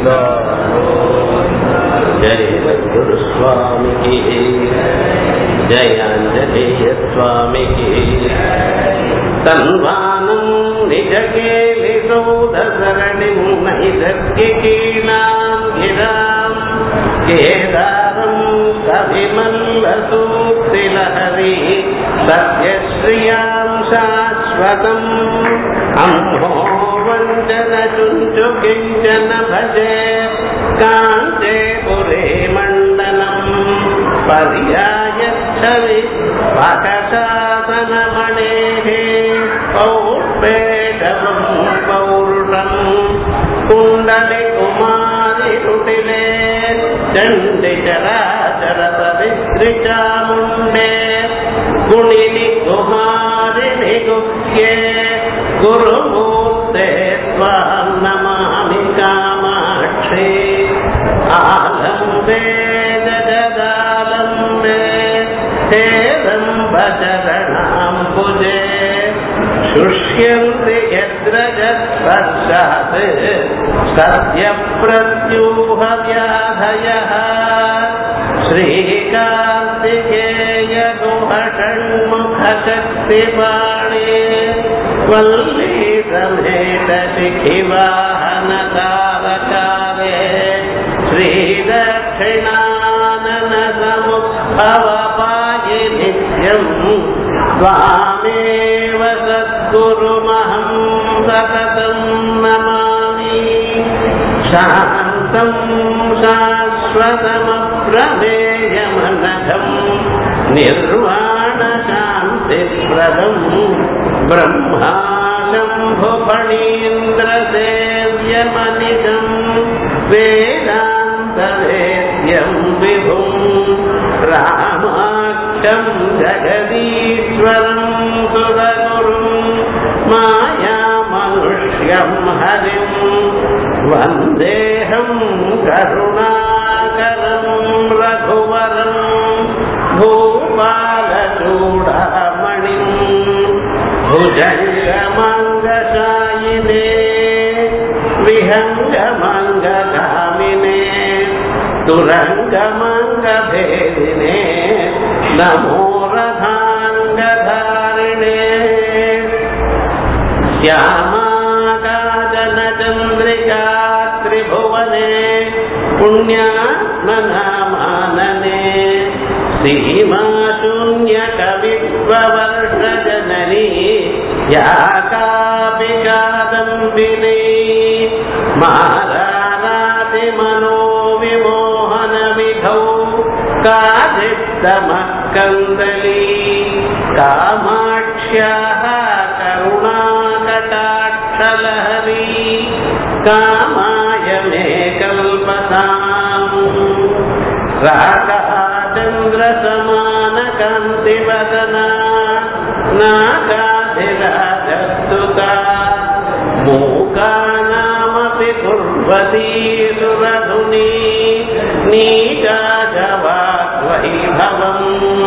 गोविन्द जय गुरुस्वामिः जयाञ्जनेयस्वामिः तन्वानं निजकेलिसौधसरणिं नैसर्गिकीणां गिराम् केदारं कविमल्लसूक्तिलहरी सत्यश्रियां शाश्वतम् अम्भो वञ्चन चुञ्चु किञ्चन भजे कान्ते पुरे मण्डलम् पर्यायच्छवि पाकशासनमणेः पौर्पेटवम् पौरुषम् कुण्डलिकुमारिरुटिले चण्डिचराचरपवित्रिचामुण्डे गुणिनि कुमारिणि गुह्ये गुरुमूर्ते त्वां नमामि कामाक्षे आलम्बे जगदालम्बे हेदम्बचरणाम्बुजे शुष्यन्ति यत्र यत्पश्चात् सत्यप्रत्यूहव्याधयः श्रीकार्तिकेयगुहषण्मुखशक्तिपाणे वल्लीसमेतशिखिवाहनतारकारे श्रीदक्षिणाननसमुद्भवपायि नित्यम् त्वामेव सद्गुरुमहं सततं नमामि शान्तं शाश्वतमप्रमेयमनघम् निर्वाणशान्तिप्रदम् ब्रह्मा शम्भुफणीन्द्रसेव्यमनिजम् वेदान्तवेद्यं विभुम् रामाख्यं जगदीश्वरं सुरगुरुम् मायामनुष्यं हरिम् वन्देऽहं करुणाकरं रघुवरं भूपालचूडामणिम् भुजङ्गमङ्गशायिने विहङ्गमङ्गगामिने तुरङ्गमङ्गभेदिने नमो रथाङ्गधारिणे श्यामाकाजनचन्द्रिका त्रिभुवने पुण्यात्मनामानने सीमाशून्यकवित्ववर्षजननी या कापि कादम्बिनी मारारातिमनोविमोहनविधौ काचित्तमः कन्दली कामाक्ष्याः करुणाकटाक्षलहरी कामाय मे कल्पताम् राकाचन्द्रसमानकान्तिवदना नाकाधिराजस्तुता मूकानामपि कुर्वती सुरधुनी नीकाजवाग्वैभवम्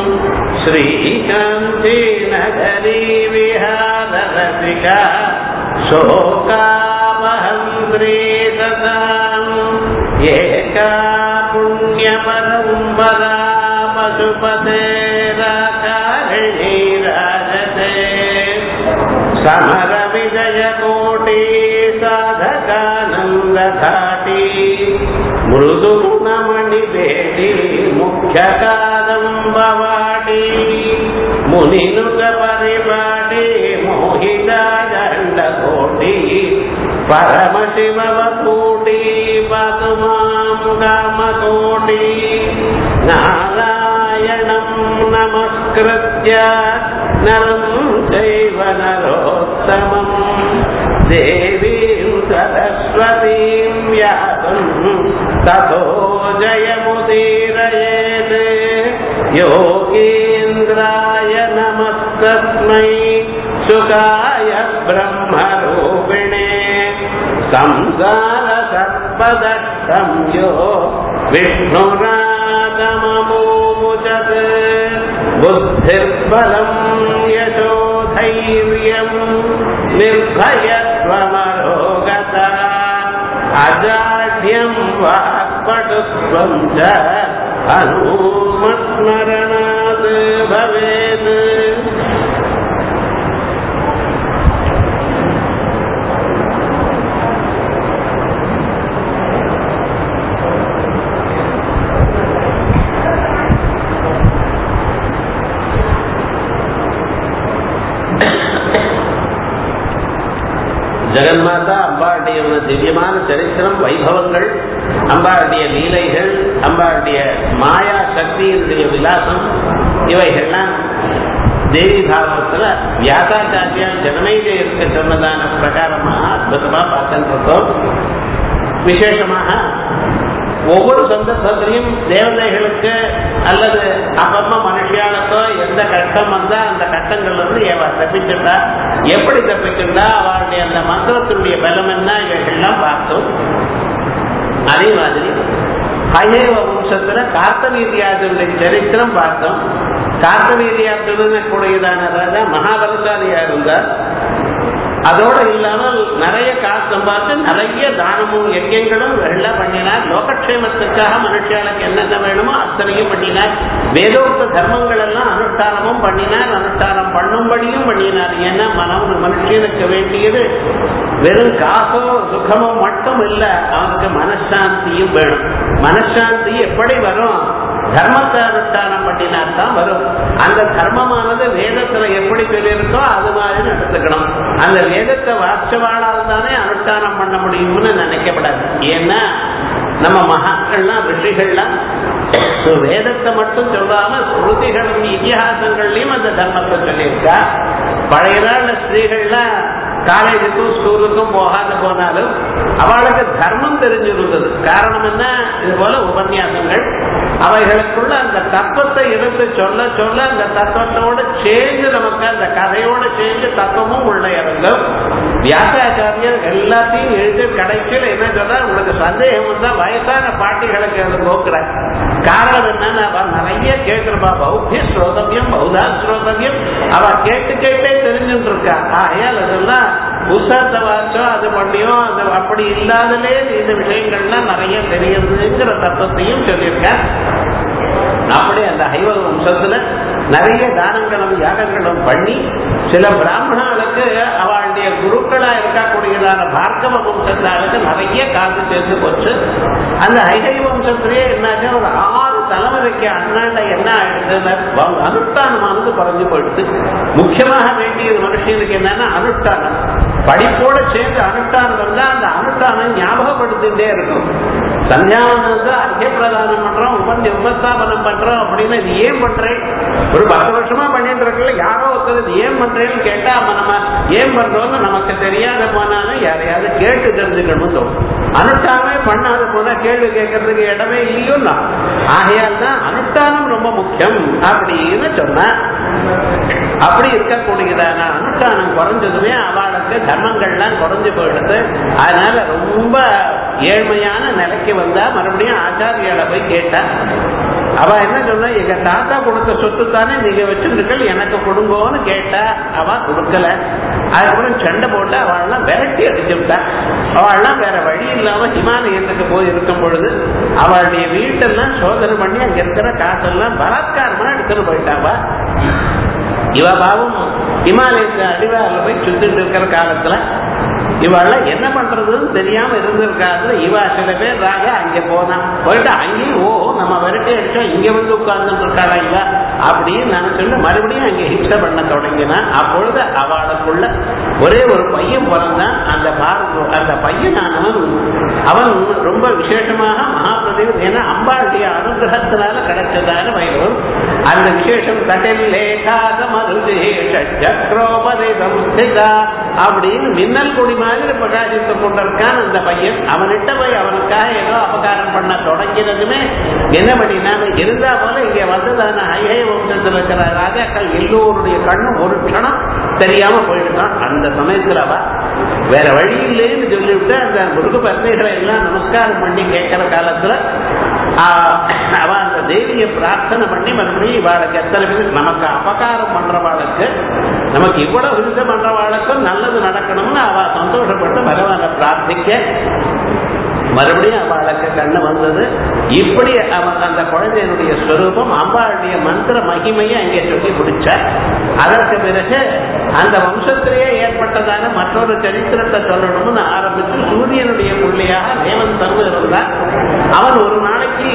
श्रीकान्तीनगरी विहाररसिका शोकावहन्त्री सताम् एका पुण्यपरम्परा पशुपतेराकारिणी राजते समरविजयकोटि साधकानन्दघाटी मृदुगुणमणिभेदी मुख्यकादम्बवाटी मुनिनुतपरिपाटी मोहिता दण्डकोटी परमशिववकूटी पातु मां कामकोटी नारायणं नमस्कृत्य नरं चैव नरोत्तमम् देवीं सरस्वतीं व्यासं ततो जयमुदीरयेत् योगीन्द्राय नमस्तस्मै सुखाय ब्रह्मरूपिणे संसारसर्पदक्षं यो विष्णुरागममोमुचत् बुद्धिर्बलं यशोधैर्यम् निर्भयत्वमरोगता அஜாட்யம் வாக்படுத்வம் ச அனுமஸ்மரணாத் பவேத் ஜெகன்மாதா அம்பாளுடைய ஒரு திவ்யமான சரித்திரம் வைபவங்கள் அம்பாளுடைய லீலைகள் அம்பாளுடைய மாயா சக்தியினுடைய விலாசம் இவைகள்லாம் தேவி பாகவத்துல வியாசாச்சாரியா ஜனமையில இருக்க சொன்னதான பிரகாரமாக அற்புதமா பார்த்துட்டு இருக்கோம் விசேஷமாக ஒவ்வொரு சந்தர்ப்பத்திலையும் தேவதைகளுக்கு அல்லது அப்பப்ப மனுஷியாளுக்கோ எந்த கஷ்டம் வந்தா அந்த கஷ்டங்கள்ல இருந்து ஏவா தப்பிச்சுட்டா எப்படி தப்பிச்சுட்டா அவருடைய அந்த மந்திரத்தினுடைய பலம் என்ன இவைகள்லாம் பார்த்தோம் அதே மாதிரி ஹயேவ வம்சத்துல கார்த்தவீரியாதனுடைய சரித்திரம் பார்த்தோம் கார்த்தவீரியாத்துடன் கூடியதான ராஜா மகாபலசாலியா இருந்தார் அதோட இல்லாமல் நிறைய காசு சம்பாதிச்சு நிறைய தானமும் யஜ்யங்களும் எல்லாம் பண்ணினார் லோகக்ஷேமத்துக்காக மனுஷாளுக்கு என்னென்ன வேணுமோ அத்தனையும் பண்ணினார் வேதோக்த தர்மங்கள் எல்லாம் அனுஷ்டானமும் பண்ணினார் அனுஷ்டானம் பண்ணும்படியும் பண்ணினார் ஏன்னா மனம் மனுஷனுக்கு வேண்டியது வெறும் காசோ சுகமோ மட்டும் இல்ல அவனுக்கு மனசாந்தியும் வேணும் மனசாந்தி எப்படி வரும் தர்மத்தை அனுஷ்டானம் பண்ணினார் தான் வரும் அந்த தர்மமானது வேதத்துல எப்படி சொல்லியிருக்கோ அது மாதிரி நடத்துக்கணும் அந்த வேதத்தை வாட்சவாளால் தானே அனுஷ்டானம் பண்ண முடியும்னு நினைக்கப்படாது ஏன்னா நம்ம மகாக்கள்லாம் ரிஷிகள்லாம் வேதத்தை மட்டும் சொல்லாம ஸ்ருதிகளின் இதிகாசங்கள்லயும் அந்த தர்மத்தை சொல்லியிருக்கா பழைய நாள் ஸ்திரீகள்லாம் காலேஜுக்கும் ஸ்கூலுக்கும் போகாத போனாலும் அவளுக்கு தர்மம் தெரிஞ்சிருந்தது காரணம் என்ன இது போல உபன்யாசங்கள் அவைகளுக்குள்ள அந்த தத்துவத்தை எடுத்து சொல்ல சொல்ல அந்த தத்துவத்தோடு சேர்ந்து நமக்கு அந்த கதையோட சேர்ந்து தத்துவமும் உள்ள இறங்கும் வியாசாச்சாரியர் எல்லாத்தையும் எழுதி கடைசியில் என்ன சொல்ற உங்களுக்கு சந்தேகம் வந்தா வயசான பாட்டிகளுக்கு அதை போக்குறார் காரணம் என்னன்னு அவ நிறைய கேட்கிறப்பா பௌத்திய ஸ்ரோதவியம் பௌதா ஸ்ரோதவியம் அவ கேட்டு கேட்டே தெரிஞ்சுட்டு இருக்கா ஆகையால் அதெல்லாம் புத்தகத்தை வாச்சோ அது பண்ணியோ அது அப்படி இல்லாதலே இந்த விஷயங்கள்லாம் நிறைய தெரியுதுங்கிற தத்துவத்தையும் சொல்லியிருக்கேன் அப்படி அந்த ஹைவ வம்சத்துல நிறைய தானங்களும் யாகங்களும் பண்ணி சில பிராமணர்களுக்கு அவளுடைய குருக்களா இருக்கக்கூடியதான பார்க்கவ வம்சத்தாளுக்கு நிறைய காசு சேர்ந்து போச்சு அந்த ஹைகை வம்சத்திலே என்னாச்சு ஒரு ஆறு தலைமுறைக்கு அண்ணாண்ட என்ன ஆயிடுதுன்னா அனுஷ்டானமானது குறைஞ்சு போயிடுது முக்கியமாக வேண்டியது மனுஷனுக்கு என்னன்னா அனுஷ்டானம் படிப்போட சேர்ந்து அனுஷ்டானம் இருந்தா அந்த அனுஷ்டானம் ஞாபகப்படுத்திட்டே இருக்கும் சந்தியாவனத்தை அர்க்கிய பிரதானம் பண்றோம் உபந்தி உபஸ்தாபனம் பண்றோம் அப்படின்னு இது ஏன் பண்றேன் ஒரு பத்து வருஷமா பண்ணிட்டு இருக்கல யாரோ ஒருத்தர் இது ஏன் பண்றேன்னு கேட்டா நம்ம ஏன் பண்றோம்னு நமக்கு தெரியாத போனாலும் யாரையாவது கேட்டு தெரிஞ்சுக்கணும் தோணும் அனுஷ்டானமே பண்ணாத போனா கேள்வி கேட்கறதுக்கு இடமே இல்லையோன்னா ஆகையால் தான் அனுஷ்டானம் ரொம்ப முக்கியம் அப்படின்னு சொன்ன அப்படி இருக்கக்கூடியதான அனுஷ்டானம் குறைஞ்சதுமே அவளுக்கு தர்மங்கள்லாம் குறைஞ்சு போயிடுது அதனால ரொம்ப ஏழ்மையான நிலைக்கு வந்தா மறுபடியும் ஆச்சாரியால போய் கேட்டா அவ என்ன சொன்னா எங்க தாத்தா கொடுத்த சொத்து தானே நீங்க வச்சிருக்கீர்கள் எனக்கு கொடுங்கோன்னு கேட்டா அவ கொடுக்கல அதுக்கப்புறம் சண்டை போட்டு அவள்லாம் விரட்டி அடிச்சு விட்டா அவள்லாம் வேற வழி இல்லாம ஹிமாலயத்துக்கு போய் இருக்கும் பொழுது அவளுடைய வீட்டெல்லாம் சோதனை பண்ணி அங்க இருக்கிற காசெல்லாம் பலாத்காரமா எடுத்துட்டு போயிட்டாவா இவ பாவம் இமாலயத்து அடிவாரில் போய் சுத்திட்டு இருக்கிற காலத்துல இவாள்லாம் என்ன பண்றதுன்னு தெரியாம இருந்திருக்காது இவா சில பேர் ராக அங்க போனா போயிட்டு அங்கேயும் ஓ நம்ம விரட்டி அடிச்சோம் இங்க வந்து உட்கார்ந்துட்டு இருக்காளா இவ அப்படின்னு நினைச்சுட்டு மறுபடியும் அங்க ஹிம்சை பண்ண தொடங்கினா அப்பொழுது அவளுக்குள்ள ஒரே ஒரு பையன் பிறந்தான் அந்த பாரத அந்த பையன் அவன் அவன் ரொம்ப விசேஷமாக மகாபிரதேவ் ஏன்னா அம்பாளுடைய அனுகிரகத்தினால கிடைச்சதான வைபவம் அந்த விசேஷம் கட்டில் லேகாத மருதேஷோபதேதா அப்படின்னு மின்னல் கொடி மாதிரி பிரகாசித்து கொண்டிருக்கான் அந்த பையன் அவன்கிட்ட போய் அவனுக்காக ஏதோ அபகாரம் பண்ண தொடங்கினதுமே என்ன பண்ணினான் இருந்தா போல இங்க வந்ததான ஹைஹை வம்சத்தில் இருக்கிற ராஜாக்கள் எல்லோருடைய கண்ணும் ஒரு க்ஷணம் தெரியாம போயிடுதான் அந்த சமயத்துல அவ வேற வழி இல்லைன்னு சொல்லிவிட்டு அந்த முருக பத்னிகளை எல்லாம் நமஸ்காரம் பண்ணி கேட்கிற காலத்துல அவ அந்த தேவியை பிரார்த்தனை பண்ணி மறுபடியும் இவாளுக்கு எத்தனை பேர் நமக்கு அபகாரம் பண்றவாளுக்கு நமக்கு இவ்வளவு விருத்தம் பண்றவாளுக்கும் நல்லது நடக்கணும்னு அவ சந்தோஷப்பட்டு பகவானை பிரார்த்திக்க மறுபடியும் அவளுக்கு கண்ணு வந்தது இப்படி அவன் அந்த குழந்தையினுடைய ஸ்வரூபம் அம்பாளுடைய மந்திர மகிமையை அங்கே சொல்லி முடிச்சார் அதற்கு பிறகு அந்த வம்சத்திலேயே ஏற்பட்டதான மற்றொரு சரித்திரத்தை சொல்லணும்னு ஆரம்பிச்சு சூரியனுடைய பிள்ளையாக தேவந்தன் இருந்தான் அவன் ஒரு நாளைக்கு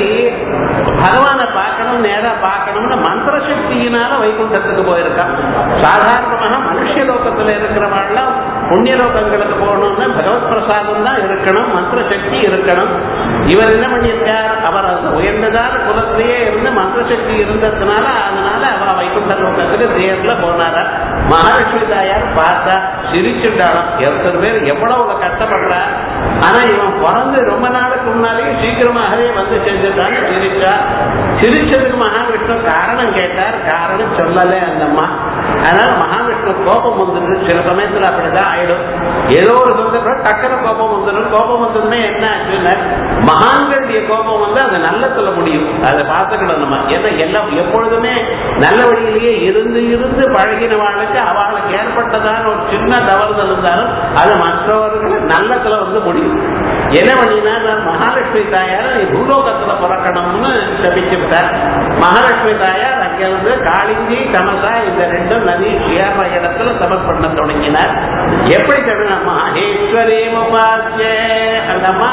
பகவானை பார்க்கணும் நேரா பார்க்கணும்னு மந்திர சக்தியினால வைகுண்டத்துக்கு போயிருக்கான் சாதாரணமாக மனுஷ லோகத்துல இருக்கிறவெல்லாம் புண்ணிய லோகங்களுக்கு போகணும்னா பகவத் பிரசாதம் தான் இருக்கணும் மந்திர சக்தி இருக்கணும் இவர் என்ன பண்ணியிருக்கார் அவர் அந்த உயர்ந்ததான குலத்திலேயே இருந்து மந்திர சக்தி இருந்ததுனால அதனால அவ வைகுண்ட லோகத்துக்கு தேர்ல போனாரா மகாலட்சுமி தாயார் பார்த்தா சிரிச்சுட்டாலும் எத்தனை பேர் எவ்வளவு கஷ்டப்படுறா ஆனா இவன் பிறந்து ரொம்ப நாளுக்கு முன்னாலேயே சீக்கிரமாகவே வந்து செஞ்சுட்டான்னு சிரிச்சா சிரிச்சதுக்கு மகாவிஷ்ணு காரணம் கேட்டார் காரணம் சொல்லல அந்த அம்மா அதனால மகாவிஷ்ணு கோபம் வந்துடும் சில சமயத்துல அப்படிதான் ஆயிடும் ஏதோ ஒரு சந்தர்ப்பம் டக்குனு கோபம் வந்துடும் கோபம் வந்ததுமே என்ன ஆச்சுன்னா மகான்களுடைய கோபம் வந்து அது நல்லத்துல முடியும் அதை பார்த்துக்கணும் நம்ம ஏன்னா எல்லாம் எப்பொழுதுமே நல்ல வழியிலேயே இருந்து இருந்து பழகினவாளுக்கு அவளுக்கு ஏற்பட்டதான ஒரு சின்ன தவறுதல் இருந்தாலும் அது மற்றவர்கள் நல்லத்துல வந்து முடியும் என்ன பண்ணினா நான் மகாலட்சுமி தாயார் நீ பூலோகத்துல பிறக்கணும்னு சபிச்சு விட்டார் மகாலட்சுமி தாயார் அங்க வந்து காளிஞ்சி தமசா இந்த ரெண்டும் நதி ஏற இடத்துல தபஸ் பண்ண தொடங்கினார் எப்படி சொல்லுங்க மகேஸ்வரி முபாச்சே அந்த அம்மா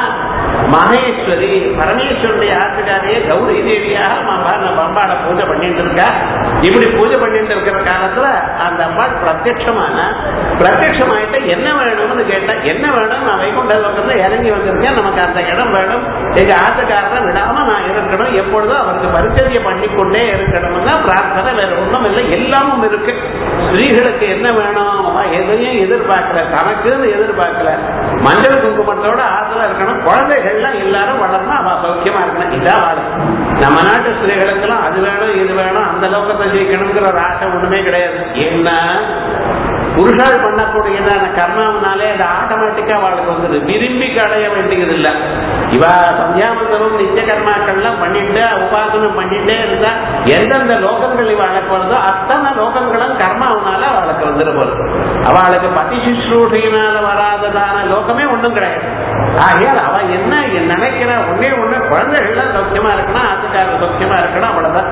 மகேஸ்வரி பரமேஸ்வருடைய ஆசிரியாரையே கௌரி தேவியாக பம்பாட பூஜை பண்ணிட்டு இருக்கா இப்படி பூஜை பண்ணிட்டு இருக்கிற காலத்துல அந்த அம்பாள் பிரத்யட்சமான பிரத்யட்சமாயிட்ட என்ன வேணும்னு கேட்டா என்ன வேணும் நான் வைகுண்ட லோகத்துல இறங்கி வந்திருக்கேன் நமக்கு அந்த இடம் வேணும் எங்க ஆசைக்காரரை விடாம நான் இருக்கணும் எப்பொழுதும் அவருக்கு பரிச்சரிய பண்ணி கொண்டே இருக்கணும்னா பிரார்த்தனை வேற ஒண்ணும் இல்லை எல்லாமும் இருக்கு ஸ்திரீகளுக்கு என்ன வேணும் அவ எதையும் எதிர்பார்க்கல தனக்குன்னு எதிர்பார்க்கல மஞ்சள் குங்குமத்தோட ஆசை இருக்கணும் குழந்தைகள்லாம் எல்லாரும் வளரணும் அவ சௌக்கியமா இருக்கணும் இதான் வாழ்க்கை நம்ம நாட்டு ஸ்திரீகளுக்கெல்லாம் அது வேணும் இது வேணும் அந்த லோகத்தை ஜெயிக்கணுங்கிற ஒரு ஆசை ஒண்ணுமே கிடையாது ஏன்னா புருஷால் பண்ணக்கூடியதான கர்மாவனாலே அது ஆட்டோமேட்டிக்கா அவளுக்கு வந்துடுது விரும்பி அடைய வேண்டியது இல்ல இவ சந்தியாமந்தமும் நித்திய கர்மாக்கள்லாம் பண்ணிட்டு உபாசனம் பண்ணிட்டே இருந்தா எந்தெந்த லோகங்கள் இவளுக்கு வருதோ அத்தனை லோகங்களும் கர்மாவனால அவளுக்கு வந்துட போகுது அவளுக்கு பதி சுஷ்ரூஷியினால வராததான லோகமே ஒண்ணும் கிடையாது ஆகையால் அவ என்ன நினைக்கிற ஒன்னே ஒண்ணு குழந்தைகள்லாம் சௌக்கியமா இருக்கணும் ஆத்துக்காரர் சௌக்கியமா இருக்கணும் அவ்வளவுதான்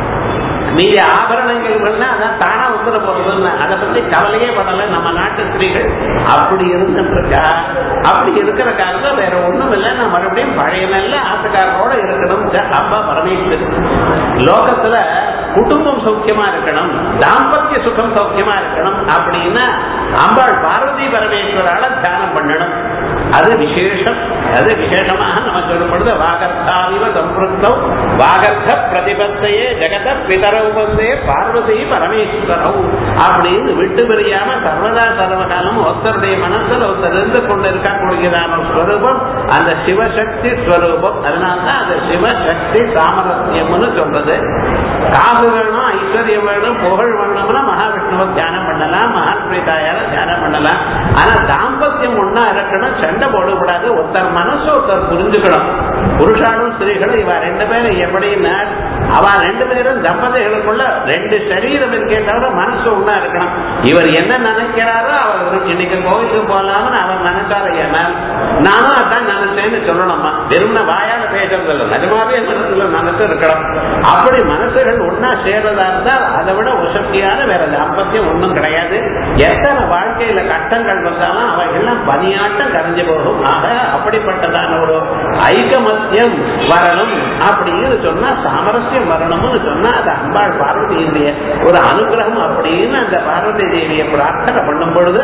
மீதி ஆபரணங்கள் அதான் தானா வந்துட போறதுன்னு அதை பத்தி கவலையே படல நம்ம நாட்டு ஸ்திரீகள் அப்படி இருந்துட்டு இருக்கா அப்படி இருக்கிற காலத்துல வேற ஒண்ணும் இல்லை நான் மறுபடியும் பழைய நல்ல ஆத்துக்காரரோட இருக்கணும் அப்பா பரமேஸ்வரி லோகத்துல குடும்பம் சௌக்கியமா இருக்கணும் தாம்பத்திய சுகம் சௌக்கியமா இருக்கணும் அப்படின்னா அம்பாள் பார்வதி பரமேஸ்வரால தியானம் பண்ணணும் அது விசேஷம் அது விசேஷமாக நம்ம சொல்லப்படுது வாகர்த்தாவிவ சம்பிருத்தம் வாகர்த்த பிரதிபத்தையே ஜெகத பிதரவு வந்தே பார்வதி பரமேஸ்வரவு அப்படின்னு விட்டு பிரியாம சர்வதா சர்வகாலம் ஒருத்தருடைய மனசுல ஒருத்தர் இருந்து கொண்டு இருக்கக்கூடியதான ஸ்வரூபம் அந்த சிவசக்தி ஸ்வரூபம் அதனால்தான் அது சிவசக்தி சாமரஸ்யம்னு சொல்றது காசு வேணும் ஐஸ்வர்யம் வேணும் புகழ் வேணும்னா மகாவிஷ்ணுவை தியானம் பண்ணலாம் மகாத்ரி தாயார தியானம் பண்ணலாம் ஆனா தாம்பத்தியம் ஒன்னா இருக்கணும் சண்டை போடக்கூடாது ஒருத்தர் மனசு ஒருத்தர் புரிஞ்சுக்கணும் புருஷாலும் ஸ்திரீகளும் இவ ரெண்டு பேரும் எப்படின்னா அவ ரெண்டு பேரும் தம்பதிகளுக்குள்ள ரெண்டு சரீரம் இருக்கே தவிர மனசு ஒன்னா இருக்கணும் இவர் என்ன நினைக்கிறாரோ அவர் இன்னைக்கு கோவிலுக்கு போலாம்னு அவர் நினைச்சாரு ஏனால் நானும் அதான் நினைச்சேன்னு சொல்லணுமா வெறும்ன வாயால பேசுறது இல்லை நிஜமாவே மனசுல நினைச்சு இருக்கணும் அப்படி மனசுகள் ஒன்னா சேர்றதா இருந்தால் அதை விட உசக்தியான வேற தாம்பத்தியம் ஒண்ணும் கிடையாது எத்தனை வாழ்க்கையில கஷ்டங்கள் வந்தாலும் அவைகள்லாம் பனியாட்டம் கரைஞ்சு போகும் ஆக அப்படிப்பட்டதான ஒரு ஐகமத்தியம் வரணும் அப்படின்னு சொன்னா சாமரஸ்யம் வரணும்னு சொன்னா அது அம்பாள் பார்வதியினுடைய ஒரு அனுகிரகம் அப்படின்னு அந்த பார்வதி தேவியை பிரார்த்தனை பண்ணும் பொழுது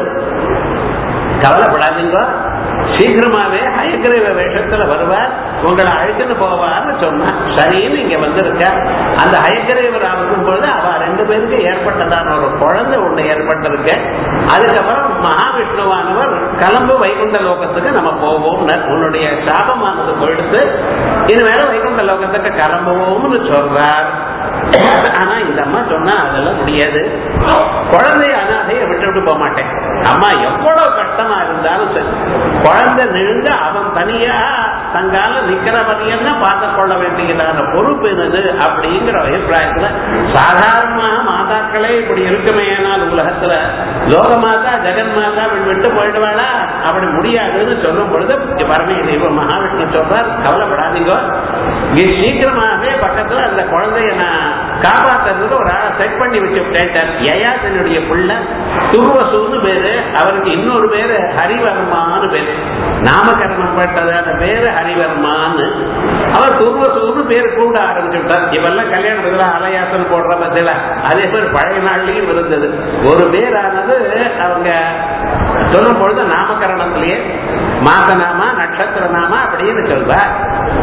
கவலைப்படாதீங்க சீக்கிரமாவே ஹயக்கிரீவ வேஷத்துல வருவார் உங்களை அழைத்துட்டு போவார்னு சொன்னா சரின்னு இங்க வந்திருக்க அந்த ஹயக்கிரீவர் இருக்கும் பொழுது அவ ரெண்டு பேருக்கு ஏற்பட்டதான ஒரு குழந்தை ஒண்ணு ஏற்பட்டிருக்கு அதுக்கப்புறம் மகாவிஷ்ணுவானவர் கிளம்பு வைகுண்ட லோகத்துக்கு நம்ம போவோம் உன்னுடைய சாபமானது போயிடுத்து இனிமேல வைகுண்ட லோகத்துக்கு கிளம்புவோம்னு சொல்றார் ஆனா இந்த அம்மா சொன்னா அதெல்லாம் முடியாது குழந்தை அனாதையை விட்டுவிட்டு போக மாட்டேன் அம்மா எவ்வளவு கஷ்டமா இருந்தாலும் சரி குழந்தை நிழுந்து அவன் தனியா தங்கால நிக்கிற வரையும் தான் பார்த்து கொள்ள வேண்டியதான பொறுப்பு என்னது அப்படிங்கிற அபிப்பிராயத்துல சாதாரணமாக மாதாக்களே இப்படி இருக்குமே ஆனால் உலகத்துல லோக மாதா ஜெகன் மாதா இப்படி விட்டு போயிடுவாளா அப்படி முடியாதுன்னு சொல்லும் பொழுது பரமே தெய்வம் மகாவிஷ்ணு சொல்றார் கவலைப்படாதீங்க நீ சீக்கிரமாகவே பக்கத்துல அந்த குழந்தைய நான் காப்பாத்துறதுக்கு ஒரு ஆளை செட் பண்ணி வச்சு விட்டேன் யயாசனுடைய புள்ள துருவசூன்னு பேரு அவருக்கு இன்னொரு பேரு ஹரிவர்மான்னு பேரு நாமகரணம் பட்டதான பேரு ஹரிவர்மான்னு அவர் துருவசூன்னு பேர் கூட ஆரம்பிச்சுட்டார் இவெல்லாம் கல்யாணத்துல அலையாசன் போடுற பத்தில அதே பேர் பழைய நாள்லயும் இருந்தது ஒரு பேரானது அவங்க சொல்லும் பொழுது நாமகரணத்திலேயே மாசநாமா நட்சத்திர நாமா அப்படின்னு சொல்வார்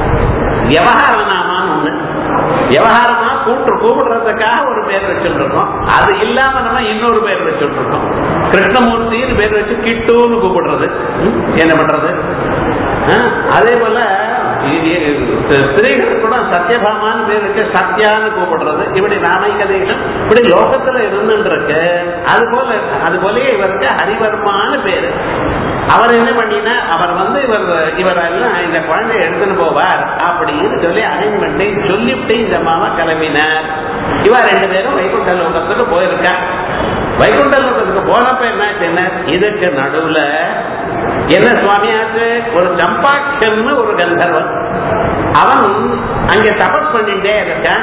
விவகார நாமான்னு ஒண்ணு விவகாரமா கூட்டு கூப்பிடுறதுக்காக ஒரு பேர் வச்சுட்டு இருக்கோம் அது இல்லாம நம்ம இன்னொரு பேர் வச்சுட்டு இருக்கோம் கிருஷ்ணமூர்த்தின்னு பேர் வச்சு கிட்டுன்னு கூப்பிடுறது ம், என்ன பண்றது ஆ, அதே போல இ- இ- ஸ்திரீகள் கூட சத்யபாமான்னு பேர் வச்சு சத்யான்னு கூப்பிடுறது இப்படி நாமைக்க தேசம் இப்படி லோகத்துல இருந்துட்டு இருக்கு அது போல அது போலயே இவருக்கு ஹரிவர்மான்னு பேரு அவர் என்ன பண்ணினா அவர் வந்து இவர் இவர் எல்லாம் இந்த குழந்தைய எடுத்துன்னு போவார் அப்படின்னு சொல்லி அரேஞ்ச்மெண்ட்டை சொல்லிவிட்டு இந்த மாமா கிளம்பினார் இவர் ரெண்டு பேரும் வைகுண்ட லோகத்துக்கு போயிருக்கா வைகுண்ட லோகத்துக்கு போனப்ப என்ன இதுக்கு நடுவுல என்ன சுவாமியாச்சு ஒரு சம்பாட்சன்னு ஒரு கந்தர்வன் அவன் அங்க தபஸ் பண்ணிட்டே இருக்கான்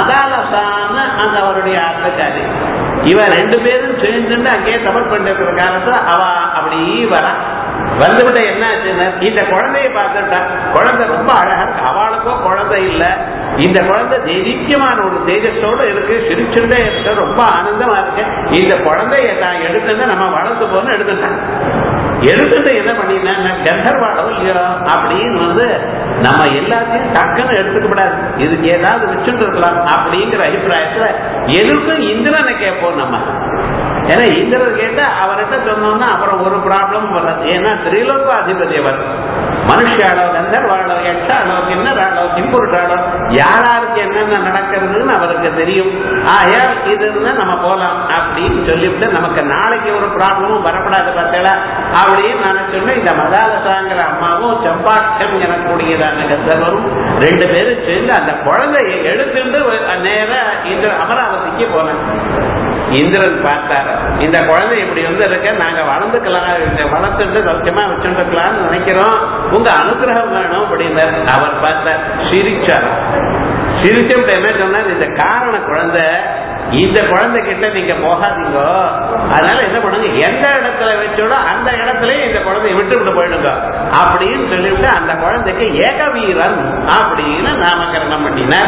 மதாலசான அந்த அவருடைய ஆத்தக்காரி இவன் ரெண்டு பேரும் சேர்ந்துட்டு அங்கேயே தபஸ் பண்ணிட்டு இருக்கிற காலத்துல அவ அப்படி வர வந்துவிட்ட என்ன ஆச்சுன்னா இந்த குழந்தைய பார்த்துட்டா குழந்தை ரொம்ப அழகா இருக்கு அவளுக்கோ குழந்தை இல்ல இந்த குழந்தை தெய்வீகமான ஒரு தேஜஸோட இருக்கு சிரிச்சுட்டே இருக்கு ரொம்ப ஆனந்தமா இருக்கு இந்த குழந்தைய நான் எடுத்துட்டு நம்ம வளர்த்து போன்னு எடுத்துட்டேன் எடுத்துட்டு என்ன பண்ணினா கந்தர்வாடம் இல்லையோ அப்படின்னு வந்து நம்ம எல்லாத்தையும் டக்குன்னு எடுத்துக்க கூடாது இதுக்கு ஏதாவது வச்சுட்டு இருக்கலாம் அப்படிங்கிற அபிப்பிராயத்துல எதுக்கும் இந்திரனை கேட்போம் நம்ம ஏன்னா இந்திரன் கேட்டா அவர்கிட்ட சொன்னோம்னா அப்புறம் ஒரு ப்ராப்ளம் வராது ஏன்னா திரிலோக அதிபதி அவர் மனுஷாளோ கந்தர்வாளோ யட்சாளோ கிண்ணராளோ கிம்புருஷாளோ யாராருக்கு என்னென்ன நடக்கிறதுன்னு அவருக்கு தெரியும் ஆயால் இது இருந்தா நம்ம போலாம் அப்படின்னு சொல்லிவிட்டு நமக்கு நாளைக்கு ஒரு ப்ராப்ளமும் வரப்படாது பார்த்தா அப்படின்னு நான் சொன்னேன் இந்த மதாலசாங்கிற அம்மாவும் செம்பாட்சம் எனக்கூடியதான கந்தர்வரும் ரெண்டு பேரும் சேர்ந்து அந்த குழந்தையை எடுத்துட்டு நேர இந்த அமராவதிக்கு போனேன் இந்திரன் பார்த்தார் இந்த குழந்தை இப்படி வந்து இருக்க நாங்க வளர்ந்துக்கலாம் இந்த வளர்த்துட்டு சௌக்கியமா வச்சுருக்கலாம்னு நினைக்கிறோம் உங்க அனுகிரகம் வேணும் அப்படின்னார் அவர் பார்த்தார் சிரிச்சார் சிரிச்சுட்டு என்ன சொன்னார் இந்த காரண குழந்தை இந்த குழந்தை கிட்ட நீங்க போகாதீங்க அதனால என்ன பண்ணுங்க எந்த இடத்துல வச்சோடோ அந்த இடத்துலயே இந்த குழந்தைய விட்டு விட்டு போயிடுங்க அப்படின்னு சொல்லிவிட்டு அந்த குழந்தைக்கு ஏகவீரன் அப்படின்னு நாமகரணம் பண்ணினார்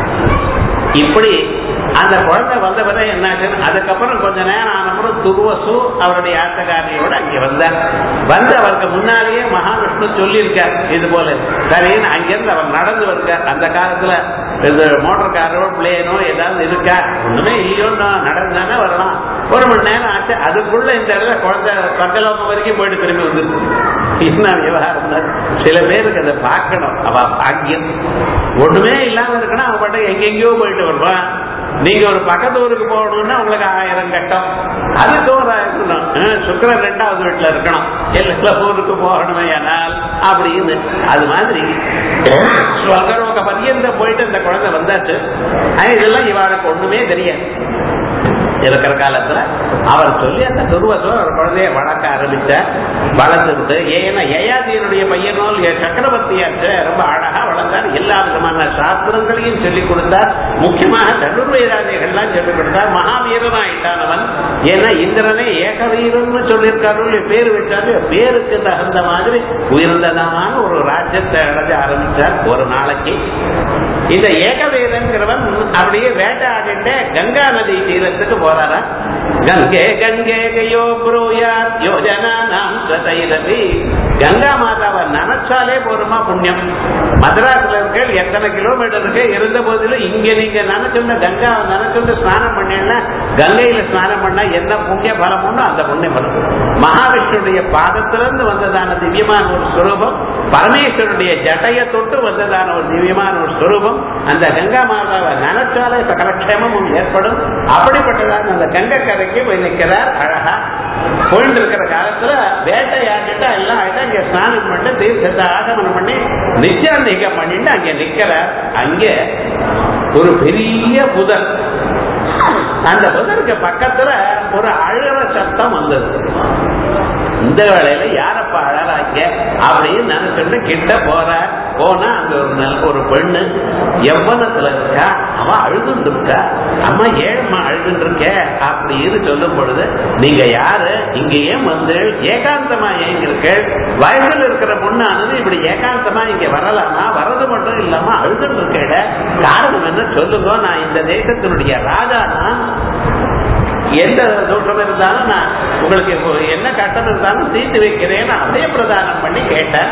இப்படி அந்த குழந்தை வந்த பிறகு என்னாச்சு அதுக்கப்புறம் கொஞ்ச நேரம் ஆனப்புறம் துருவசு அவருடைய ஆட்டக்காரியோட அங்கே வந்தார் வந்து அவருக்கு முன்னாலேயே மகாவிஷ்ணு சொல்லியிருக்கார் இது போல சரின்னு அங்கிருந்து அவர் நடந்து வருகிறார் அந்த காலத்துல இந்த மோட்டர் காரோ பிளேனோ ஏதாவது இருக்கா ஒண்ணுமே இல்லையோ நடந்தானே வரலாம் ஒரு மணி நேரம் ஆச்சு அதுக்குள்ள இந்த இடத்துல குழந்தை பக்கலோகம் வரைக்கும் போயிட்டு திரும்பி வந்துருக்கு என்ன விவகாரம் தான். சில பேருக்கு அதை பார்க்கணும் அவ பாக்கியம் ஒண்ணுமே இல்லாம இருக்கணும் அவன் பாட்டு எங்கெங்கயோ போயிட்டு வருவான் நீங்க ஒரு பக்கத்து ஊருக்கு போகணும்னா உங்களுக்கு ஆயிரம் கட்டம் அதுக்கு ஒரு இருக்கணும் ஹம், சுக்கிரன் ரெண்டாவது வீட்டுல இருக்கணும் எல்லா ஊருக்கு போகணுமே ஆனால் அப்படின்னு அது மாதிரி ஸ்வர்கரோக பரியந்த போயிட்டு இந்த குழந்தை வந்தாச்சு ஆனா, இதெல்லாம் இவாளுக்கு ஒண்ணுமே தெரியாது இருக்கிற காலத்துல அவர் சொல்லி அந்த துருவசம் ஒரு குழந்தைய வளர்க்க ஆரம்பிச்சார் வளர்ந்துட்டு ஏன்னா யயாதியனுடைய பையனோ இல்லையா சக்கரவர்த்தியாச்சு ரொம்ப அழகா வளர்ந்தார் எல்லா விதமான சாஸ்திரங்களையும் சொல்லிக் கொடுத்தார் முக்கியமாக தனுர்வேதாதிகள்லாம் சொல்லிக் கொடுத்தார் மகாவீரன் ஆயிட்டானவன் ஏன்னா இந்திரனே ஏகவீரன்னு சொல்லியிருக்காரு பேர் வச்சாரு பேருக்கு தகுந்த மாதிரி உயர்ந்ததான ஒரு ராஜ்யத்தை அடைஞ்ச ஆரம்பிச்சார் ஒரு நாளைக்கு இந்த ஏகவேதங்கிறவன் அப்படியே வேட்டையாடிட்டு கங்கா நதி தீரத்துக்கு போறாரா கங்கே கங்கே கயோ புரோயார் யோஜனா நாம் சதைரதி கங்கா மாதாவை நினைச்சாலே போருமா புண்ணியம் மதுரா குஜராத்ல இருக்க எத்தனை கிலோமீட்டர் இருக்கு இருந்த போதிலும் இங்க நீங்க நினைச்சுண்ட கங்கா நினைச்சுண்டு ஸ்நானம் பண்ணீங்கன்னா கங்கையில ஸ்நானம் பண்ணா என்ன புண்ணிய பலம் உண்டோ அந்த புண்ணிய பலம் மகாவிஷ்ணுடைய பாதத்திலிருந்து வந்ததான திவ்யமான ஒரு ஸ்வரூபம் பரமேஸ்வருடைய ஜட்டைய தொட்டு வந்ததான ஒரு திவ்யமான ஒரு ஸ்வரூபம் அந்த கங்கா மாதாவை நினைச்சாலே சகல க்ஷேமமும் ஏற்படும் அப்படிப்பட்டதான அந்த கங்கை கரைக்கு போய் நிற்கிறார் அழகா போயிட்டு இருக்கிற காலத்துல வேட்டையாடிட்டு எல்லாம் ஆயிட்டா இங்க ஸ்நானம் பண்ணி தீர்த்தத்தை ஆகமனம் பண்ணி நிச்சயம் பண்ணிட்டு அங்க நிக்கிறார் அங்க ஒரு பெரிய புதர் அந்த புதருக்கு பக்கத்துல ஒரு அழற சத்தம் வந்தது இந்த வேளையில யாரப்பா அழறாங்க அப்படின்னு நினைச்சுட்டு கிட்ட போற போனா அங்க ஒரு நல்ல ஒரு பெண்ணு எவ்வளத்துல இருக்கா அவ அழுதுன்னு இருக்கா அம்மா ஏழம்மா அழுதுன்னு இருக்க அப்படின்னு சொல்லும் பொழுது நீங்க யாரு இங்க ஏன் வந்து ஏகாந்தமா ஏங்க இருக்க வயசுல இருக்கிற பொண்ணானது இப்படி ஏகாந்தமா இங்க வரலாமா வரது மட்டும் இல்லாம அழுதுன்னு இருக்க காரணம் என்ன சொல்லுங்க நான் இந்த தேசத்தினுடைய ராஜா தான் எந்த தோற்றம் இருந்தாலும் நான் உங்களுக்கு இப்போ என்ன கட்டம் இருந்தாலும் தீர்த்து வைக்கிறேன்னு அதே பிரதானம் பண்ணி கேட்டேன்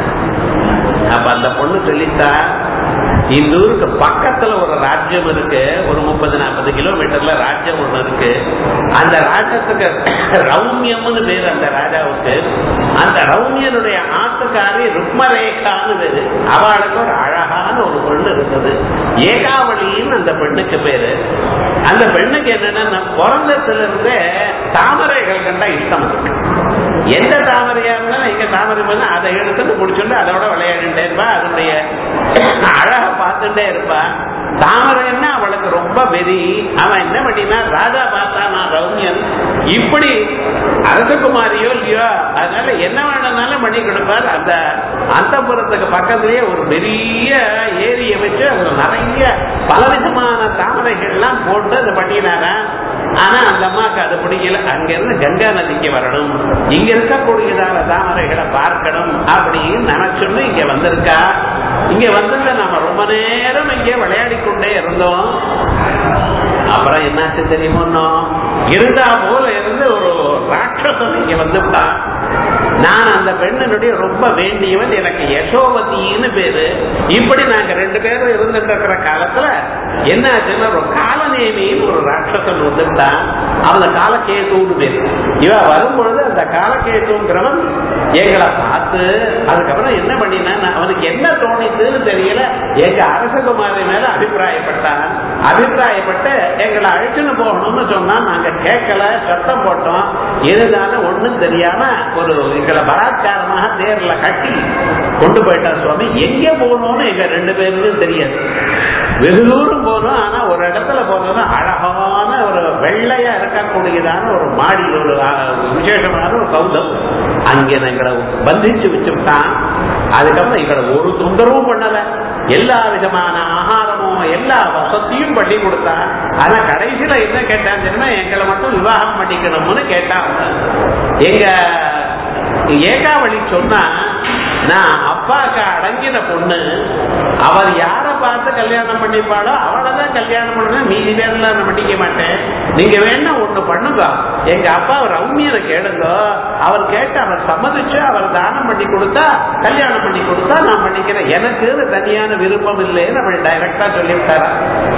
அப்ப அந்த பொண்ணு சொல்லித்தா இந்த ஊருக்கு பக்கத்துல ஒரு ராஜ்யம் இருக்கு ஒரு முப்பது நாற்பது கிலோமீட்டர்ல ராஜ்யம் ஒண்ணு இருக்கு அந்த ராஜ்யத்துக்கு ரௌமியம்னு பேரு அந்த ராஜாவுக்கு அந்த ரௌமியனுடைய ஆத்துக்காரி ருக்மரேகான்னு பேரு அவளுக்கு ஒரு அழகான ஒரு பொண்ணு இருந்தது ஏகாவளின்னு அந்த பெண்ணுக்கு பேரு அந்த பெண்ணுக்கு என்னன்னா பிறந்ததுல இருந்தே தாமரைகள் கண்டா இஷ்டம் இருக்கு எந்த தாமரையா இருந்தாலும் எங்க தாமரை பண்ண அதை எடுத்துட்டு முடிச்சுட்டு அதோட விளையாடிட்டே இருப்பா அதனுடைய அழக பார்த்துட்டே இருப்பா தாமரைன்னா அவளுக்கு ரொம்ப வெறி அவன் என்ன பண்ணினா ராஜா பார்த்தா நான் ரவுனியன் இப்படி அரசகுமாரியோ இல்லையோ அதனால என்ன வேணும்னாலும் பண்ணி கொடுப்பார் அந்த அந்த புறத்துக்கு பக்கத்துலயே ஒரு பெரிய ஏரியை வச்சு அதுல நிறைய பலவிதமான தாமரைகள்லாம் போட்டு அதை பண்ணினாரா ஆனா அந்த அம்மாக்கு அது பிடிக்கல அங்க இருந்து கங்கா நதிக்கு வரணும் இங்க இருக்கக்கூடியதான தாமரைகளை பார்க்கணும் அப்படின்னு நினைச்சுன்னு இங்க வந்திருக்கா இங்க வந்ததுல நாம ரொம்ப நேரம் இங்கே விளையாடி கொண்டே இருந்தோம் அப்புறம் என்னாச்சு தெரியுமோ இருந்தா போல இருந்து ஒரு ராட்சசன் இங்க வந்துட்டான் நான் அந்த பெண்ணினுடைய ரொம்ப வேண்டியவன் எனக்கு யசோவதின்னு பேரு இப்படி நாங்க ரெண்டு பேரும் இருந்துட்டு இருக்கிற காலத்துல என்ன ஆச்சுன்னா ஒரு காலநேமின்னு ஒரு ராட்சசன் வந்துட்டான் அவன் காலக்கேத்துன்னு பேரு இவ வரும்பொழுது அந்த காலக்கேத்துங்கிறவன் எங்களை பார்த்து அதுக்கப்புறம் என்ன பண்ணினா அவனுக்கு என்ன தோணிச்சுன்னு தெரியல எங்க அரசகுமாரி மேல அபிப்பிராயப்பட்டான் அபிப்பிராயப்பட்டு எங்களை அழைச்சுன்னு போகணும்னு சொன்னா நாங்க கேட்கல சத்தம் போட்டோம் இருந்தாலும் ஒண்ணும் தெரியாம ஒரு எங்களை பலாத்காரமாக தேர்ல கட்டி கொண்டு போயிட்டார் சுவாமி எங்க போகணும்னு எங்க ரெண்டு பேருக்கும் தெரியாது வெகு தூரம் போனோம் ஆனா ஒரு இடத்துல போனோம்னா அழகான ஒரு வெள்ளையா இருக்கக்கூடியதான ஒரு மாடி ஒரு விசேஷமான ஒரு கௌதம் அங்கே எங்களை பந்திச்சு வச்சுட்டான் அதுக்கப்புறம் எங்களை ஒரு தொந்தரவும் பண்ணல எல்லா விதமான ஆகாரமும் எல்லா வசதியும் பண்ணி கொடுத்தான் ஆனா கடைசியில என்ன கேட்டான் தெரியுமா எங்களை மட்டும் விவாகம் பண்ணிக்கணும்னு கேட்டான் எங்க ஏகாவளி சொன்னா நான் அப்பாக்கு அடங்கின பொண்ணு அவர் யார பார்த்து கல்யாணம் பண்ணிப்பாளோ அவளதான் கல்யாணம் பண்ணுவேன் மீதி பேர்லாம் நான் பண்ணிக்க மாட்டேன் நீங்க வேணா ஒண்ணு பண்ணுங்க எங்க அப்பா ரவுமியரை கேளுங்க அவர் கேட்டு அவர் சம்மதிச்சு அவர் தானம் பண்ணி கொடுத்தா கல்யாணம் பண்ணி கொடுத்தா நான் பண்ணிக்கிறேன் எனக்கு தனியான விருப்பம் இல்லைன்னு அவர் டைரக்டா சொல்லிவிட்டாரா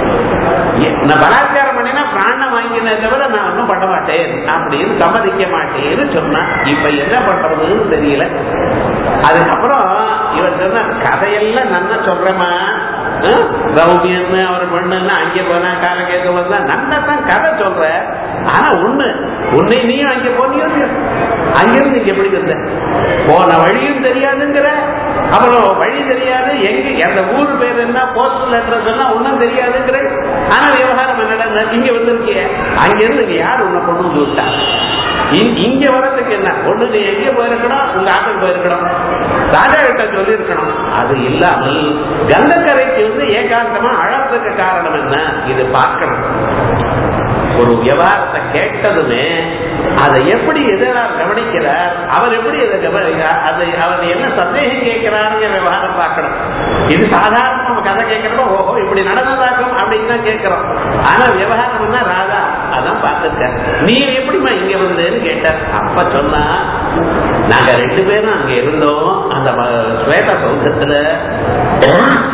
நான் பலாத்காரம் பண்ணினா பிராணம் வாங்கினே தவிர நான் ஒன்றும் பண்ண மாட்டேன் அப்படின்னு சம்மதிக்க மாட்டேன்னு சொன்னான் இப்ப என்ன பண்றதுன்னு தெரியல அதுக்கப்புறம் இவன் சொன்ன கதையெல்லாம் நல்லா சொல்றேமா ரவுமியன்னு அவர் பொண்ணுன்னு அங்கே போனா காலகேக்கு வந்தா நல்லா தான் கதை சொல்ற ஆனா ஒண்ணு உன்னை நீயும் அங்க போனியோ அங்கிருந்து இங்க எப்படி வந்த போன வழியும் தெரியாதுங்கிற அப்புறம் வழி தெரியாது எங்க அந்த ஊர் பேர் என்ன போஸ்ட் லெட்டர் சொன்னா ஒன்னும் தெரியாதுங்கிற ஆனா விவகாரம் என்னடா இங்க வந்திருக்கிய அங்கிருந்து இங்க யார் உன்னை கொண்டு வந்து விட்டா இங்க வர்றதுக்கு என்ன ஒண்ணு நீ எங்க போயிருக்கணும் உங்க ஆட்டுக்கு போயிருக்கணும் ராஜா கிட்ட சொல்லி இருக்கணும் அது இல்லாமல் கங்கக்கரைக்கு வந்து ஏகாந்தமா அழறதுக்கு காரணம் என்ன இது பார்க்கணும் ஒரு விவகாரத்தை கேட்டதுமே அதை எப்படி எதிரார் கவனிக்கிறார் அவர் எப்படி அதை கவனிக்கிறார் அது அவர் என்ன சந்தேகம் கேட்கிறாருங்க விவகாரம் பார்க்கணும் இது சாதாரண நம்ம கதை கேட்கிறப்போ ஓஹோ இப்படி நடந்ததாக்கும் அப்படின்னு தான் கேட்கிறோம் ஆனா விவகாரம்னா ராதா அதான் பார்த்துருக்க நீ எப்படிமா இங்க வந்தேன்னு கேட்டார் அப்ப சொன்னா நாங்க ரெண்டு பேரும் அங்க இருந்தோம் அந்த ஸ்வேத சௌதத்துல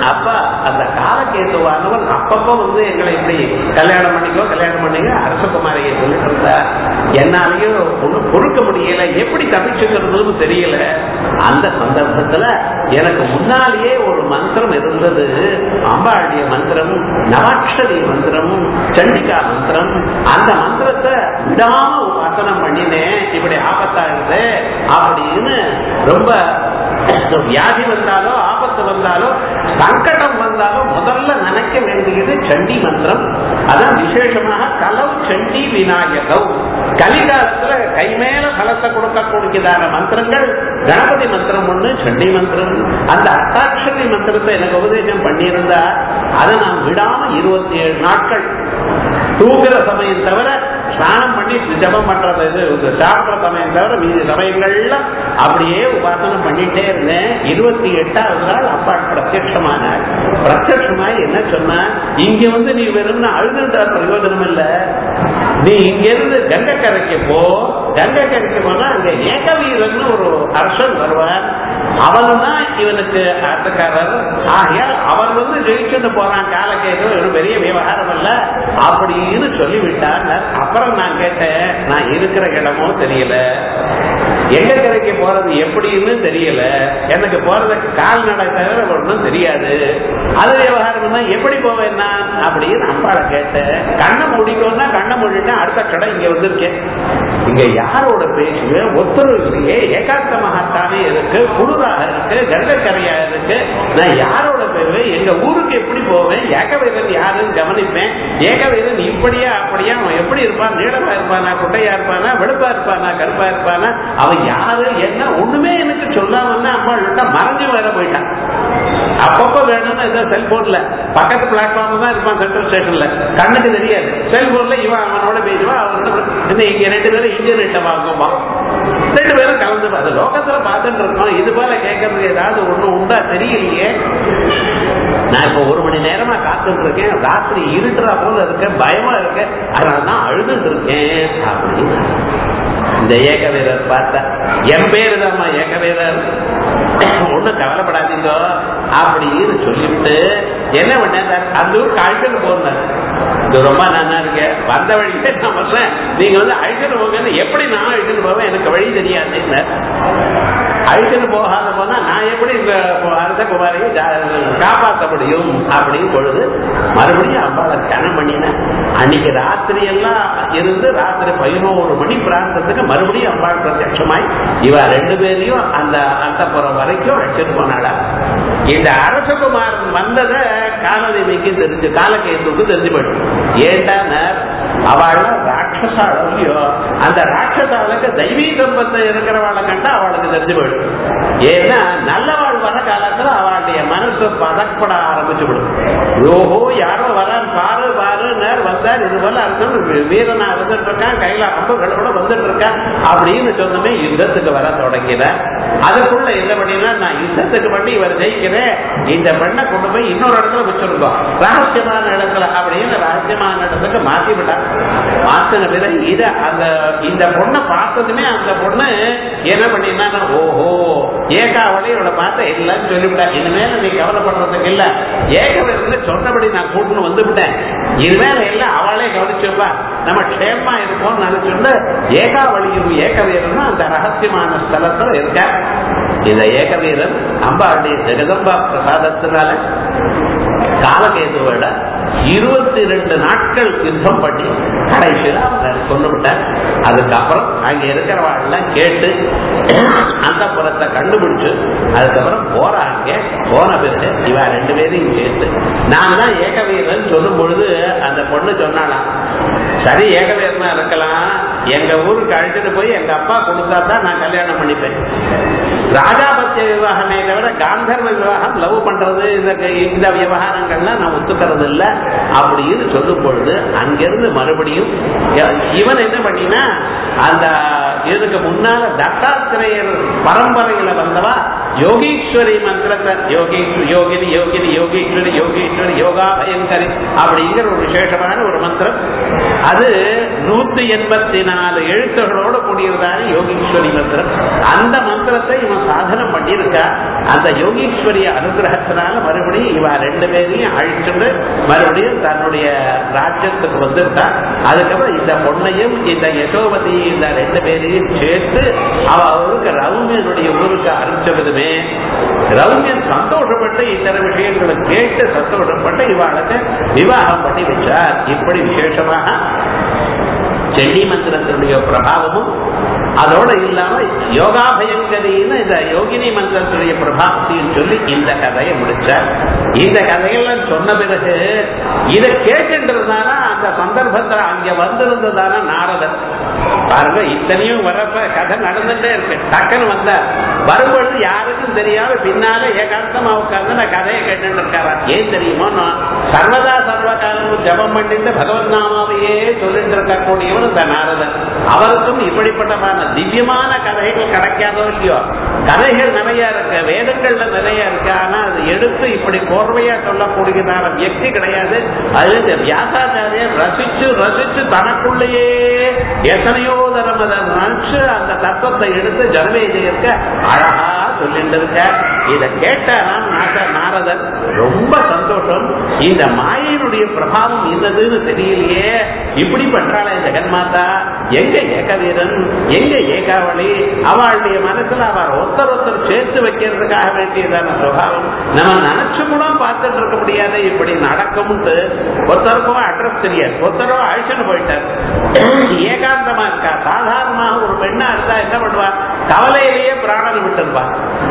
காலகேத்துவானவன் அப்பப்போ வந்து எங்களை இப்படி கல்யாணம் பண்ணிக்கோ கல்யாணம் பண்ணிக்கோ அரசகுமாரியை சொல்லிட்டு இருந்தா என்னாலையும் ஒன்றும் பொறுக்க முடியல எப்படி தப்பிச்சுக்கிறதுன்னு தெரியல அந்த சந்தர்ப்பத்துல எனக்கு முன்னாலேயே ஒரு மந்திரம் இருந்தது அம்பாளுடைய மந்திரம் நவாட்சரி மந்திரம் சண்டிகா மந்திரம் அந்த மந்திரத்தை விடாம உபாசனம் பண்ணினேன் இப்படி ஆபத்தா இருந்து அப்படின்னு ரொம்ப வியாதி வந்தாலோ ஆபத்து வந்தாலோ சங்கடம் வந்தாலோ முதல்ல நினைக்க வேண்டியது சண்டி மந்திரம் அதான் விசேஷமாக கலவு சண்டி விநாயகம் கலிகாலத்துல கை மேல பலத்தை கொடுக்கக்கூடியதான மந்திரங்கள் கணபதி மந்திரம் ஒண்ணு சண்டி மந்திரம் அந்த அஷ்டாட்சரி மந்திரத்தை எனக்கு உபதேசம் பண்ணியிருந்தா அதை நான் விடாம இருபத்தி ஏழு நாட்கள் தூங்குற சமயம் தவிர ஸ்நானம் பண்ணி ஜபம் பண்றது இது சாப்பிடுற சமயம் தவிர மீதி சமயங்கள்ல அப்படியே உபாசனம் பண்ணிட்டே இருந்தேன் இருபத்தி எட்டாவது நாள் அப்பா பிரத்யட்சமான பிரத்யட்சமாய் என்ன சொன்னா இங்க வந்து நீ வெறும் அழுதுன்ற பிரயோஜனம் இல்ல நீ இங்க இருந்து கங்கக்கரைக்கு போ கங்கக்கரைக்கு போனா அங்க ஏகவீரன் ஒரு அரசன் வருவார் அவன் தான் இவனுக்கு ஆட்டக்காரர் ஆகையால் அவன் வந்து ஜெயிச்சுட்டு போறான் காலக்கேது ஒரு பெரிய விவகாரம் அல்ல அப்படின்னு சொல்லிவிட்டார் அப்புறம் நான் கேட்டேன் நான் இருக்கிற இடமோ தெரியல எங்க கரைக்கு போறது எப்படின்னு தெரியல எனக்கு போறதுக்கு கால்நடை தவிர ஒன்றும் தெரியாது அது விவகாரம் தான் எப்படி போவேன் நான் அப்படின்னு அம்பாளை கேட்டேன் கண்ணை முடிக்கணும்னா கண்ணை மூடிட்டேன் அடுத்த கடை இங்க வந்திருக்கேன் இங்க யாரோட பேசுவேன் ஒத்துரு இல்லையே ஏகாந்தமாகத்தானே இருக்கு குளிராக இருக்கு கங்கக்கரையா இருக்கு நான் யாரோட போவேன் எங்க ஊருக்கு எப்படி போவேன் ஏகவேதன் யாருன்னு கவனிப்பேன் ஏகவேதன் இப்படியா அப்படியா அவன் எப்படி இருப்பான் நீளமா இருப்பானா குட்டையா இருப்பானா வெளுப்பா இருப்பானா கருப்பா இருப்பானா அவன் யாரு என்ன ஒண்ணுமே எனக்கு சொல்லாம அம்மா விட்டா மறைஞ்சு வேற போயிட்டான் அப்பப்ப வேணும்னா ஏதோ செல்போன்ல பக்கத்து பிளாட்ஃபார்ம் தான் இருப்பான் சென்ட்ரல் ஸ்டேஷன்ல கண்ணுக்கு தெரியாது செல்போன்ல இவன் அவனோட பேசுவான் அவனோட இந்த இங்க ரெண்டு பேரும் இன்டர்நெட்டை வாங்குமா ரெண்டு பேரும் கலந்து அது லோகத்துல பார்த்துட்டு இருக்கோம் இது போல கேட்கறதுக்கு ஏதாவது ஒண்ணு உண்டா தெரியலையே நான் இப்ப ஒரு மணி நேரமா காத்துட்டு இருக்கேன் ராத்திரி இருட்டுறா போல இருக்கேன் பயமா இருக்கு அதனால தான் அழுதுட்டு இருக்கேன் அப்படின்னு இந்த ஏக வீரர் பார்த்தா என் பேரு தான்மா ஏக வீரர் ஒண்ணும் கவலைப்படாதீங்க அப்படின்னு சொல்லிவிட்டு என்ன பண்ண அந்த ஊருக்கு அழுகன்னு போனார் இது ரொம்ப நல்லா இருக்கு வந்த வழியே நான் சொல்றேன் நீங்க வந்து அழுகன்னு போங்கன்னு எப்படி நான் அழுகன்னு போவேன் எனக்கு வழி தெரியாது அழுகன்னு போகாத போனா நான் எப்படி இந்த அரசகுமாரையை காப்பாற்ற முடியும் அப்படின்னு பொழுது மறுபடியும் அம்பாவை கனம் பண்ணினேன் அன்னைக்கு ராத்திரி எல்லாம் இருந்து ராத்திரி பதினோரு மணி பிராந்தத்துக்கு மறுபடியும் அம்பாள் பிரத்யட்சமாய் இவ ரெண்டு பேரையும் அந்த அந்த புறம் வரைக்கும் வச்சுட்டு போனாடா இந்த அரசகுமாரன் வந்ததை காலதேவிக்கு தெரிஞ்சு காலகேத்துக்கு தெரிஞ்சு போயிடும் ஏன்டா அவள் ராட்சசாலையோ அந்த ராட்சசாலுக்கு தெய்வீ சம்பத்தை இருக்கிறவளை கண்டா அவளுக்கு தெரிஞ்சு போயிடும் ஏன்னா நல்லவாள் வர காலத்துல அவளுடைய மனசு பதப்பட ஆரம்பிச்சு விடும் ஓஹோ யாரோ வரான் பாரு பாரு நேர் வந்தார் இது போல அர்த்தம் வீரனா வந்துட்டு இருக்கான் கையில அம்புகளோட வந்துட்டு இருக்கான் அப்படின்னு சொன்னமே யுத்தத்துக்கு வர தொடங்கினார் அதுக்குள்ள என்ன பண்ணினா நான் யுத்தத்துக்கு பண்ணி இவர் ஜெயிக்கிறேன் இந்த பெண்ணை கொண்டு போய் இன்னொரு இடத்துல வச்சிருக்கோம் ரகசியமான இடத்துல அப்படின்னு ரகசியமான இடத்துக்கு மாத்தி விட்டார் மாத்தின பிறகு இத அந்த இந்த பொண்ணை பார்த்ததுமே அந்த பொண்ணு என்ன பண்ணினா ஓஹோ ஏகாவளி இவளை பார்த்த இல்லைன்னு சொல்லிவிட்டா இனிமேல நீ கவலைப்படுறதுக்கு இல்ல ஏகவளி சொன்னபடி நான் கூட்டுன்னு வந்து விட்டேன் இனிமேல இல்ல அவளே கவனிச்சுப்பா நம்ம க்ஷேமா இருப்போம் நினைச்சுட்டு ஏகாவளியும் ஏகவீரனும் அந்த ரகசியமான ஸ்தலத்துல இருக்க இந்த ஏகவீரன் அம்பாளுடைய ஜெகதம்பா பிரசாதத்தினால காலகேதுவோட இருபத்தி ரெண்டு நாட்கள் யுத்தம் பண்ணி கடைசியில் அவங்க கொண்டு விட்டார் அதுக்கப்புறம் அங்க இருக்கிறவாள்லாம் கேட்டு அந்த புறத்தை கண்டுபிடிச்சு அதுக்கப்புறம் போறாங்க போன பிறகு இவ ரெண்டு பேரையும் கேட்டு நான் தான் ஏகவீரன் சொல்லும் பொழுது அந்த பொண்ணு சொன்னாலாம் சரி ஏகவீரனா இருக்கலாம் எங்க ஊருக்கு அழைச்சிட்டு போய் எங்க அப்பா கொடுத்தா தான் நான் கல்யாணம் பண்ணிப்பேன் ராஜாபத்திய விவாகமே தவிர காந்தர்வ விவாகம் லவ் பண்றது இந்த இந்த விவகாரங்கள்லாம் நான் ஒத்துக்கிறது இல்ல அப்படின்னு சொல்லும் பொழுது அங்கிருந்து மறுபடியும் இவன் என்ன பண்ணினா அந்த இதுக்கு முன்னால தத்தாத்திரேயர் பரம்பரையில வந்தவா யோகீஸ்வரி மந்திரத்தை யோகீஸ்வரி யோகினி யோகினி யோகீஸ்வரி யோகீஸ்வரி யோகா பயங்கரி அப்படிங்கிற ஒரு விசேஷமான ஒரு மந்திரம் அது நூத்தி எண்பத்தி நாலு எழுத்துகளோடு கூடியதான யோகீஸ்வரி மந்திரம் அந்த மந்திரத்தை இவன் சாதனம் பண்ணியிருக்கா அந்த யோகீஸ்வரிய அனுகிரகத்தினால மறுபடியும் இவ ரெண்டு பேரையும் அழிச்சுட்டு மறுபடியும் தன்னுடைய ராஜ்யத்துக்கு வந்துட்டா அதுக்கப்புறம் இந்த பொண்ணையும் இந்த யசோபதி இந்த ரெண்டு பேரையும் சேர்த்து அவ அவருக்கு ரவுமியனுடைய ஊருக்கு அனுப்பிச்சதுமே ரவுமியன் சந்தோஷப்பட்டு இத்தனை விஷயங்களை கேட்டு சந்தோஷப்பட்டு இவாளுக்கு விவாகம் பண்ணி வச்சார் இப்படி விசேஷமாக செடி மந்திரத்தினுடைய பிரபாவமும் அதோட இல்லாம யோகாபயங்கரின்னு இந்த யோகினி மந்திரத்துடைய பிரபாவத்தையும் சொல்லி இந்த கதையை முடிச்சார் இந்த கதையெல்லாம் சொன்ன பிறகு இதை கேட்டுன்றதுனால அந்த சந்தர்ப்பத்துல அங்க வந்திருந்ததான நாரதர் பாருங்க இத்தனையும் வரப்ப கதை நடந்துட்டே இருக்கு டக்குன்னு வந்தார் வரும்பொழுது யாருக்கும் தெரியாம பின்னால ஏகாந்தமா உட்கார்ந்து நான் கதையை கேட்டு இருக்காரா ஏன் தெரியுமோ நான் சர்வதா சர்வ காலமும் ஜபம் பண்ணிட்டு பகவத் நாமாவையே சொல்லிட்டு இருக்கக்கூடியவர் இந்த நாரதன் அவருக்கும் இப்படிப்பட்டமான திவ்யமான கதைகள் கிடைக்காதோ இல்லையோ கதைகள் நிறைய இருக்கு வேதங்கள்ல நிறைய இருக்கு ஆனா அது எடுத்து இப்படி கோர்வையா சொல்லக்கூடியதான வியக்தி கிடையாது அது இந்த வியாசாச்சாரியர் ரசிச்சு ரசிச்சு தனக்குள்ளேயே எத்தனையோ தரம் அதை நினைச்சு அந்த தத்துவத்தை எடுத்து ஜனமேஜயருக்கு அழகா சொல்லிட்டு இருக்க இதை கேட்டாராம் நாக- நாரதர் ரொம்ப சந்தோஷம் இந்த மாயினுடைய பிரபாவம் இருந்ததுன்னு தெரியலையே இப்படி பண்றாளே ஜெகன்மாதா எங்க ஏகவீரன் எங்க ஏகாவளி அவளுடைய மனசுல அவர் ஒருத்தர் ஒருத்தர் சேர்த்து வைக்கிறதுக்காக வேண்டியதான சுபாவம் நம்ம நினைச்சு கூட பார்த்துட்டு இருக்க முடியாது இப்படி நடக்கும்ட்டு ஒருத்தருக்கும் அட்ரஸ் தெரியாது ஒருத்தரோ அழிச்சுன்னு போயிட்டார் ஏகாந்தமா இருக்கா சாதாரணமாக ஒரு பெண்ணா இருந்தா என்ன பண்ணுவா கவலையிலேயே பிராணனை விட்டுருப்பா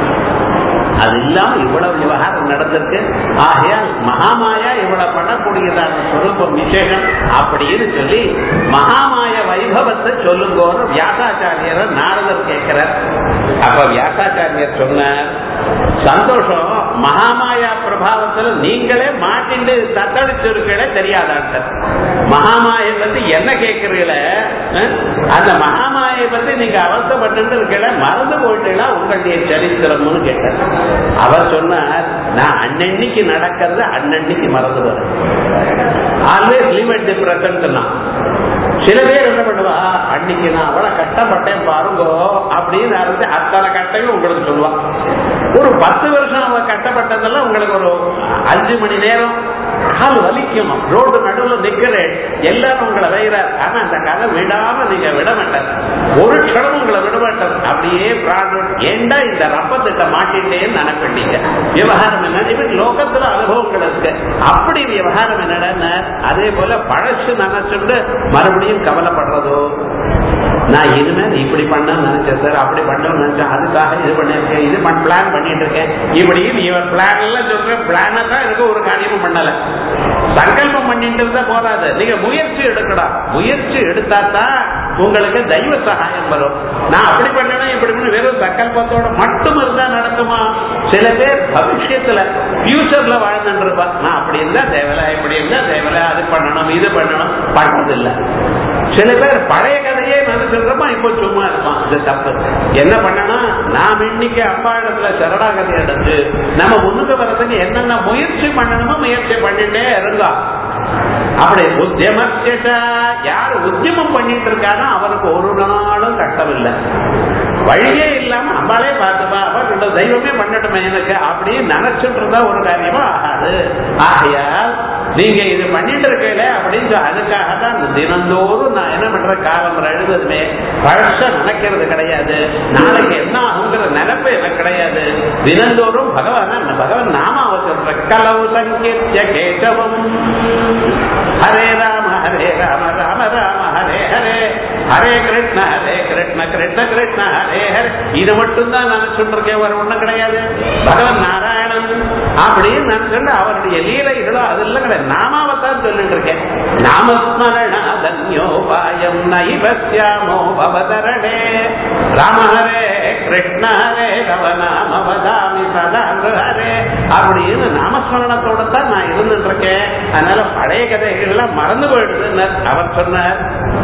அது இல்லாம இவ்வளவு விவகாரம் நடந்திருக்கு ஆகையால் மகாமாயா இவ்வளவு பண்ணக்கூடியதான சொரூபம் விசேஷம் அப்படின்னு சொல்லி மகாமாய வைபவத்தை சொல்லுங்கோன்னு வியாசாச்சாரியரை நாரதர் கேட்கிறார் அப்ப வியாசாச்சாரியர் சொன்னார் சந்தோஷம் மகாமாயா பிரபாவத்துல நீங்களே மாட்டிண்டு தத்தளிச்சிருக்கீங்களே தெரியாதான்ட்டு மகாமாயை பத்தி என்ன கேட்கிறீங்களே அஹ்? அந்த மகாமாயை பத்தி நீங்க அவசப்பட்டு இருக்கீங்களே மறந்து போயிட்டீங்களா உங்களுடைய சரித்திரம்னு கேட்டார் அவர் சொன்னார் நான் அன்னன்னைக்கு நடக்கிறது அன்னன்னைக்கு மறந்து வரும் always live at the present சில பேர் என்ன பண்ணுவா அன்னைக்கு நான் அவ்வளவு கஷ்டப்பட்டேன் பாருங்கோ அப்படின்னு அறுத்து அத்தனை கட்டையும் உங்களுக்கு சொல்லுவான் ஒரு பத்து வருஷம் அவ கஷ்டப்பட்டதெல்லாம் உங்களுக்கு ஒரு அஞ்சு மணி நேரம் கால் வலிக்கும் ரோடு நடுவில் நிக்கிறேன் எல்லாரும் உங்களை வைகிறார் ஆனா அந்த கதை விடாம நீங்க விட மாட்டார் ஒரு க்ஷணம் உங்களை விட மாட்டார் அப்படியே பிராணம் ஏண்டா இந்த ரப்பத்திட்ட மாட்டிட்டேன்னு நினைப்பீங்க விவகாரம் என்ன இப்ப லோகத்துல அனுபவங்கள் இருக்கு அப்படி விவகாரம் என்னடா அதே போல பழசு நினைச்சுட்டு மறுபடியும் கவலைப்படுறதோ நான் இனிமேல் இப்படி பண்ண நினைச்சேன் சார் அப்படி பண்ணணும்னு நினைச்சேன் அதுக்காக இது பண்ணிருக்கேன் இது பிளான் பண்ணிட்டு இருக்கேன் இப்படின்னு இவன் பிளான் எல்லாம் சொல்றேன் பிளான தான் இருக்க ஒரு காரியமும் பண்ணல சங்கல்பம் பண்ணிட்டு இருந்தா போதாது நீங்க முயற்சி எடுக்கடா முயற்சி எடுத்தா தான் உங்களுக்கு தெய்வ சகாயம் வரும் நான் அப்படி பண்ணணும் இப்படி பண்ணணும் வெறும் சங்கல்பத்தோட மட்டும் இருந்தா நடக்குமா சில பேர் பவிஷ்யத்துல ஃபியூச்சர்ல வாழ்ந்துட்டு இருப்பா நான் அப்படி இருந்தா தேவையில்ல இப்படி இருந்தா தேவையில்ல அது பண்ணணும் இது பண்ணணும் பண்றது இல்ல சில பேர் பழைய கதையே நினைச்சிருக்கமா இப்போ சும்மா இருப்பான் இது தப்பு என்ன பண்ணணும் நாம் இன்னைக்கு அப்பா இடத்துல சரணாகதி அடைஞ்சு நம்ம முன்னுக்கு வர்றதுக்கு என்னென்ன முயற்சி பண்ணணுமோ முயற்சி பண்ணிட்டே இருந்தா அப்படி உத்தியமத்தா யார் உத்தியமம் பண்ணிட்டு இருக்கானோ அவனுக்கு ஒரு நாளும் கஷ்டம் இல்லை வழியே இல்லாம அம்பாலே பார்த்துப்பா அப்ப தெய்வமே பண்ணட்டுமே எனக்கு அப்படின்னு நினைச்சிட்டு இருந்தா ஒரு காரியமா ஆகாது ஆகையால் நீங்க இது பண்ணிட்டு இருக்கல அப்படின்னு சொல்லி அதுக்காக தான் தினந்தோறும் நான் என்ன பண்ற காலம் எழுதுமே பழச நினைக்கிறது கிடையாது நாளைக்கு என்ன ஆகுங்கிற நினைப்பு எனக்கு கிடையாது தினந்தோறும் பகவான் பகவான் நாமாவை சொல்ற கலவு சங்கீர்த்திய கேசவம் ஹரே ராம ஹரே ராம ராம ராம ஹரே ஹரே ஹரே கிருஷ்ண ஹரே கிருஷ்ண கிருஷ்ண கிருஷ்ண ஹரே ஹரே இது மட்டும்தான் நினைச்சுட்டு இருக்கேன் வேற ஒண்ணும் கிடையாது பகவான் நாராயணன் அப்படின்னு நினைச்சுட்டு அவருடைய லீலைகளோ அதெல்லாம் கிடையாது நாமாவத்தான் சொல்லிட்டு இருக்கேன் நாமஸ்மரணாதன்யோபாயம் நைபஸ்யாமோ பவதரணே ராம ஹரே கிருஷ்ண ஹரே ரவநாம வதாமி சதா ஹரே அப்படின்னு நாமஸ்மரணத்தோட தான் நான் இருந்துட்டு இருக்கேன் அதனால பழைய கதைகள்லாம் மறந்து போயிடுதுன்னு அவர் சொன்னார்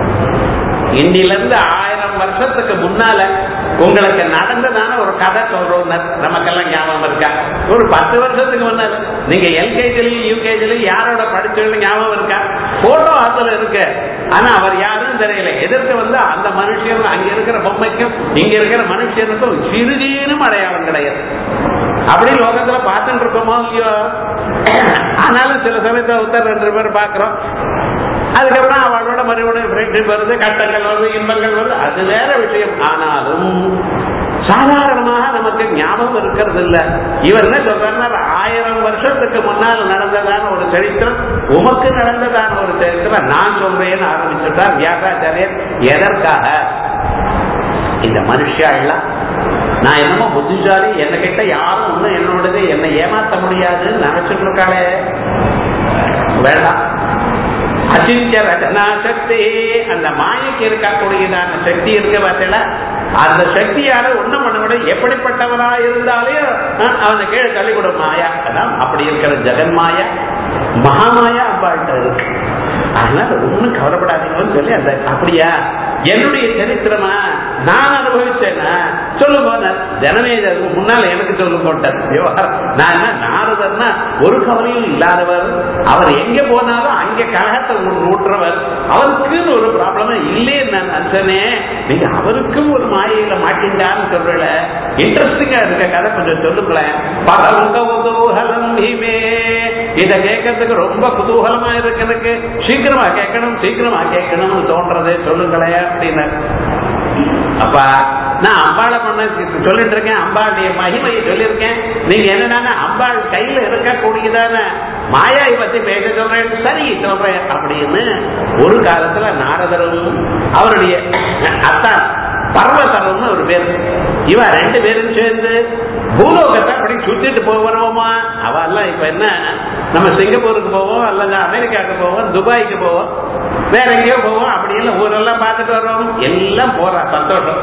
இன்னில இருந்து ஆயிரம் வருஷத்துக்கு முன்னால உங்களுக்கு நடந்ததான ஒரு கதை சொல்றோம் நமக்கெல்லாம் ஞாபகம் இருக்கா ஒரு பத்து வருஷத்துக்கு முன்னால நீங்க எல்கேஜிலையும் யூகேஜிலையும் யாரோட படிச்சவங்க ஞாபகம் இருக்கா போட்டோ அதுல இருக்கு ஆனா அவர் யாருன்னு தெரியல எதிர்த்து வந்து அந்த மனுஷன் அங்க இருக்கிற பொம்மைக்கும் இங்க இருக்கிற மனுஷனுக்கும் சிறுதீனும் அடையாளம் கிடையாது அப்படி லோகத்துல பார்த்துட்டு இருக்கோமோ இல்லையோ ஆனாலும் சில சமயத்துல ஒருத்தர் ரெண்டு பேர் பாக்குறோம் அதுக்கப்புறம் அவளோட மறுபடியும் ஃப்ரெண்ட்ஷிப் வருது கட்டங்கள் வருது இன்பங்கள் வருது அது வேற விஷயம் ஆனாலும் சாதாரணமாக நமக்கு ஞாபகம் இருக்கிறது இல்ல இவர் என்ன சொல்றாருன்னா ஆயிரம் வருஷத்துக்கு முன்னால் நடந்ததான ஒரு சரித்திரம் உமக்கு நடந்ததான ஒரு சரித்திரம் நான் சொல்றேன்னு ஆரம்பிச்சுட்டார் வியாசாச்சாரியர் எதற்காக இந்த மனுஷாள்லாம் நான் என்னமோ புத்திசாலி என்ன கிட்ட யாரும் ஒண்ணும் என்னோடது என்னை ஏமாத்த முடியாதுன்னு நினைச்சிட்டு இருக்காளே வேண்டாம் அச்சிஞ்ச ரச்சனா சக்தி அந்த மாயைக்கு இருக்கக்கூடியதான சக்தி இருக்க பார்த்தல அந்த சக்தியால ஒண்ணும் பண்ண முடியும் எப்படிப்பட்டவரா இருந்தாலே அஹ், அவனை கீழே தள்ளிவிடும் மாயா அதான் அப்படி இருக்கிற ஜெகன் மாயா மகாமாயா அப்பாட்ட இருக்கு அதனால ஒண்ணும் கவலைப்படாதீங்கன்னு சொல்லி அந்த அப்படியா என்னுடைய சரித்திரமா நான் அனுபவிச்சேன்னா சொல்லுங்க தினமே இது முன்னால எனக்கு சொல்லு போட்டார் விவகாரம் நான் என்ன நாரதர்னா ஒரு கவலையும் இல்லாதவர் அவர் எங்க போனாலும் அங்க கலகத்தை ஊ- ஊட்டுறவர் அவருக்குன்னு ஒரு ப்ராப்ளமே இல்லைன்னு நான் நினைச்சனே நீங்க அவருக்கும் ஒரு மாயையில மாட்டிண்டான்னு சொல்றல இன்ட்ரெஸ்டிங்கா இருக்க கதை கொஞ்சம் சொல்லுங்களேன் பரங்க குதூகலம் பீமே இத கேட்கறதுக்கு ரொம்ப குதூகலமா இருக்கு எனக்கு சீக்கிரமா கேட்கணும் சீக்கிரமா கேட்கணும்னு தோன்றதே சொல்லுங்களேன் அப்படின்னு அப்பா நான் அம்பாளை பண்ண சொல்லிட்டு இருக்கேன் அம்பாளுடைய மகிமையை சொல்லியிருக்கேன் நீங்க என்னன்னா அம்பாள் கையில இருக்கக்கூடியதான மாயாவை பத்தி பேச சொல்றேன் சரி சொல்றேன் அப்படின்னு ஒரு காலத்துல நாரதரும் அவருடைய அத்தா பர்வதரம்னு ஒரு பேர் இவ ரெண்டு பேரும் சேர்ந்து பூலோகத்தை அப்படி சுத்திட்டு போவோமா அவ எல்லாம் இப்ப என்ன நம்ம சிங்கப்பூருக்கு போவோம் அல்லது அமெரிக்காவுக்கு போவோம் துபாய்க்கு போவோம் வேற எங்கேயோ போவோம் அப்படி எல்லாம் ஊரெல்லாம் பார்த்துட்டு வர்றோம் எல்லாம் போறா சந்தோஷம்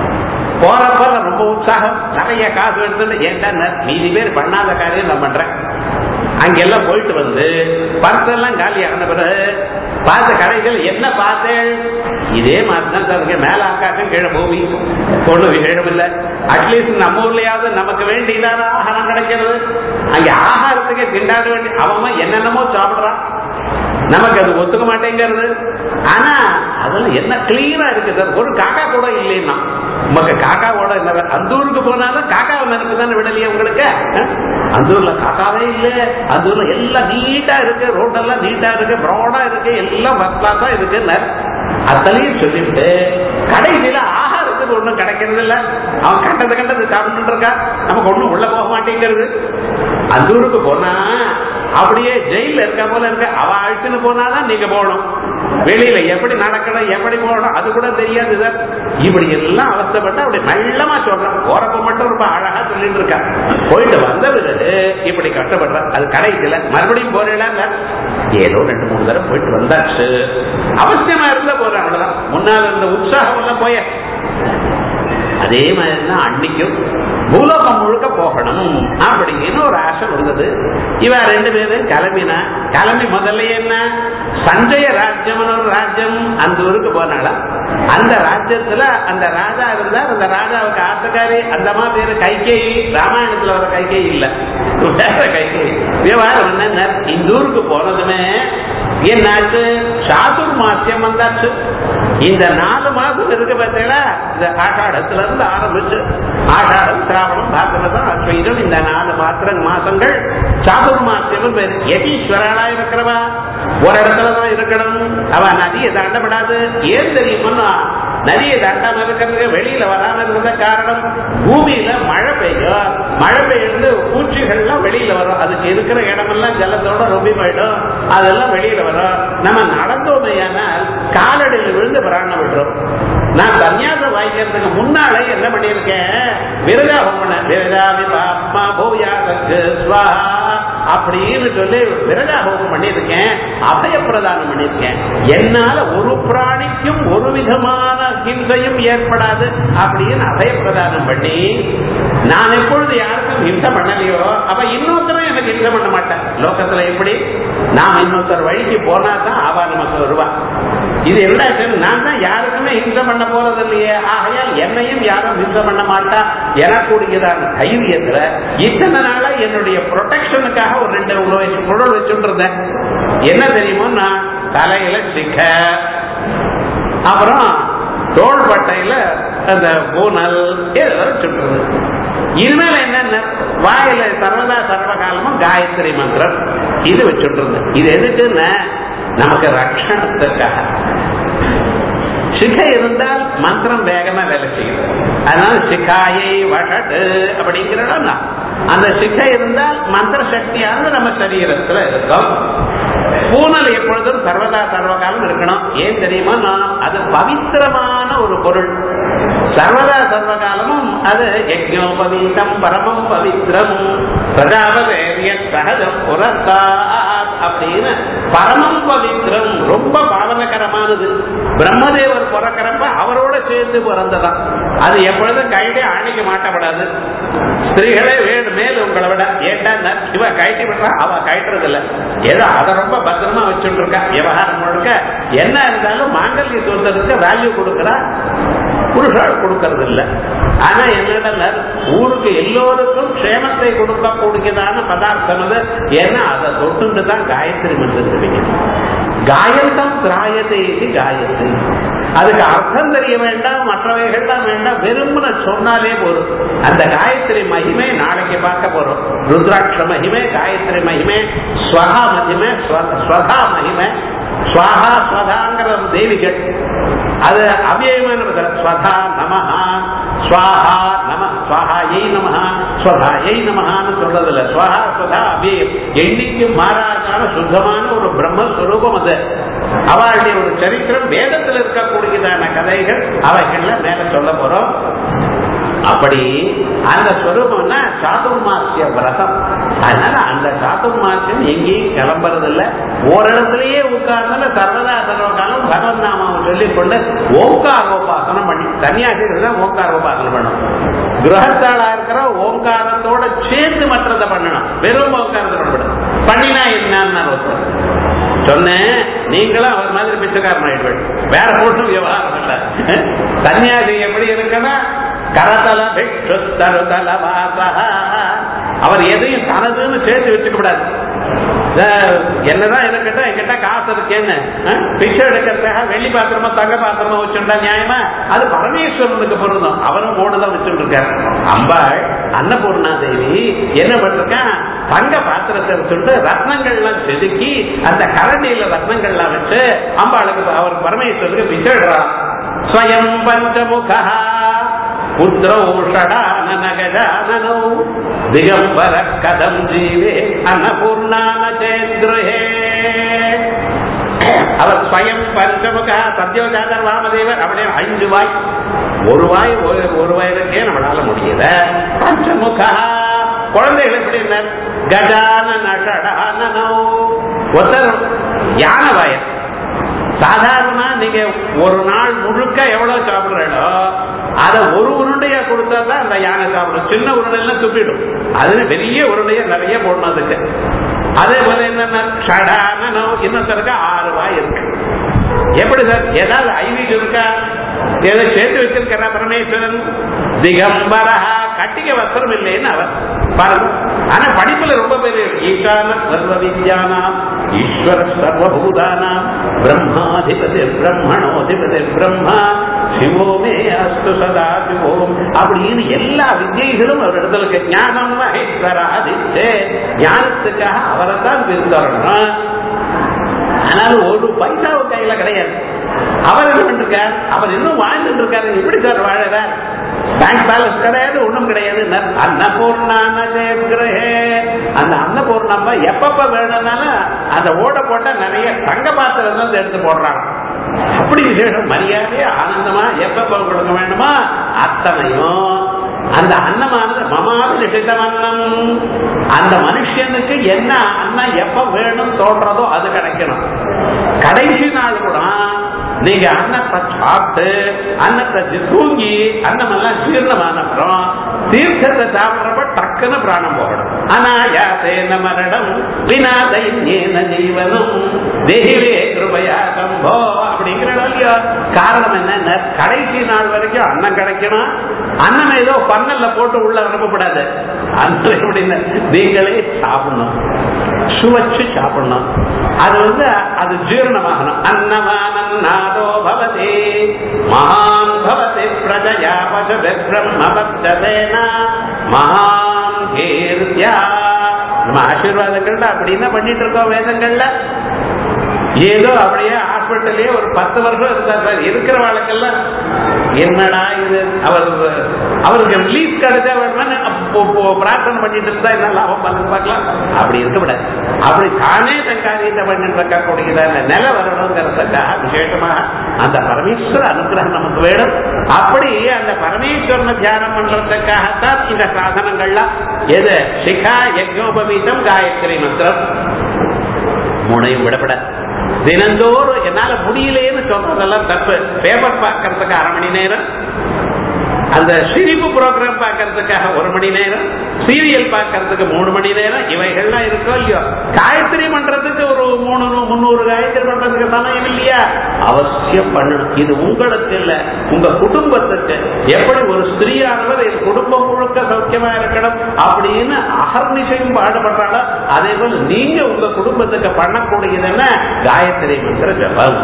போறப்ப ரொம்ப உற்சாகம் நிறைய காசு எடுத்துட்டு ஏன்டா மீதி பேர் பண்ணாத காரியம் நான் பண்றேன் அங்கெல்லாம் போயிட்டு வந்து பர்செல்லாம் காலி ஆன பிறகு பார்த்த கடைகள் என்ன பார்த்தேன் இதே மாதிரி தான் சார் இருக்கு மேல ஆகாசம் கீழே பூமி ஒண்ணு விசேஷம் இல்லை அட்லீஸ்ட் நம்ம ஊர்லயாவது நமக்கு வேண்டியதான ஆகாரம் கிடைக்கிறது அங்க ஆகாரத்துக்கே திண்டாட வேண்டிய அவன் என்னென்னமோ சாப்பிடுறான் நமக்கு அது ஒத்துக்க மாட்டேங்கிறது ஆனா அதெல்லாம் என்ன கிளீனா இருக்கு சார் ஒரு காக்கா கூட இல்லைன்னா நமக்கு காக்கா கூட இல்லை அந்த ஊருக்கு போனாலும் காக்காவை நினைப்பு தானே விடலையே உங்களுக்கு அஹ்? அந்த ஊர்ல காக்காவே இல்லை அந்த ஊர்ல எல்லாம் நீட்டா இருக்கு ரோடெல்லாம் நீட்டா இருக்கு ப்ராடா இருக்கு எல்லாம் ஃபர்ஸ்ட் கிளாஸா இருக்கு அத்தனையும் சொல்லிட்டு கடைசியில ஆகாரத்துக்கு ஒண்ணும் கிடைக்கிறது இல்ல அவன் கண்டது கண்டது சாப்பிட்டு இருக்கா நமக்கு ஒண்ணும் உள்ள போக மாட்டேங்கிறது அந்த ஊருக்கு போனா அப்படியே ஜெயில இருக்க போல இருக்க அவ அழைச்சுன்னு போனாதான் நீங்க போகணும் வெளியில எப்படி நடக்கணும் எப்படி போகணும் அது கூட தெரியாது சார் இப்படி எல்லாம் அவஸ்தைப்பட்டு அப்படி மெல்லமா சொல்றான் போறப்ப மட்டும் ரொம்ப அழகா சொல்லிட்டு இருக்கா போயிட்டு வந்த பிறகு இப்படி கஷ்டப்படுற அது கடைசியில மறுபடியும் போறீங்களா ஏதோ ரெண்டு மூணு தடவை போயிட்டு வந்தாச்சு அவசியமா இருந்தா போறேன் அவ்வளவுதான் முன்னால இருந்த உற்சாகம் எல்லாம் போய அதே மாதிரி தான் அன்னைக்கும் பூலோகம் முழுக்க போகணும் அப்படின்னு ஒரு ஆசை வந்தது இவ ரெண்டு பேரும் கிளம்பினா கிளம்பி முதல்ல என்ன சஞ்சய ராஜ்யம்னு ஒரு ராஜ்யம் அந்த ஊருக்கு போனாலும் அந்த ராஜ்யத்துல அந்த ராஜா இருந்தார் அந்த ராஜாவுக்கு ஆசைக்காரி அந்த அம்மா பேரு கைகேயி ராமாயணத்துல வர கைகேயி இல்ல வேற கைகேயி விவகாரம் என்ன இந்த ஊருக்கு போனதுமே என்னாச்சு சாதுர் மாசியம் வந்தாச்சு இந்த நாலு மாசம் இருக்கு பார்த்தீங்களா இந்த ஆஷாடத்துல இருந்து ஆரம்பிச்சு ஆஷாடம் சிராவணம் பாத்திரதம் அஸ்வீரம் இந்த நாலு பாத்திர மாசங்கள் சாதுர் மாசியம் பேரு யதீஸ்வரனா இருக்கிறவா ஒரு இடத்துல தான் இருக்கணும் அவ நதியை தாண்டப்படாது ஏன் தெரியுமா நதியை தாண்டாம இருக்கிறதுக்கு வெளியில வராம இருந்த காரணம் பூமியில மழை பெய்யும் மழை பெய்யுறது பூச்சிகள்லாம் வெளியில வரும் அதுக்கு இருக்கிற இடமெல்லாம் ஜலத்தோட ரொம்ப போயிடும் அதெல்லாம் வெளியில வரும் நம்ம நடந்தோமையானால் காலடியில் விழுந்து பிராணம் விடுறோம் நான் சன்னியாசம் வாங்கிக்கிறதுக்கு முன்னாலே என்ன பண்ணியிருக்கேன் விரதாபம் பண்ண விரதாவி பாப்மா பூயாசக்கு ஸ்வாஹா அப்படின்னு சொல்லி விரதாபோகம் பண்ணியிருக்கேன் அபயப்பிரதானம் பண்ணியிருக்கேன் என்னால ஒரு பிராணிக்கும் ஒரு விதமான ஹிம்சையும் ஏற்படாது அப்படின்னு அபயப்பிரதானம் பண்ணி நான் எப்பொழுது யாருக்கும் ஹிம்சை பண்ணலையோ அப்ப இன்னொருத்தரும் எனக்கு ஹிம்சை பண்ண மாட்டேன் லோகத்துல எப்படி நாம் இன்னொருத்தர் வழிக்கு போனா தான் அவா நமக்கு வருவா இது என்ன நான் தான் யாருக்குமே ஹிம்சை பண்ண போறது இல்லையே ஆகையால் என்னையும் யாரும் ஹிம்சை பண்ண மாட்டா எனக்கூடியதான தைரியத்துல இத்தனை நாளா என்னுடைய ப்ரொடெக்ஷனுக்காக ஒரு ரெண்டு உணவு- பொருள் வச்சுட்டு இருந்தேன் என்ன தெரியுமோ நான் தலையில சிக்க அப்புறம் தோள்பட்டையில அந்த பூனல் இதெல்லாம் வச்சுட்டு இருந்தேன் இனிமேல் என்னென்ன வாயில சர்வதா சர்வகாலமும் காயத்ரி மந்திரம் இது வச்சுட்டு இருந்தேன் இது எதுக்குன்னா நமக்கு ரட்சணத்துக்காக சிகை இருந்தால் மந்திரம் வேகமா வேலை செய்யும் அதனால சிகாயை வஷட்டு அப்படிங்கிறோம் அந்த சிகை இருந்தால் மந்திர சக்தியானது நம்ம சரீரத்துல இருக்கும் பூனல் எப்பொழுதும் சர்வதா சர்வகாலம் இருக்கணும் ஏன் தெரியுமா நான் அது பவித்திரமான ஒரு பொருள் சர்வதா சர்வகாலமும் அது யஜ்ஞோபவீதம் பரமம் பவித்ரம் பிரஜாபதேவிய சகஜம் புரத்தா அப்படின்னு பரமம் பவித்ரம் ரொம்ப பாவனகரமானது பிரம்மதேவர் பிறக்கிறப்ப அவரோட சேர்ந்து பிறந்ததான் அது எப்பொழுதும் கையிலே அணிக்க மாட்டப்படாது ஸ்திரீகளே வேறு மேல் உங்களை விட ஏட்டா இவ கழட்டி விடுறா அவ கழட்டுறது இல்ல ஏதோ அதை ரொம்ப பத்திரமா வச்சுட்டு இருக்கா விவகாரம் முழுக்க என்ன இருந்தாலும் மாங்கல்ய சொந்தத்துக்கு வேல்யூ கொடுக்கறா புருஷால் கொடுக்கறது இல்ல ஆனா என்னடா ஊருக்கு எல்லோருக்கும் க்ஷேமத்தை கொடுக்கக்கூடியதான பதார்த்தம் அது ஏன்னா அதை தொட்டுண்டு தான் காயத்ரி மந்திரம் காயந்தம் திராயத்தை காயத்ரி அதுக்கு அர்த்தம் தெரிய வேண்டாம் மற்றவைகள்லாம் வேண்டாம் வெறும்னு சொன்னாலே போதும் அந்த காயத்ரி மகிமை நாளைக்கு பார்க்க போறோம் ருத்ராட்ச மகிமை காயத்ரி மகிமை ஸ்வகா மகிமை ஸ்வதா மகிமை ஸ்வஹா ஸ்வதாங்கிற தேவிகள் அது அவ்யயமான ஸ்வதா நமஹா ஸ்வாஹா நம ஸ்வாஹா எய் நமஹா ஸ்வதா எய் நமஹான்னு சொல்றதில்ல ஸ்வஹா ஸ்வதா அவ்யயம் என்னைக்கும் மாறாதான சுத்தமான ஒரு பிரம்மஸ்வரூபம் அது அவளுடைய ஒரு சரித்திரம் வேதத்தில் இருக்கக்கூடியதான கதைகள் அவைகள்ல மேல சொல்ல போறோம் அப்படி அந்த ஸ்வரூபம்னா சாதுர்மாசிய விரதம் அதனால அந்த சாதுர்மாசியம் எங்கேயும் கிளம்புறது இல்ல ஓரிடத்திலேயே உட்கார்ந்து சர்வதா சர்வகாலம் பகவத் நாமாவை சொல்லிக் கொண்டு ஓங்காரோபாசனம் பண்ணி சன்னியாசிகள் தான் ஓங்காரோபாசனம் பண்ணணும் கிரகத்தாளா இருக்கிற ஓங்காரத்தோட சேர்ந்து மற்றதை பண்ணணும் வெறும் ஓங்காரத்தை பண்ணணும் பண்ணினா என்னன்னு ஒருத்தர் சொன்னேன் நீங்களும் அவர் மாதிரி பிச்சைக்காரன் ஆயிடுவேன் வேற ஒன்றும் விவகாரம் இல்ல சன்னியாசி எப்படி இருக்குன்னா கரதல பிக்ஷு தருதல அவர் எதையும் தனதுன்னு சேர்த்து வச்சுக்க கூடாது என்னதான் இருக்கட்டா என்கிட்ட காசு இருக்கேன்னு பிச்சை எடுக்கிறதுக்காக வெள்ளி பாத்திரமா தங்க பாத்திரமா வச்சுட்டா நியாயமா அது பரமேஸ்வரனுக்கு பொருந்தும் அவரும் ஓடுதான் வச்சுட்டு இருக்காரு அம்பாள் அன்னபூர்ணா தேவி என்ன பண்ணிருக்கான் தங்க பாத்திரத்தை வச்சுட்டு ரத்னங்கள்லாம் செதுக்கி அந்த கரண்டியில ரத்னங்கள்லாம் வச்சு அம்பாளுக்கு அவர் பரமேஸ்வரனுக்கு பிச்சை இடுறான் ஸ்வயம் பஞ்சமுகா புத்திரோ ஷடானனகஜானனோ திகம்பர கதம் ஜீவே அன்னபூர்ணான சேந்திரஹே அவர் ஸ்வயம் பஞ்சமுக சத்யோஜாதர் வாமதேவர் அப்படியே அஞ்சு வாய் ஒரு வாய் ஒரு வயதுக்கே நம்மளால முடியல பஞ்சமுகா குழந்தைகள் எப்படி என்ன கஜானன ஷடானனோ ஒருத்தர் யானை வாயன் சாதாரணமா நீங்க ஒரு நாள் முழுக்க எவ்வளவு சாப்பிடுறீங்களோ அத ஒரு உருண்டையா கொடுத்தா தான் அந்த யானை சாப்பிடும் சின்ன உருண்டையெல்லாம் துப்பிடும் அதுல பெரிய உருண்டைய நிறைய போடணும் அதுக்கு அதே போல என்னன்னா ஷடானோ இன்னொருத்தருக்கு ஆறு வாய் இருக்கு எப்படி சார் ஏதாவது ஐவீடு இருக்கா ஏதோ சேர்த்து வச்சிருக்கிற பரமேஸ்வரன் திகம்பரா கட்டிக்க வஸ்திரம் இல்லைன்னு அவர் பாருங்க ஆனா படிப்புல ரொம்ப பெரிய ஈசான சர்வ வித்யானாம் ஈஸ்வர சர்வபூதானாம் பிரம்மாதிபதி பிரம்மணோதிபதி பிரம்மா சிவோமே அஸ்து சதா சிவோம் அப்படின்னு எல்லா வித்யைகளும் அவர் இடத்துல இருக்கு ஞானம் மகேஸ்வராதித்தே ஞானத்துக்காக அவரை தான் பிரித்தரணும் ஆனாலும் ஒரு பைசாவு கையில கிடையாது அவர் என்ன பண்ணிருக்கார் அவர் இன்னும் வாழ்ந்துட்டு இருக்காரு எப்படி சார் வாழறார் பேங்க் பேலன்ஸ் கிடையாது ஒண்ணும் கிடையாது அன்னபூர்ணான அந்த அன்னபூர்ணம்மா எப்பப்ப வேணும்னாலும் அந்த ஓட போட்டா நிறைய தங்க பாத்திரம் தான் எடுத்து போடுறாங்க அப்படி விசேஷம் மரியாதையா ஆனந்தமா எப்பப்ப கொடுக்க வேண்டுமா அத்தனையும் அந்த அன்னமானது மமாவது நிஷிதம் அன்னம் அந்த மனுஷனுக்கு என்ன அன்னம் எப்ப வேணும் தோன்றதோ அது கிடைக்கணும் கடைசி நாள் கூட நீங்க அன்னத்தை சாப்பிட்டு அன்னத்தை தூங்கி அன்னம் எல்லாம் ஜீர்ணமான அப்புறம் தீர்க்கத்தை சாப்பிட்றப்ப டக்குன்னு பிராணம் போகணும் அனாயாசேன மரணம் வினா தைன்யேன ஜீவனம் தெய்வே கிருபையா சம்போ அப்படிங்கிற இல்லையோ காரணம் என்ன கடைசி நாள் வரைக்கும் அன்னம் கிடைக்கணும் அன்னம் ஏதோ பன்னல்ல போட்டு உள்ள அனுப்பப்படாது அன்னம் எப்படின்னு நீங்களே சாப்பிடணும் சுவச்சு சாப்பிடணும் அது வந்து அது ஜீரணமாகணும் அன்னமானோ பவதி மகான் பவதி பிரஜயா பசு பிரம்ம பத்ததேன மகான் கீர்த்தியா நம்ம ஆசீர்வாதங்கள்ல அப்படி என்ன பண்ணிட்டு இருக்கோம் வேதங்கள்ல ஏதோ அப்படியே ஹாஸ்பிட்டல்லே ஒரு பத்து வருஷம் இருந்தார் சார் இருக்கிற வாழ்க்கெல்லாம் என்னடா இது அவர் அவருக்கு ரிலீஃப் கிடைச்சா வேணும்னு அப்போ- அப்போ பிரார்த்தனை பண்ணிட்டு இருந்தா என்ன லாபம் பண்ணு பார்க்கலாம் அப்படி இருக்கக்கூடாது அப்படி தானே தன் காரியத்தை பண்ணிட்டு இருக்கக்கூடியதான நிலை வரணுங்கிறதுக்காக விசேஷமாக அந்த பரமேஸ்வர அனுகிரகம் நமக்கு வேணும் அப்படி அந்த பரமேஸ்வரனை தியானம் பண்றதுக்காகத்தான் இந்த சாதனங்கள்லாம் எது சிகா யஜ்னோபவீதம் காயத்ரி மந்திரம் மூணையும் விடப்படாது தினந்தோறும் என்னால முடியலேன்னு சொல்றதெல்லாம் தப்பு பேப்பர் பார்க்கறதுக்கு அரை மணி நேரம் அந்த சிரிப்பு ப்ரோக்ராம் பார்க்கறதுக்காக ஒரு மணி நேரம் சீரியல் பார்க்கறதுக்கு மூணு மணி நேரம் இவைகள்லாம் இருக்கோ இல்லையோ காயத்ரி பண்றதுக்கு ஒரு மூணு நூ- முந்நூறு காயத்ரி பண்றதுக்கு சமயம் இல்லையா அவசியம் பண்ணணும் இது உங்களுக்கு இல்ல உங்க குடும்பத்துக்கு எப்படி ஒரு ஸ்திரீயானவர் என் குடும்பம் முழுக்க சௌக்கியமா இருக்கணும் அப்படின்னு அகர்நிசையும் பாடுபடுறாளோ அதே போல நீங்க உங்க குடும்பத்துக்கு பண்ணக்கூடியதுன்னா காயத்ரி மந்திர ஜபம்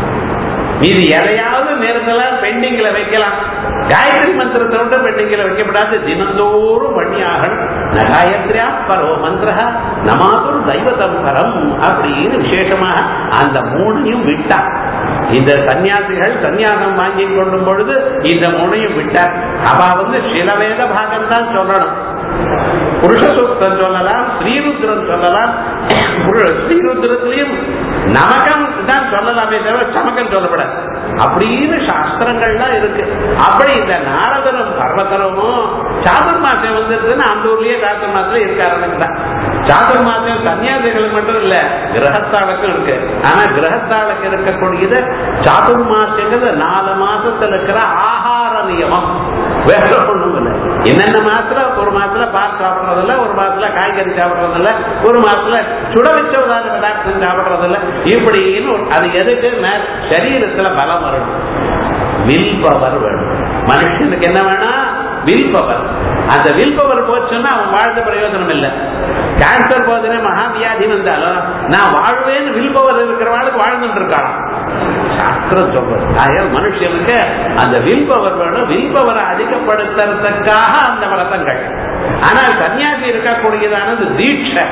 மீது எதையாவது நேரத்துல பெண்டிங்ல வைக்கலாம் காயத்ரி மந்திரத்தை விட்டு பெண்டிங்ல வைக்கப்படாது தினந்தோறும் பண்ணியாகணும் ந காயத்ரியா பரோ மந்திர நமாதுர் தெய்வதம் பரம் அப்படின்னு விசேஷமாக அந்த மூணையும் விட்டார் இந்த சன்னியாசிகள் சன்னியாசம் வாங்கி கொள்ளும் பொழுது இந்த மூணையும் விட்டார் அவ வந்து சில வேத பாகம் தான் சொல்லணும் புருஷ சூக்தம் சொல்லலாம் ஸ்ரீருத்ரம் சொல்லலாம் புரு- ஸ்ரீருத்ரத்திலையும் நமக்கம் தான் சொல்லலாமே தவிர சமக்கம் சொல்லப்படாது அப்படின்னு சாஸ்திரங்கள்லாம் இருக்கு அப்படி இந்த நாரதரும் பர்வதரமும் சாதுர்மாசம் வந்துருதுன்னு அந்த ஊர்லயே சாதுர்மாசத்துல இருக்காருன்னு தான் சாதுர்மாசம் சன்னியாசிகளுக்கு மட்டும் இல்ல கிரகஸ்தாளுக்கும் இருக்கு ஆனா கிரகஸ்தாளுக்கு இருக்கக்கூடியது சாதுர்மாசங்கிறது நாலு மாசத்துல இருக்கிற ஆகார நியமம் வேற ஒண்ணும் இல்லை என்னென்ன மாசத்துல ஒரு மாசத்துல பால் சாப்பிடுறது இல்ல ஒரு மாசத்துல காய்கறி சாப்பிடுறது இல்ல ஒரு மாசத்துல சுட வச்ச உதாரண பதார்த்தம் சாப்பிடுறது இல்ல இப்படின்னு ஒரு- அது எதுக்கு ந- சரீரத்துல பலம் வரணும் வில் பவர் வேணும் மனுஷனுக்கு என்ன வேணா வில் பவர் அந்த வில் பவர் போச்சுன்னா அவன் வாழ்ந்த பிரயோஜனம் இல்லை கேன்சர் போதுனே மகாவியாதி வந்தாலும் நான் வாழ்வேன்னு வில் பவர் இருக்கிறவாளுக்கு வாழ்ந்துட்டு இருக்கான் சாஸ்திரம் சொல்றது ஆகையால் மனுஷனுக்கு அந்த வில் பவர் வேணும் வில் பவரை அதிகப்படுத்துறதுக்காக அந்த விரதங்கள் ஆனால் சன்னியாசி இருக்கக்கூடியதானது தீட்சை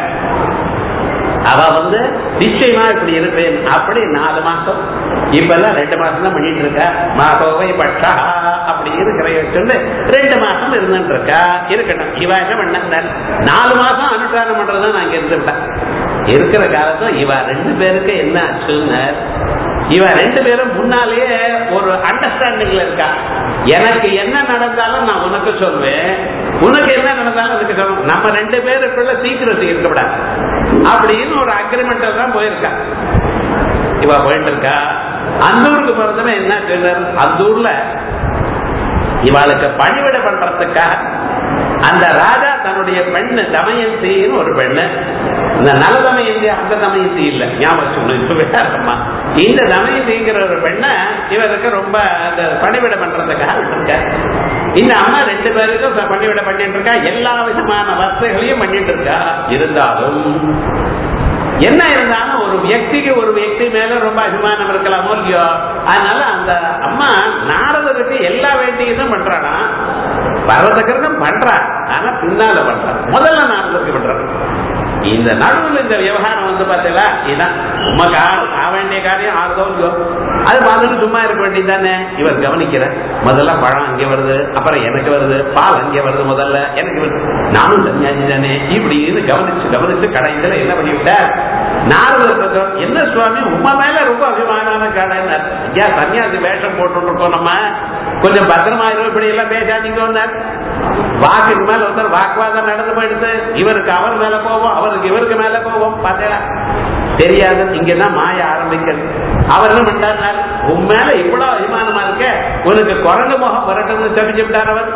அவ வந்து நிச்சயமா இப்படி இருப்பேன் அப்படி நாலு மாசம் இப்ப எல்லாம் ரெண்டு மாசம் தான் பண்ணிட்டு இருக்கா மாசோவை பட்சா அப்படி இருக்கிற சொல்லு ரெண்டு மாசம் இருந்துட்டு இருக்கா இருக்கட்டும் இவ என்ன பண்ண நாலு மாசம் அனுஷ்டானம் பண்றதா நான் இங்க இருந்துட்டேன் இருக்கிற காலத்துல இவ ரெண்டு பேருக்கு என்ன ஆச்சுன்னு இவ ரெண்டு பேரும் முன்னாலேயே ஒரு அண்டர்ஸ்டாண்டிங்ல இருக்கா எனக்கு என்ன நடந்தாலும் நான் உனக்கு சொல்வேன் உனக்கு என்ன நடந்தாலும் எனக்கு சொல்லுவேன் நம்ம ரெண்டு பேருக்குள்ள சீக்கிரசி இருக்கக்கூடாது அப்படின்னு ஒரு அக்ரிமெண்ட்ல தான் போயிருக்கா இவ போயிட்டு இருக்கா அந்த ஊருக்கு பிறந்தவன் என்ன செய்தார் அந்த ஊர்ல இவாளுக்கு பணிவிட பண்றதுக்காக அந்த ராஜா தன்னுடைய பெண்ணு தமயந்தின்னு ஒரு பெண்ணு இந்த நல தமயந்தி அந்த தமயந்தி இல்ல ஞாபகம் இப்ப வேறம்மா இந்த தமயந்திங்கிற ஒரு பெண்ணை இவருக்கு ரொம்ப அந்த பணிவிட பண்றதுக்காக விட்டுருக்க இந்த அம்மா ரெண்டு பேருக்கும் ச- பணிவிட பண்ணிட்டு இருக்கா எல்லா விதமான வசதிகளையும் பண்ணிட்டு இருக்கா இருந்தாலும் என்ன இருந்தாலும் ஒரு வியக்திக்கு ஒரு வியக்தி மேல ரொம்ப அபிமானம் இருக்கலாமோ இல்லையோ அதனால அந்த அம்மா நாரதருக்கு எல்லா வேண்டியதும் பண்றானா பரதகிருதம் பண்றா ஆனா பின்னால பண்றா முதல்ல நாரதருக்கு பண்றாரு இந்த நடுவில் இந்த விவகாரம் வந்து பாத்தீங்களா இதான் உமக்கு ஆ- ஆ வேண்டிய காரியம் ஆறுதோ இல்லையோ அது பார்த்துட்டு சும்மா இருக்க வேண்டியதானே இவர் கவனிக்கிற முதல்ல பழம் அங்கே வருது அப்புறம் எனக்கு வருது பால் அங்கே வருது முதல்ல எனக்கு வருது நானும் சன்னியாசி தானே இப்படின்னு கவனிச்சு கவனிச்சு கடைசியில என்ன பண்ணிவிட்டார் நாரதர் சொல்றார், என்ன சுவாமி உமா மேல ரொம்ப அபிமானமான கடைன்னார் ஐயா சன்னியாசி வேஷம் போட்டு இருக்கோம் நம்ம கொஞ்சம் பத்திரமா இருக்கும் இப்படி எல்லாம் பேசாதீங்க வாக்குக்கு மேல ஒருத்தர் வாக்குவாதம் நடந்து போயிடுது இவருக்கு அவர் மேல கோபம் அவருக்கு இவருக்கு மேல கோபம் பார்த்தீங்களா தெரியாது இங்கதான் மாய ஆரம்பிக்கிறது அவர் என்ன பண்ணார் உன் மேல இவ்வளவு அபிமானமா இருக்க உனக்கு குரங்கு முகம் வரட்டும்னு சபிச்சு விட்டார் அவர்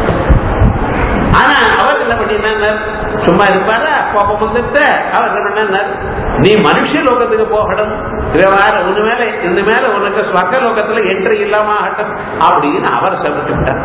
ஆனா அவர் என்ன பண்ணினார் சும்மா இருப்பாரா கோபம் வந்துட்டு அவர் என்ன பண்ணார் நீ மனுஷ லோகத்துக்கு போகணும் வேற உன் மேல இந்த மேல உனக்கு ஸ்வர்க்க லோகத்துல என்ட்ரி இல்லாம ஆகட்டும் அப்படின்னு அவர் சபிச்சு விட்டார்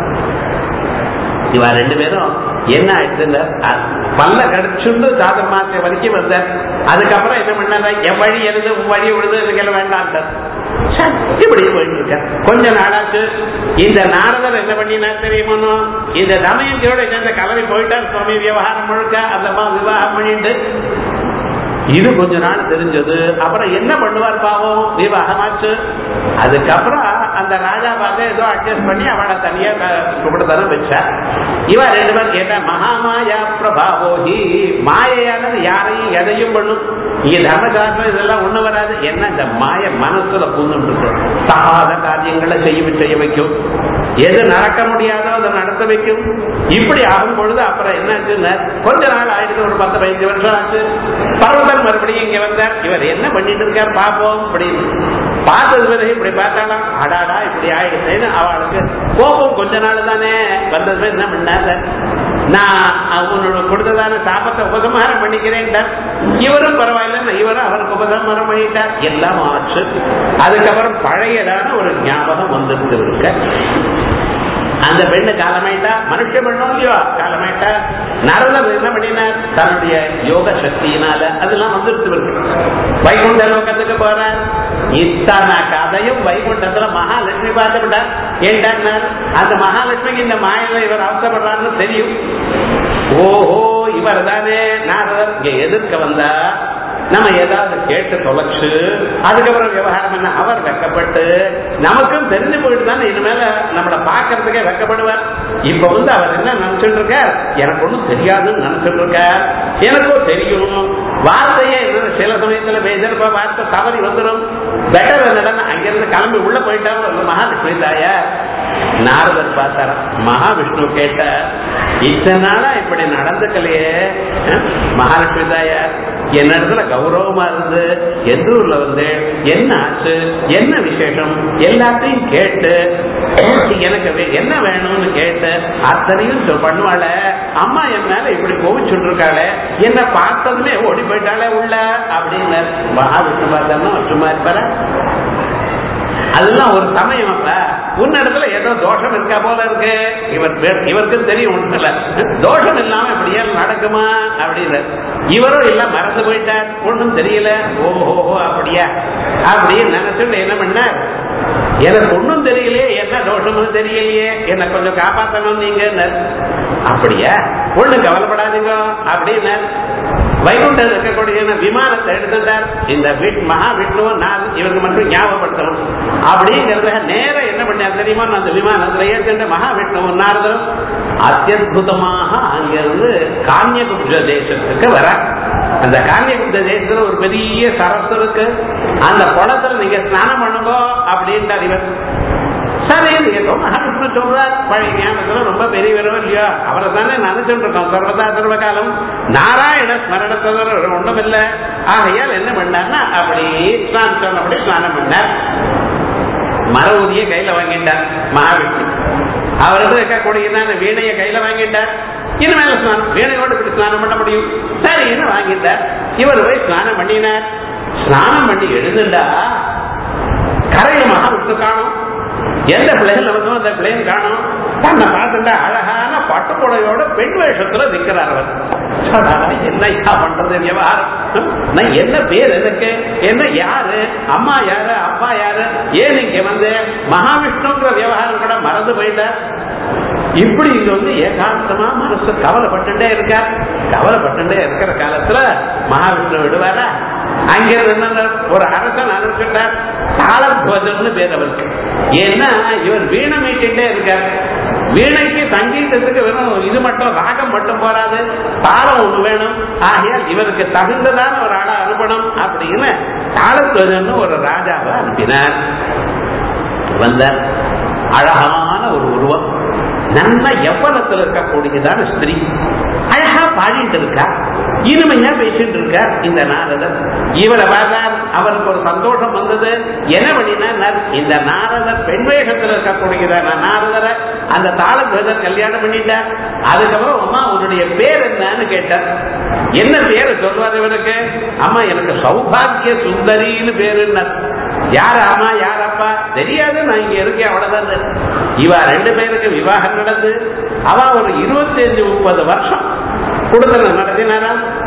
இவ ரெண்டு பேரும் என்ன ஆயிடுச்சுல பல்ல கடிச்சுண்டு சாதம் மாசம் வரைக்கும் வந்தார் அதுக்கப்புறம் என்ன பண்ணாரு என் வழி எழுது உன் வழி விழுது இதுக்கெல்லாம் வேண்டாம் சரி, இப்படி போயிட்டு இருக்க கொஞ்ச நாளாச்சு இந்த நாரதர் என்ன பண்ணினார் தெரியுமோ இந்த தமயந்தியோட இந்த கலவை போயிட்டார் சுவாமி விவகாரம் முழுக்க அந்த அம்மா விவாகம் பண்ணிட்டு இது கொஞ்ச நாள் தெரிஞ்சது அப்புறம் என்ன பண்ணுவார் பாவம் விவாகமாச்சு அதுக்கப்புறம் அந்த ராஜா பார்த்து ஏதோ அட்ஜஸ்ட் பண்ணி அவளை தனியா கும்பிடுதான வச்சார் இவ ரெண்டு பேரும் கேட்டா மகாமாயா பிரபாவோஹி மாயையானது யாரையும் எதையும் பண்ணும் இங்க தர்மசாஸ்திரம் இதெல்லாம் ஒண்ணு வராது என்ன இந்த மாய மனசுல பூந்துட்டு இருக்கும் தகாத காரியங்களை செய்ய செய்ய வைக்கும் எது நடக்க முடியாதோ அதை நடத்த வைக்கும் இப்படி ஆகும் பொழுது அப்புறம் என்னாச்சுன்னா கொஞ்ச நாள் ஆயிடுச்சு ஒரு பத்து பதினஞ்சு வருஷம் ஆச்சு பர்வதன் மறுபடியும் இங்க வந்தார் இவர் என்ன பண்ணிட்டு இருக்கார் பாப்போம் அப்படின்னு பார்த்தது பிறகு இப்படி பார்த்தாலாம் அடாடா இப்படி ஆயிடுச்சேன்னு அவளுக்கு கோபம் கொஞ்ச நாள் தானே வந்தது பிறகு என்ன பண்ணார் நான் அவனோட கொடுத்ததான சாபத்தை உபசம்ஹாரம் பண்ணிக்கிறேன் இவரும் பரவாயில்ல இவரும் அவருக்கு உபசம்ஹாரம் பண்ணிட்டார் எல்லாம் ஆச்சு அதுக்கப்புறம் பழையதான ஒரு ஞாபகம் வந்துட்டு இருக்க அந்த பெண்ணு காலமாயிட்டா மனுஷ பெண்ணும் இல்லையோ காலமாயிட்டா நரதர் என்ன பண்ணினார் தன்னுடைய யோக சக்தியினால அதெல்லாம் வந்துருச்சு இருக்கு வைகுண்ட லோகத்துக்கு போறார் இத்தனை கதையும் வைகுண்டத்துல மகாலட்சுமி பார்த்து விட்டார் ஏண்டார் அந்த மகாலட்சுமிக்கு இந்த மாயில இவர் அவசரப்படுறாருன்னு தெரியும் ஓஹோ இவர் தானே நாரதர் இங்க எதிர்க்க வந்தா நம்ம ஏதாவது கேட்டு தொலைச்சு அதுக்கப்புறம் விவகாரம் என்ன அவர் வெக்கப்பட்டு நமக்கும் தெரிஞ்சு போயிட்டு தானே இனிமேல நம்மளை பாக்குறதுக்கே வெக்கப்படுவார் இப்ப வந்து அவர் என்ன நினைச்சிட்டு இருக்கார் எனக்கு ஒண்ணும் தெரியாதுன்னு நினைச்சிட்டு இருக்கார் எனக்கும் தெரியும் வார்த்தையே என்ன சில சமயத்துல பேசிருப்ப வார்த்தை தவறி வந்துடும் பெட்டர் என்னடா அங்கிருந்து கிளம்பி உள்ள போயிட்டாரு மகாலட்சுமி தாயா நாரதர் பார்த்தார மகாவிஷ்ணு கேட்ட இத்தனை நாளா இப்படி நடந்துக்கலையே மகாலட்சுமி தாயார் என்ன இடத்துல கௌரவமா இருந்து எந்த ஊர்ல வந்து என்ன ஆச்சு என்ன விசேஷம் எல்லாத்தையும் கேட்டு எனக்கு வே- என்ன வேணும்னு கேட்டு அத்தனையும் சொ- பண்ணுவாள அம்மா என் மேல இப்படி கோவிச்சுட்டு இருக்காளே என்ன பார்த்ததுமே ஓடி போயிட்டாளே உள்ள அப்படின்னு மகாவிஷ்ணு பார்த்தோம்னா சும்மா இருப்பார அதெல்லாம் ஒரு சமயம் அப்ப உன்னிடத்துல ஏதோ தோஷம் இருக்கா போல இருக்கு இவர் பே- இவருக்கும் தெரியும் ஒண்ணுல தோஷம் இல்லாம இப்படியே நடக்குமா அப்படின்னு இவரும் இல்ல மறந்து போயிட்டார் ஒண்ணும் தெரியல ஓஹோ அப்படியா அப்படின்னு நினைச்சுட்டு என்ன பண்ணார் எனக்கு ஒண்ணும் தெரியலையே என்ன தோஷம்னு தெரியலையே என்ன கொஞ்சம் காப்பாத்தணும் நீங்க அப்படியா ஒண்ணும் கவலைப்படாதீங்க அப்படின்னு வைகுண்டம் இருக்கக்கூடிய விமானத்தை எடுத்துட்டார் இந்த வீட்- மகா விஷ்ணுவை நான் இவருக்கு மட்டும் ஞாபகப்படுத்தணும் அப்படிங்கிறத நேரம் என்ன பண்ணார் தெரியுமா அந்த விமானத்துல ஏற்கனவே மகா விஷ்ணுவும் நாரதரும் அத்தியுதமாக அங்கிருந்து காமியகுப்த தேசத்துக்கு வர அந்த காமியகுப்த தேசத்துல ஒரு பெரிய சரஸ் இருக்கு அந்த குளத்துல நீங்க ஸ்நானம் பண்ணுங்க அப்படின்ட்டார் இவர் சரி ஏதோ மகாவிஷ்ணு சொல்றார் பழைய ஞாபகத்துல ரொம்ப பெரியவரோ இல்லையோ அவரை தானே நினைச்சுட்டு இருக்கோம் சர்வதா சர்வகாலம் நாராயண ஸ்மரணத்தவர் ஒண்ணும் இல்ல ஆகையால் என்ன பண்ணார்னா அப்படி ஸ்நானம் சொன்னபடி ஸ்நானம் பண்ணார் மர ஊதிய கையில வாங்கிட்டார் மகாவிஷ்ணு அவருக்கு இருக்கக்கூடிய வீணைய கையில வாங்கிட்டார் இனிமேல ஸ்நானம் வீணையோடு இப்படி ஸ்நானம் பண்ண முடியும் சரின்னு வாங்கிட்டார் இவர் போய் ஸ்நானம் பண்ணினார் ஸ்நானம் பண்ணி எழுந்துண்டா கரையில் மகாவிஷ்ணு காணும் எந்த பிள்ளைகள் நமக்கும் அந்த பிள்ளையும் காணும் தன்னை பார்த்துட்டா அழகான பட்டுப்புடையோட பெண் வேஷத்துல நிக்கிறார் அவர் சொன்னா, என்ன ஐயா பண்றது விவகாரம் நான் என்ன பேர் எனக்கு என்ன யாரு அம்மா யாரு அப்பா யாரு ஏன் இங்க வந்து மகாவிஷ்ணுங்கிற விவகாரம் கூட மறந்து போயிட்டார் இப்படி இங்க வந்து ஏகாந்தமா மனசு கவலைப்பட்டுட்டே இருக்கா கவலைப்பட்டுட்டே இருக்கிற காலத்துல மகாவிஷ்ணு விடுவாரா அங்கிருந்து என்ன ஒரு அரசன் அனுப்பிட்டார் தாளத்வஜம்னு பேர் அவருக்கு ஏன்னா இவர் வீணை மீட்டிட்டே இருக்கார் வீணைக்கு சங்கீதத்துக்கு வெறும் இது மட்டும் ராகம் மட்டும் போராது தாளம் ஒண்ணு வேணும் ஆகையால் இவருக்கு தகுந்ததான ஒரு ஆளை அனுப்பணும் அப்படின்னு தாளத்வஜன்னு ஒரு ராஜாவை அனுப்பினார் வந்தார் அழகான ஒரு உருவம் நல்ல எவ்வளத்துல இருக்கக்கூடியதான ஸ்திரீ அழகா பாடிட்டு இருக்கா இனிமையா பேசிட்டு இருக்கார் இந்த நாரதர் இவரை பார்த்தார் அவருக்கு ஒரு சந்தோஷம் வந்தது என்ன பண்ணினார் இந்த நாரதர் பெண் வேஷத்துல இருக்கக்கூடியதான நாரதரை அந்த தாளத்வஜர் கல்யாணம் பண்ணிட்டார் அதுக்கப்புறம் அம்மா உன்னுடைய பேர் என்னன்னு கேட்டார் என்ன பேரு சொல்வார் இவருக்கு அம்மா எனக்கு சௌபாகிய சுந்தரின்னு பேருன்னார் யார் அம்மா யார் அப்பா தெரியாது நான் இங்க இருக்கேன் அவ்வளவுதான் இவ ரெண்டு பேருக்கு விவாகம் நடந்து அவ ஒரு இருபத்தி அஞ்சு முப்பது வருஷம் குடுத்தனம் நடத்தினாரா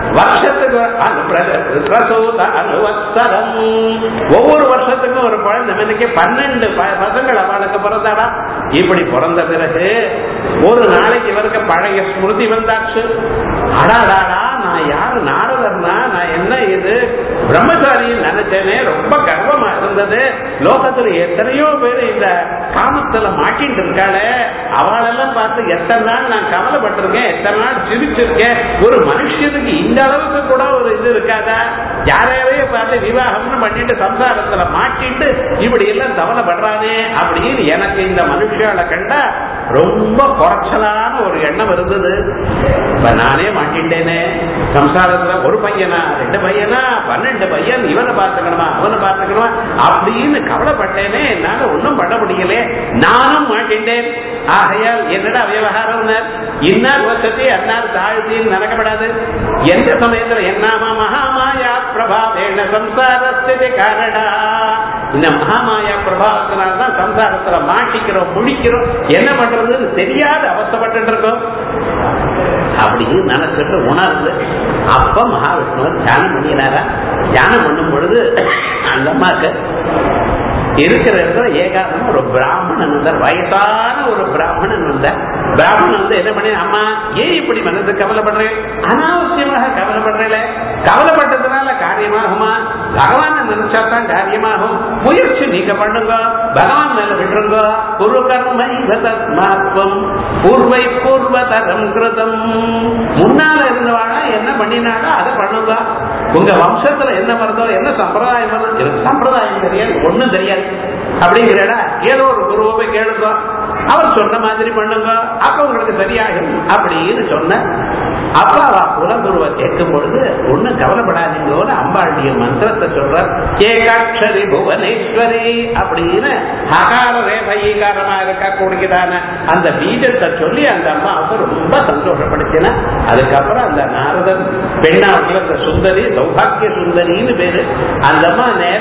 வருஷத்துக்கு அனு பிர- பிரசூத அனுவத்சரம் ஒவ்வொரு வருஷத்துக்கும் ஒரு குழந்தை இன்னைக்கு பன்னெண்டு ப- பசங்கள் அவளுக்கு பிறந்தாடா இப்படி பிறந்த பிறகு ஒரு நாளைக்கு இவருக்கு பழைய ஸ்மிருதி வந்தாச்சு அடாடாடா நான் யாரு நாரதர்னா நான் என்ன இது பிரம்மச்சாரி நினைச்சேனே ரொம்ப கர்வமா இருந்தது லோகத்துல எத்தனையோ பேர் இந்த காமத்துல மாட்டிட்டு இருக்காளே அவளெல்லாம் பார்த்து எத்தனை நாள் நான் கவலைப்பட்டிருக்கேன் எத்தனை நாள் சிரிச்சிருக்கேன் ஒரு மனுஷனுக்கு இந்த அளவுக்கு கூட ஒரு இது இருக்காதா யாரையாவே பார்த்து விவாகம்னு பண்ணிட்டு சம்சாரத்துல மாட்டிட்டு இப்படி எல்லாம் கவலைப்படுறானே அப்படின்னு எனக்கு இந்த மனுஷால கண்டா ரொம்ப குறைச்சலான ஒரு எண்ணம் இருந்தது இப்ப நானே மாட்டிட்டேனே சம்சாரத்துல ஒரு பையனா ரெண்டு பையனா பன்னெண்டு பையன் இவனை பார்த்துக்கணுமா அவனை பார்த்துக்கணுமா அப்படின்னு கவலைப்பட்டேனே என்னால ஒண்ணும் பண்ண முடியல நானும் மாட்டிட்டேன் ஆகையால் என்னடா விவகாரம் இன்னார் வசதி அன்னார் தாழ்த்தின்னு நடக்கப்படாது எந்த சமயத்துல என்னாமா மகாமாயா பிரபாவேன சம்சாரஸ்தி காரணா இந்த மகாமாயா பிரபாவத்தினால்தான் சம்சாரத்துல மாட்டிக்கிறோம் முழிக்கிறோம் என்ன பண்றதுன்னு தெரியாத அவஸ்தப்பட்டு இருக்கோம் அப்படின்னு நினைச்சிட்டு உணர்ந்து அப்ப மகாவிஷ்ணுவர் தியானம் பண்ணினாரா தியானம் பண்ணும் பொழுது அந்த அம்மாக்கு இருக்கிற இடத்துல ஏகாதம் ஒரு பிராமணன் வந்தார் வயசான ஒரு பிராமணன் வந்தார் பிராமணன் வந்து என்ன பண்ணி அம்மா ஏன் இப்படி மனசு கவலைப்படுறேன் அனாவசியமாக கவலைப்படுறேன் கவலைப்பட்டதுனால காரியமாகுமா பகவான் நினைச்சா தான் காரியமாகும் முயற்சி நீங்க பண்ணுங்க பகவான் மேல விட்டுருங்க குரு கர்மை தத்மாத்வம் பூர்வை பூர்வதரம் கிருதம் முன்னால இருந்தவாழ என்ன பண்ணினாலும் அதை பண்ணுங்க உங்க வம்சத்துல என்ன வருதோ என்ன சம்பிரதாயம் வருதோ எனக்கு சம்பிரதாயம் தெரியாது ஒண்ணும் தெரியாது அப்படிங்கிற ஏதோ ஒரு குருவை போய் கேளுங்க அவர் சொன்ன மாதிரி பண்ணுங்க அப்ப உங்களுக்கு சரியாகும் அப்படின்னு சொன்ன அப்ப அவ குலகுருவை கேட்கும் பொழுது ஒண்ணும் கவலைப்படாதீங்கன்னு அம்பாளுடைய மந்திரத்தை சொல்ற ஏகாட்சரி புவனேஸ்வரி அப்படின்னு ஹகார ரேபைகாரமா இருக்கக்கூடியதான அந்த பீஜத்தை சொல்லி அந்த அம்மாவுக்கு ரொம்ப சந்தோஷப்படுத்தின அதுக்கப்புறம் அந்த நாரதன் பெண்ணாவுக்குள்ள அந்த சுந்தரி சௌபாக்கிய சுந்தரின்னு பேரு அந்த அம்மா நேர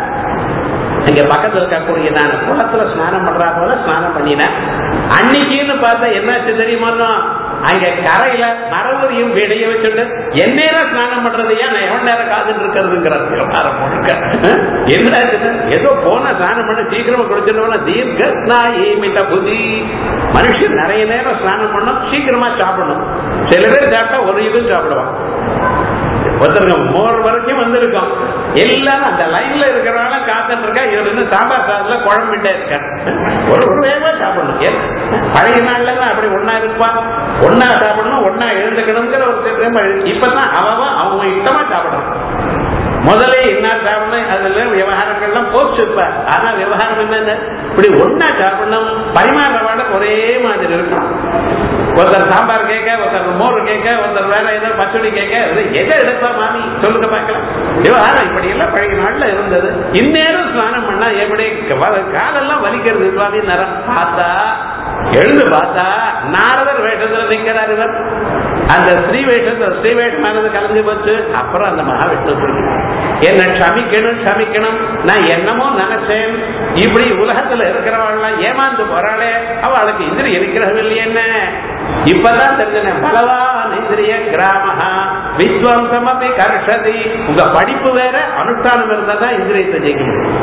இங்க பக்கத்துல இருக்கக்கூடிய நான் குளத்துல ஸ்நானம் பண்றா போல ஸ்நானம் பண்ணினேன் அன்னைக்குன்னு பார்த்தா என்னாச்சு தெரியுமா அங்க கரையில மரவரியும் வெளிய வச்சுட்டு என் நேரம் ஸ்நானம் பண்றது ஏன் நான் எவ்வளவு நேரம் காத்துட்டு இருக்கிறதுங்கிறது விவகாரம் முழுக்க என்னாச்சு ஏதோ போன ஸ்நானம் பண்ண சீக்கிரமா குடிச்சிட்டோம்னா தீர்க்க ஸ்நாயிமிட்ட புதி மனுஷன் நிறைய நேரம் ஸ்நானம் பண்ணும் சீக்கிரமா சாப்பிடணும் சில பேர் சாப்பிட்டா ஒரு இதுவும் சாப்பிடுவான் ஒருத்தருங்க மோர் வரைக்கும் வந்திருக்கோம் எல்லாரும் அந்த லைன்ல இருக்கிறனால காத்துட்டு இருக்கா இவர் வந்து சாம்பார் சாதத்துல குழம்பிட்டே இருக்க ஒரு ஒரு வேகமா சாப்பிடணும் ஏன் பழைய நாள்ல தான் அப்படி ஒன்னா இருப்பான் ஒன்னா சாப்பிடணும் ஒன்னா எழுந்துக்கணுங்கிற ஒரு திட்டம் இப்பதான் அவன் அவங்க இஷ்டமா சாப்பிடணும் முதல்ல என்ன சாப்பிடணும் அதுல விவகாரங்கள்லாம் போச்சு இப்ப ஆனா விவகாரம் என்ன இப்படி ஒன்னா சாப்பிடணும் பரிமாற ஒரே மாதிரி இருக்கும் ஒருத்தர் சாம்பார் கேட்க ஒருத்தர் மோர் கேட்க ஒருத்தர் வேற ஏதோ பச்சடி கேட்க இது எதை எடுப்பா மாமி சொல்லுங்க பார்க்கலாம் விவகாரம் இப்படி எல்லாம் பழைய நாள்ல இருந்தது இந்நேரம் ஸ்நானம் பண்ணா எப்படி வ- காலெல்லாம் வலிக்கிறது சுவாமி நேரம் பார்த்தா எழுந்து பார்த்தா நாரதர் வேஷத்துல நிக்கிறார் இவர் அந்த ஸ்ரீ வேஷத்துல ஸ்ரீ வேஷமானது கலந்து போச்சு அப்புறம் அந்த மகாவிஷ்ணு சொல்லி என்ன க்ஷமிக்கணும் க்ஷமிக்கணும் நான் என்னமோ நினைச்சேன் இப்படி உலகத்துல இருக்கிறவள் ஏமாந்து போறாளே அவளுக்கு இந்திரிய நிக்கிரகம் இல்லையே என்ன இப்பதான் தெரிஞ்சேன் பலவான் இந்திரிய கிராமஹா விஸ்வம்சம் அப்படி கர்ஷதி உங்க படிப்பு வேற அனுஷ்டானம் இருந்தா தான் இந்திரியத்தை ஜெயிக்க முடியும்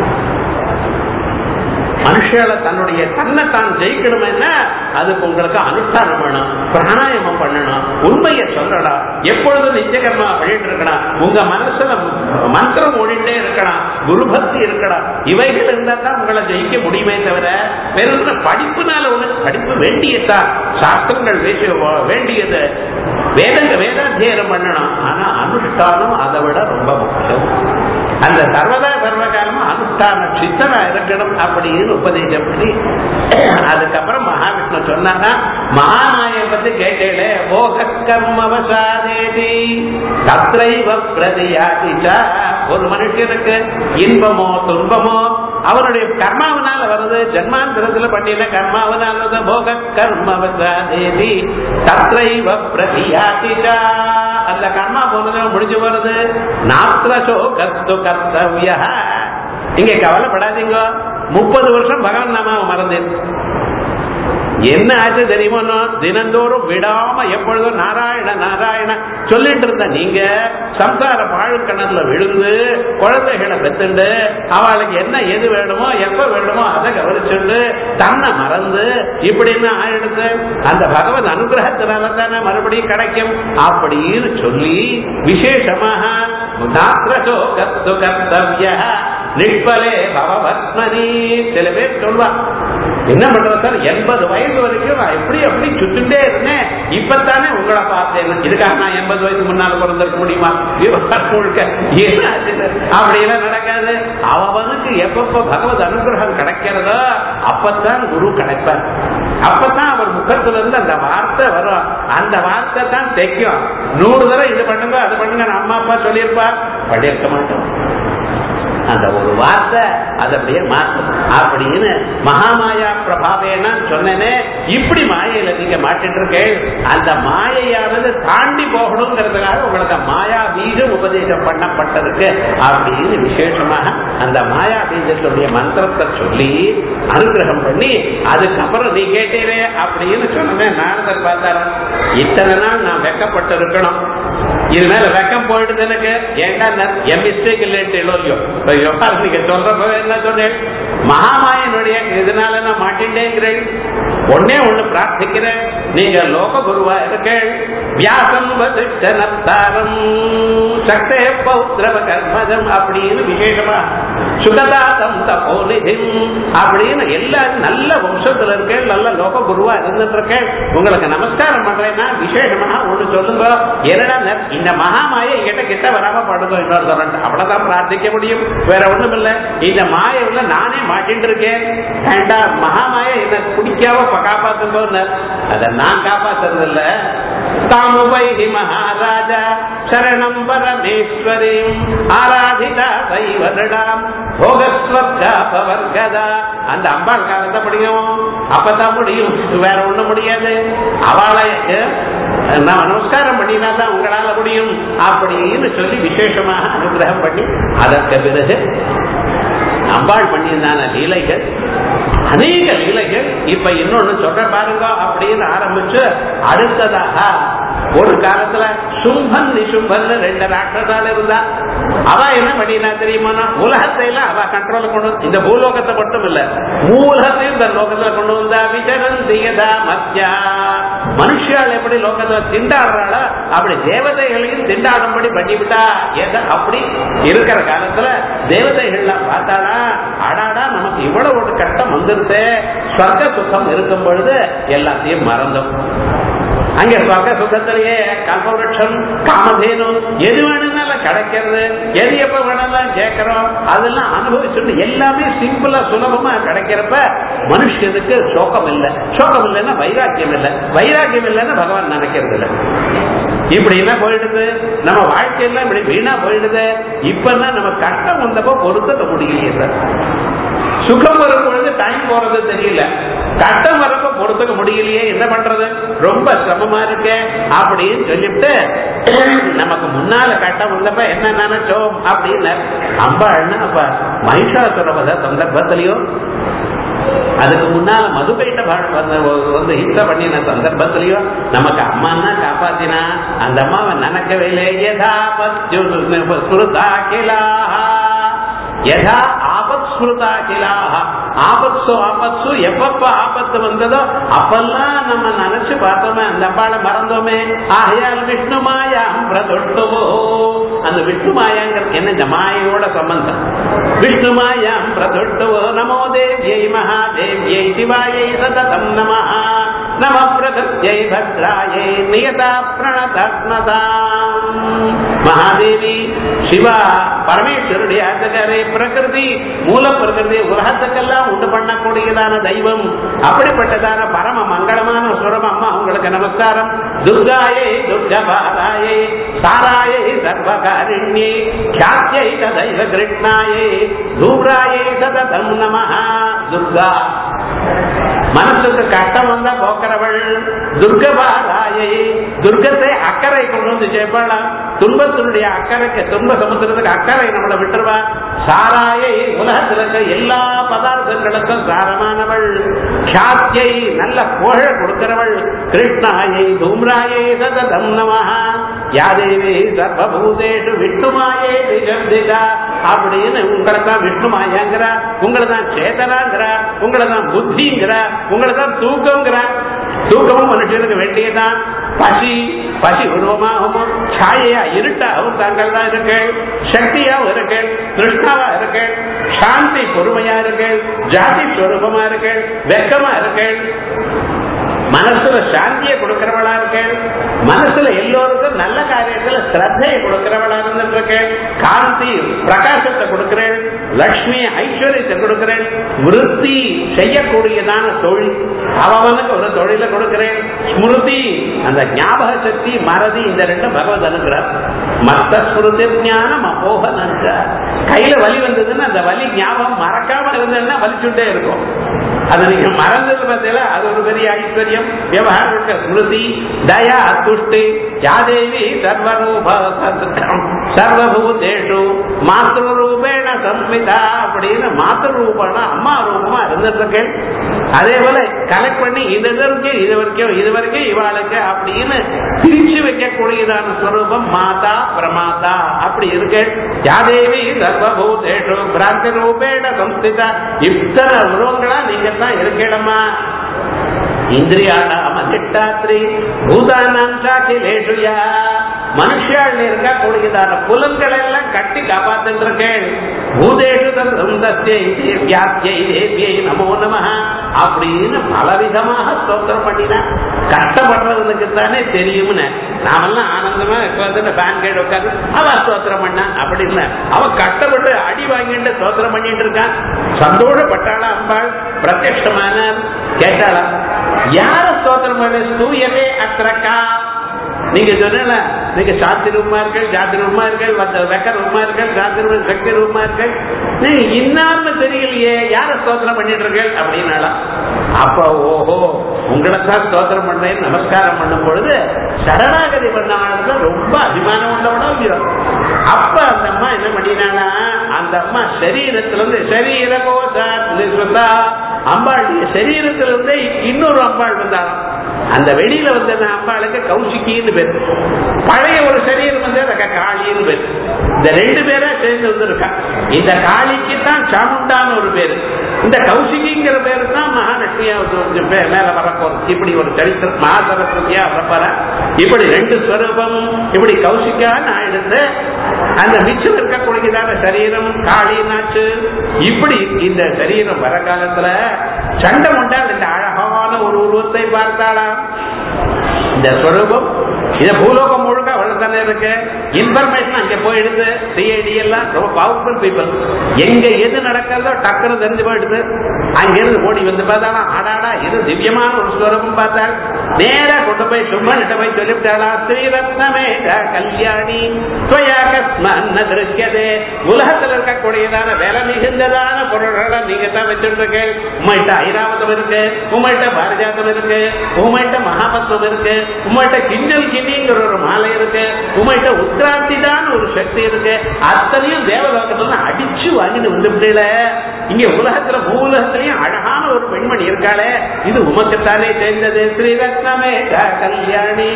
மனுஷால தன்னுடைய தன்னை தான் ஜெயிக்கணும்னா அதுக்கு உங்களுக்கு அனுஷ்டானம் வேணும் பிராணாயாமம் பண்ணணும் உண்மையை சொல்லணும் எப்பொழுதும் நிச்சயகர்மா பண்ணிட்டு இருக்கணும் உங்க மனசுல மந்திரம் ஓடிட்டே இருக்கணும் குருபக்தி இருக்கணும் இவைகள் இருந்தா தான் உங்களை ஜெயிக்க முடியுமே தவிர வெறும் படிப்புனால ஒண்ணு படிப்பு வேண்டியதா சாஸ்திரங்கள் வேண்டிய- வேண்டியது வேதங்க வேதாத்தியனம் பண்ணணும் ஆனா அனுஷ்டானம் அதை விட ரொம்ப முக்கியம் அந்த சர்வதா சர்வகாலமும் அனுஷ்டான சித்தனா இருக்கணும் அப்படின்னு உபதேசம் பண்ணி அதுக்கப்புறம் மகாவிஷ்ணு சொன்னாங்க மகாமாயை பத்தி கேட்டேல போக கர்மவசாதேதி தத்ரைவ பிரதியாதிச்சா ஒரு மனுஷனுக்கு இன்பமோ துன்பமோ அவனுடைய கர்மாவனால வருது ஜன்மாந்திரத்துல பண்ணின கர்மாவனால வருது போக கர்மவசாதேதி தத்ரைவ பிரதியாதிச்சா அந்த கர்மா போனது முடிஞ்சு வருது நாத்திரசோ கஸ்து கர்த்தவிய இங்க கவலைப்படாதீங்க முப்பது வருஷம் பகவான் நாம மறந்தேன் என்ன ஆச்சு தெரியுமோ தினந்தோறும் விடாம எப்பொழுதும் நாராயண நாராயண சொல்லிட்டு இருந்த நீங்க சம்சார பாழுக்கணத்துல விழுந்து குழந்தைகளை பெத்துண்டு அவளுக்கு என்ன எது வேணுமோ எப்ப வேணுமோ அதை கவனிச்சுண்டு தன்னை மறந்து இப்படின்னு ஆயிடுது அந்த பகவத் அனுகிரகத்தினால தானே மறுபடியும் கிடைக்கும் அப்படின்னு சொல்லி விசேஷமாக நாத்திரசோகத்து கர்த்தவிய நிற்பலே பவபத்மனி சில பேர் சொல்வா என்ன பண்றது சார் எண்பது வயசு வரைக்கும் நான் எப்படி எப்படி சுத்துட்டே இருந்தேன் இப்பத்தானே உங்களை பார்த்தேன் இதுக்காக நான் எண்பது வயசு முன்னால பிறந்திருக்க முடியுமா விவகாரம் முழுக்க என்ன ஆச்சு அப்படியெல்லாம் நடக்காது அவனுக்கு எப்பப்ப பகவத் அனுகிரகம் கிடைக்கிறதோ அப்பத்தான் குரு கிடைப்பார் அப்பதான் அவர் முகத்துல இருந்து அந்த வார்த்தை வரும் அந்த வார்த்தை தான் தைக்கும் நூறு தடவை இது பண்ணுங்க அது பண்ணுங்க அம்மா அப்பா சொல்லியிருப்பா பண்ணியிருக்க மாட்டோம் அந்த ஒரு வார்த்தை அது அப்படியே மாற்றும் அப்படின்னு மகாமாயா பிரபாவேன சொன்னேனே இப்படி மாயையில நீங்க மாட்டிட்டு இருக்கேன் அந்த மாயையானது தாண்டி போகணுங்கிறதுக்காக உங்களுக்கு மாயா பீஜம் உபதேசம் பண்ணப்பட்டிருக்கு அப்படின்னு விசேஷமாக அந்த மாயா பீஜத்துடைய மந்திரத்தை சொல்லி அனுகிரகம் பண்ணி அதுக்கப்புறம் நீ கேட்டீரே அப்படின்னு சொன்னேன் நாரதர் பார்த்தாரா இத்தனை நாள் நான் வெக்கப்பட்டு இருக்கணும் இது மேல வெக்கம் போயிடுது எனக்கு ஏன்டா என் மிஸ்டேக் இல்லைன்ட்டு இல்லையோ விவகாரம் நீங்க சொல்றப்ப என்ன சொன்னேன் மகாமாயனுடைய இதனால நான் மாட்டின்றேங்கிறேன் ஒன்னே ஒண்ணு பிரார்த்திக்கிறேன் நீங்க லோக குருவா இருக்கேள் வியாசம் வசிஷ்டனத்தாரம் சக்தே பௌத்திரவ கர்மஜம் அப்படின்னு விசேஷமா சுகதாதம் தபோனிதிம் அப்படின்னு எல்லாரும் நல்ல வம்சத்துல இருக்கேன் நல்ல லோக குருவா இருந்துட்டு இருக்கேன் உங்களுக்கு நமஸ்காரம் பண்றேன்னா விசேஷமா ஒண்ணு சொல்லுங்க என்னடா இந்த மகாமாயை என்கிட்ட கிட்ட வராம படுதோ இன்னொரு சொல்றேன் அவ்வளவுதான் பிரார்த்திக்க முடியும் வேற ஒண்ணும் இல்ல இந்த மாயை உள்ள நானே மாட்டிட்டு இருக்கேன் ஏண்டா மகாமாயை என்ன பிடிக்காம காப்பாத்துங்க அதை நான் காப்பாத்துறது இல்ல தாமுவைஹி மகாராஜா சரணம் பரமேஸ்வரியும் ஆராதிதா சைவருடாம் போகஸ்வர்கதா அந்த அம்பாள் காலத்தை முடியும் அப்பதான் முடியும் வேற ஒண்ணும் முடியாது அவளை நான் நமஸ்காரம் பண்ணினா தான் உங்களால முடியும் அப்படின்னு சொல்லி விசேஷமாக அனுகிரகம் பண்ணி அதற்கு பிறகு அம்பாள் பண்ணியிருந்தான லீலைகள் அநேக லீலைகள் இப்ப இன்னொன்னு சொல்ற பாருங்க அப்படின்னு ஆரம்பிச்சு அடுத்ததாக ஒரு காலத்துல சும்பன் நிசும்பன் ரெண்டு ராட்சசால இருந்தா அவ என்ன பண்ணினா தெரியுமா உலகத்தை எல்லாம் அவ கண்ட்ரோல் கொண்டு இந்த பூலோகத்தை மட்டும் இல்ல மூலத்தையும் இந்த லோகத்துல கொண்டு வந்தா விஜயன் தியதா மத்தியா மனுஷால் எப்படி லோகத்துல திண்டாடுறாளோ அப்படி தேவதைகளையும் திண்டாடும்படி பண்ணிவிட்டா எதை அப்படி இருக்கிற காலத்துல தேவதைகள்லாம் பார்த்தாளா அடாடா நமக்கு இவ்வளவு ஒரு கஷ்டம் வந்துருது சொர்க்க சுத்தம் இருக்கும் பொழுது எல்லாத்தையும் மறந்தோம் அங்க சொர்க்க சுத்தத்திலேயே கல்பவருஷம் காமதேனு எது வேணும்னாலும் கிடைக்கிறது எது எப்ப வேணாலும் கேட்கிறோம் அதெல்லாம் அனுபவிச்சுட்டு எல்லாமே சிம்பிளா சுலபமா கிடைக்கிறப்ப மனுஷனுக்கு சோகம் இல்லை சோகம் இல்லைன்னா வைராக்கியம் இல்லை வைராக்கியம் இல்லைன்னா பகவான் நினைக்கிறது இல்லை இப்படி என்ன போயிடுது நம்ம வாழ்க்கையெல்லாம் இப்படி வீணா போயிடுது இப்பதான் நம்ம கஷ்டம் வந்தப்போ பொருத்த முடியலையே சார் சுகம் வரும் பொழுது டைம் போறது தெரியல கட்டம் வரப்ப பொறுத்துக்க முடியலையே என்ன பண்றது ரொம்ப சிரமமா இருக்கு அப்படின்னு சொல்லிட்டு நமக்கு முன்னால கட்டம் வந்தப்ப என்ன நினைச்சோம் அப்படின்னு அம்பாள்னா அப்ப மகிஷாசுரபத சந்தர்ப்பத்திலையும் அதுக்கு முன்னால மதுபைட்ட வந்து ஹிம்சை பண்ணின சந்தர்ப்பத்திலையும் நமக்கு அம்மான்னா காப்பாத்தினா அந்த அம்மாவை நினைக்கவே இல்லை யதா பத்யுருதா கிலாஹா யதா ஆபத் ஸ்மிருதா கிலாக ஆபத்சு ஆபத்சு எப்பப்ப ஆபத்து வந்ததோ அப்பெல்லாம் நம்ம நினைச்சு பார்த்தோமே அந்த அப்பாட மறந்தோமே ஆகையால் விஷ்ணு மாயாம் பிரதொட்டுவோ அந்த விஷ்ணு மாயாங்கிறது என்ன இந்த மாயோட சம்பந்தம் விஷ்ணு மாயாம் பிரதொட்டுவோ நமோ தேவியை மகாதேவியை சிவாயை சததம் நம நம பிரதத்யை பத்ராயை நியதா பிரணதாத்மதாம் மகாதேவி சிவா பரமேஸ்வருடைய அந்தகரை பிரகிருதி மூல பிரகிருதி உலகத்துக்கெல்லாம் உண்டு பண்ணக்கூடியதான தெய்வம் அப்படிப்பட்டதான பரம மங்களமான சுரம் அம்மா உங்களுக்கு நமஸ்காரம் துர்காயை துர்கபாராயை சாராயை சர்வகாரிண்யை கியாத்தியை ததைவ கிருஷ்ணாயை தூராயை சததம் நம துர்கா மனசுக்கு கஷ்டம் வந்தா போக்குறவள் துர்கபாராயை துர்கத்தை அக்கறை கொண்டு வந்து சேர்ப்பாளாம் துன்பத்தினுடைய அக்கறைக்கு துன்ப சமுத்திரத்துக்கு அக்கறை நம்மளை விட்டுருவா சாராயை உலகத்தில் இருக்க எல்லா பதார்த்தங்களுக்கும் சாரமானவள் கியாத்தியை நல்ல புகழ கொடுக்கிறவள் கிருஷ்ணாயை தூம்ராயை சததம் நமஹா யாதேவி சர்வபூதேஷு விஷ்ணுமாயே விஜந்திகா அப்படின்னு உங்களை தான் விஷ்ணுமாயாங்கிற உங்களை தான் சேதனாங்கிற உங்களை தான் புத்திங்கிற உங்களை தான் தூக்கங்கிற தூக்கமும் மனுஷனுக்கு வேண்டியதான் பசி பசி உருவமாகவும் சாயையா இருட்டாகவும் தாங்கள் தான் இருக்கு சக்தியாவும் இருக்கு கிருஷ்ணாவா இருக்கு சாந்தி பொறுமையா இருக்கு ஜாதி ஸ்வரூபமா இருக்கு வெக்கமா இருக்கு மனசுல சாந்தியை கொடுக்கிறவளா இருக்கு மனசுல எல்லோருக்கும் நல்ல காரியத்துல ஸ்ரத்தையை கொடுக்கிறவளா இருந்துட்டு காந்தி பிரகாசத்தை கொடுக்கிறேன் லக்ஷ்மி ஐஸ்வர்யத்தை கொடுக்கிறேன் விருத்தி செய்யக்கூடியதான தொழில் அவனுக்கு ஒரு தொழிலை கொடுக்கிறேன் ஸ்மிருதி அந்த ஞாபக சக்தி மறதி இந்த ரெண்டும் பகவத் அனுக்கிறார் மத்த ஸ்மிருதி ஞானம் அபோக நன்றார் கையில வலி வந்ததுன்னா அந்த வலி ஞாபகம் மறக்காம இருந்ததுன்னா வலிச்சுட்டே இருக்கும் அது நீங்க மறந்தது பார்த்தீங்களா அது ஒரு பெரிய ஐஸ்வர்யம் விவகார ஸ்மிருதி தயா துஷ்டி யாதேவி சர்வரூப சர்வபூதேஷு மாத்திருபேண சம்மிதா அப்படின்னு மாத்திருபண அம்மா ரூபமா இருந்துட்டு இருக்கேன் அதே போல கலெக்ட் பண்ணி இது வரைக்கும் இது வரைக்கும் இது வரைக்கும் இவாளுக்கு அப்படின்னு பிரிச்சு வைக்கக்கூடியதான ஸ்வரூபம் மாதா பிரமாதா அப்படி இருக்கு யாதேவி சர்வபூதேஷு பிராந்த ரூபேண சம்ஸ்திதா இத்தனை உருவங்களா நீங்க தான் இருக்கணுமா இந்திரியாணாம் அதிஷ்டாத்ரி பூதானாம் சாக்கிலேஷு யா மனுஷாள் இருக்கக்கூடியதான புலன்கள் எல்லாம் கட்டி காப்பாத்துட்டு இருக்கேன் பூதேஷு தந்தை தேவியை நமோ நம அப்படின்னு பலவிதமாக ஸ்தோத்திரம் பண்ணினா கஷ்டப்படுறவனுக்கு தானே தெரியும்னு நாமெல்லாம் ஆனந்தமா உட்காந்து ஃபேன் கேடு உட்காந்து அவ ஸ்தோத்திரம் பண்ணா அப்படின்னு அவ கஷ்டப்பட்டு அடி வாங்கிட்டு ஸ்தோத்திரம் பண்ணிட்டு இருக்கான் சந்தோஷப்பட்டாளா அம்பாள் பிரத்யமான கேட்டாளா யார ஸ்தோத்திரம் பண்ண தூயவே அத்திரக்கா நீங்க சொன்ன நீங்க சாத்தி ரூபமா இருக்கள் ஜாதி ரூபமா இருக்கள் வெக்க ரூபமா இருக்கள் ஜாதி ரூபம் சக்தி ரூபமா இருக்கள் நீங்க இன்னார்னு தெரியலையே யார ஸ்தோத்திரம் பண்ணிட்டு இருக்கள் அப்படின்னாலாம் அப்ப ஓஹோ உங்களை தான் ஸ்தோத்திரம் பண்றேன் நமஸ்காரம் பண்ணும் பொழுது சரணாகதி பண்ண ரொம்ப அபிமானம் உள்ளவனும் இல்லையோ அப்ப அந்த அம்மா என்ன பண்ணினானா அந்த அம்மா சரீரத்துல இருந்து சரீர கோசா அம்பாளுடைய சரீரத்துல இருந்து இன்னொரு அம்பாள் வந்தாலும் அந்த வெளியில வந்த அம்பாளுக்கு கௌசிக்கின்னு பேர் பழைய ஒரு சரீரம் வந்து அதுக்கு காளின்னு பேர் இந்த ரெண்டு பேரா சேர்ந்து வந்திருக்கா இந்த காளிக்கு தான் சாமுண்டான்னு ஒரு பேரு இந்த கௌசிகிங்கிற பேரு தான் மகாலட்சுமியா மேல வரப்போறது இப்படி ஒரு சரித்திரம் மகாசரஸ்வதியா வரப்போற இப்படி ரெண்டு ஸ்வரூபம் இப்படி கௌசிக்கான்னு ஆயிடுத்து அந்த மிச்சம் இருக்கக்கூடியதான சரீரம் காளினாச்சு இப்படி இந்த சரீரம் வர காலத்துல சண்டை முண்டால் இந்த அழகான ஒரு உருவத்தை பார்த்தாளாம் இந்த ஸ்வரூபம் இத பூலோகம் முழுக்க அவள் தானே இருக்கு இன்ஃபர்மேஷன் அங்க போயிடுது சிஐடி எல்லாம் ரொம்ப பவர்ஃபுல் பீப்புள் எங்க எது நடக்கிறதோ டக்குனு தெரிஞ்சு போயிடுது அங்கிருந்து ஓடி வந்து பார்த்தாலும் ஆடாடா இது திவ்யமான ஒரு ஸ்வரூபம் பார்த்தாள் நேரா கொண்டு போய் சும்மன்கிட்ட போய் சொல்லிவிட்டாளா ஸ்ரீரத்னமே கல்யாணி திருஷ்யதே உலகத்தில் இருக்கக்கூடியதான விலை மிகுந்ததான பொருள்களை நீங்க தான் வச்சுட்டு இருக்கு உங்கள்கிட்ட ஐராவதம் இருக்கு உங்கள்கிட்ட பாரஜாத்தம் இருக்கு உங்கள்கிட்ட மகாபத்மம் இருக்கு உங்கள்கிட்ட கிண்டல் கிண்டிங்கிற ஒரு மாலை இருக்கு உங்கள்கிட்ட உத்ராந்தி தான் ஒரு சக்தி இருக்கு அத்தனையும் தேவலோகத்துல அடிச்சு வாங்கிட்டு வந்துவிட்டீல இங்க உலகத்துல பூலகத்திலையும் அழகான ஒரு பெண்மணி இருக்காளே இது உமக்குத்தானே சேர்ந்தது ஸ்ரீரத்னமே கல்யாணி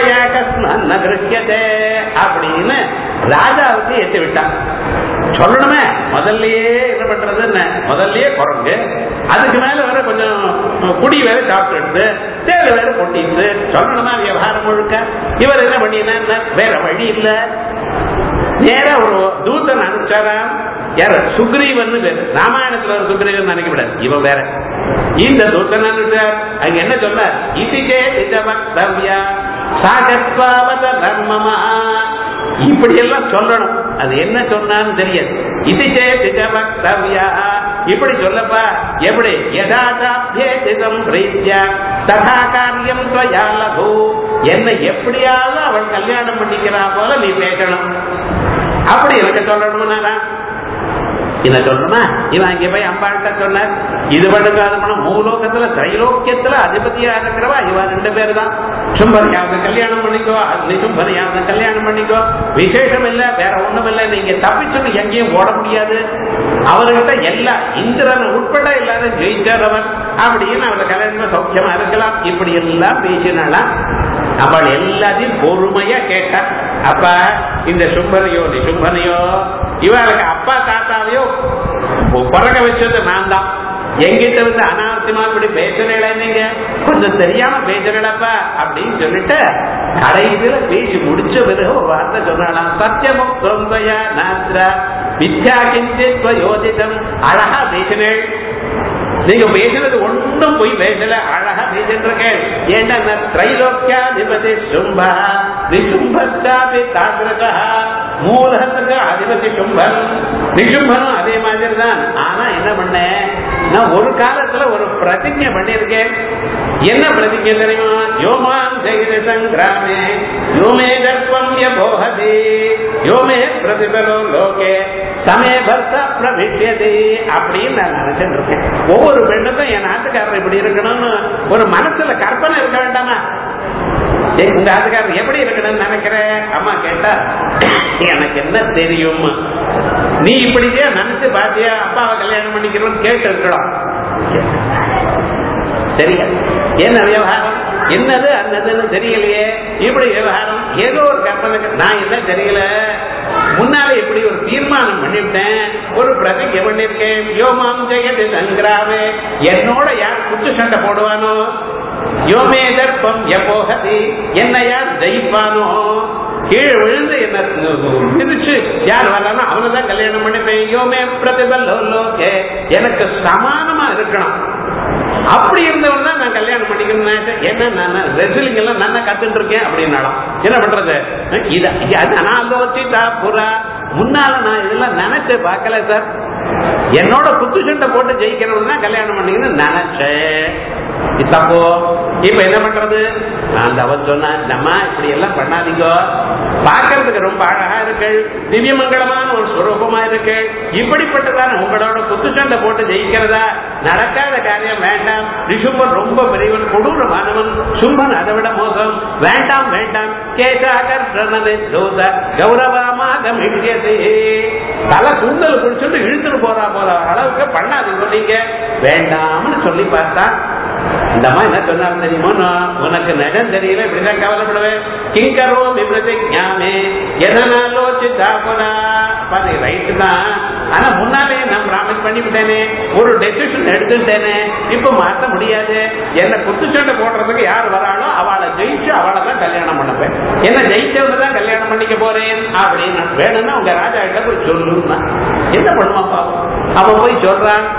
கிருஷ்யதே அப்படின்னு ராஜாவுக்கு ஏற்றி விட்டான் சொல்லணுமே முதல்லயே என்ன பண்றது என்ன முதல்லயே குரங்கு அதுக்கு மேல வேற கொஞ்சம் குடி வேற சாப்பிட்டு தேவை வேற கொட்டிட்டு சொல்லணுமா விவகாரம் முழுக்க இவர் என்ன பண்ணினா வேற வழி இல்ல நேரா ஒரு தூதன் அனுப்பிச்சாராம் யார சுக்ரீவன் பேரு ராமாயணத்துல ஒரு சுக்ரீவன் நினைக்கப்படாது இவன் வேற இந்த தூதன் அனுப்பிச்சார் அங்க என்ன சொல்ல இதுக்கே இந்த வக்தவ்யா சாகத்வாவத தர்மமா இப்படி எல்லாம் சொல்லணும் அது என்ன சொன்னான்னு தெரியாது இதுச்சே திஜபக்தவ்யா இப்படி சொல்லப்பா எப்படி யதாதாபியேதிதம் பிரீத்யா ததா காரியம் துவயா லகு என்ன எப்படியாவது அவள் கல்யாணம் பண்ணிக்கிறா போல நீ பேசணும் அப்படி எனக்கு சொல்லணும்னா இத சொல்றமா இவன் அங்கே போய் அம்பாள்கிட்ட சொன்னார் இது பண்ணுங்க அது பண்ண மூலோகத்துல திரைலோக்கியத்துல அதிபதியா இருக்கிறவா இவன் ரெண்டு பேர் தான் சும்பரியாவது கல்யாணம் பண்ணிக்கோ நிசும்பரியாவது கல்யாணம் பண்ணிக்கோ விசேஷம் இல்ல வேற ஒண்ணும் இல்ல நீங்க தப்பிச்சுன்னு எங்கேயும் ஓட முடியாது அவர்கிட்ட எல்லா இந்திரன் உட்பட எல்லாரும் ஜெயிச்சாரவர் அப்படின்னு அவரை கல்யாணம் சௌக்கியமா இருக்கலாம் இப்படி எல்லாம் பேசினாலாம் அவள் எல்லாத்தையும் பொறுமையா கேட்டா அப்ப இந்த சும்பரையோ நிசும்பனையோ இவளுக்கு அப்பா தாத்தாவையோ பிறக்க வச்சது நான் தான் எங்கிட்ட வந்து அனாவசியமா இப்படி பேசுறீங்களா நீங்க கொஞ்சம் தெரியாம பேசுறீங்களப்பா அப்படின்னு சொல்லிட்டு கடைசியில பேசி முடிச்ச பிறகு ஒரு வார்த்தை சொன்னாலாம் சத்தியமுக்தம் தயா நாத்ரா வித்யா கிஞ்சித் யோதிதம் அழகா பேசினேள் நீங்க பேசுனது ஒன்றும் போய் பேசல அழகா பேசிட்டு இருக்கேன் ஏன்னா திரைலோக்கியாதிபதி சும்பா நிசும்பஸ்தாபி தாசிரகா மூலகத்துக்கு அதிபதி சும்பன் நிசும்பனும் அதே மாதிரி தான் ஆனா என்ன பண்ணேன் நான் ஒரு காலத்துல ஒரு பிரதிஜை பண்ணிருக்கேன் என்ன பிரதிஜை தெரியுமா யோமாம் ஜெயித சங்கிராமே யோமே தர்ப்பம் யபோஹதி யோமே பிரதிபலோ லோகே சமே பர்த்தா பிரபிஷியதே அப்படின்னு நான் நினைச்சிட்டு இருக்கேன் ஒவ்வொரு பெண்ணுக்கும் என் நாட்டுக்காரர் இப்படி இருக்கணும்னு ஒரு மனசுல கற்பனை இருக்க வேண்டாமா உங்க ஆத்துக்காரர் எப்படி இருக்கணும்னு நினைக்கிறேன் அம்மா கேட்டா எனக்கு என்ன தெரியும் நீ இப்படியே நினைச்சு பாத்தியா அப்பாவை கல்யாணம் பண்ணிக்கிறோம் கேட்டு இருக்கலாம் சரியா என்ன விவகாரம் என்னது அந்ததுன்னு தெரியலையே இப்படி விவகாரம் ஏதோ ஒரு கற்பனை நான் என்ன தெரியல முன்னால இப்படி ஒரு தீர்மானம் பண்ணிவிட்டேன் ஒரு பிரதிஜை பண்ணிருக்கேன் யோமாம் ஜெயது சங்கிராமே என்னோட யார் குத்து சண்டை போடுவானோ யோமே தர்ப்பம் எப்போகதி என்ன யார் ஜெயிப்பானோ கீழே விழுந்து என்ன மிதிச்சு யார் வரலாமோ அவனதான் கல்யாணம் பண்ணிப்பேன் யோமே பிரதிபல்லோகே எனக்கு சமானமா இருக்கணும் அப்படி இருந்தவன் தான் நான் கல்யாணம் பண்ணிக்கணும் என்ன நான் ரெசிலிங் எல்லாம் நல்லா கத்துட்டு இருக்கேன் அப்படின்னாலும் என்ன பண்றது இது அனாலோசிதா புறா முன்னால நான் இதெல்லாம் நினைச்சு பார்க்கல சார் என்னோட குத்து சண்டை போட்டு ஜெயிக்கணும்னு தான் கல்யாணம் பண்ணிக்கணும்னு நினைச்சேன் தப்போ இப்ப என்ன பண்றது அந்த அவன் சொன்னா நம்ம இப்படி எல்லாம் பண்ணாதீங்க பார்க்கறதுக்கு ரொம்ப அழகா இருக்கு திவ்யமங்கலமான ஒரு சுரூபமா இருக்கு இப்படிப்பட்டதான உங்களோட குத்துச்சண்டை போட்டு ஜெயிக்கிறதா நடக்காத காரியம் வேண்டாம் ரிஷும்பன் ரொம்ப பெரியவன் கொடூரமானவன் சும்பன் அதை விட மோசம் வேண்டாம் வேண்டாம் கேசாகர்ஷனதை தூத கௌரவமாக மிடியதே தலை கூந்தல் குடிச்சுட்டு இழுத்துட்டு போறா போற அளவுக்கு பண்ணாதீங்க நீங்க வேண்டாம்னு சொல்லி பார்த்தா இந்த மாதிரி என்ன சொன்னார் தெரியுமோ உனக்கு நடம் தெரியல இப்படிதான் கவலைப்படுவேன் கிங்கரோ விபரதி ஞாமே எதனாலோசித்தா போனா பாரு ரைட்டு தான் ஆனா முன்னாலே நான் பிராமிஸ் பண்ணிவிட்டேனே ஒரு டெசிஷன் எடுத்துட்டேனே இப்ப மாத்த முடியாது என்ன குத்துச்சண்டை போடுறதுக்கு யார் வராளோ அவளை ஜெயிச்சு அவளை தான் கல்யாணம் பண்ணப்பேன் என்ன ஜெயிச்சவங்க தான் கல்யாணம் பண்ணிக்க போறேன் அப்படின்னு வேணும்னா உங்க ராஜா கிட்ட போய் சொல்லுன்னா என்ன பண்ணுவான் பாவம் அவன் போய் சொல்றான்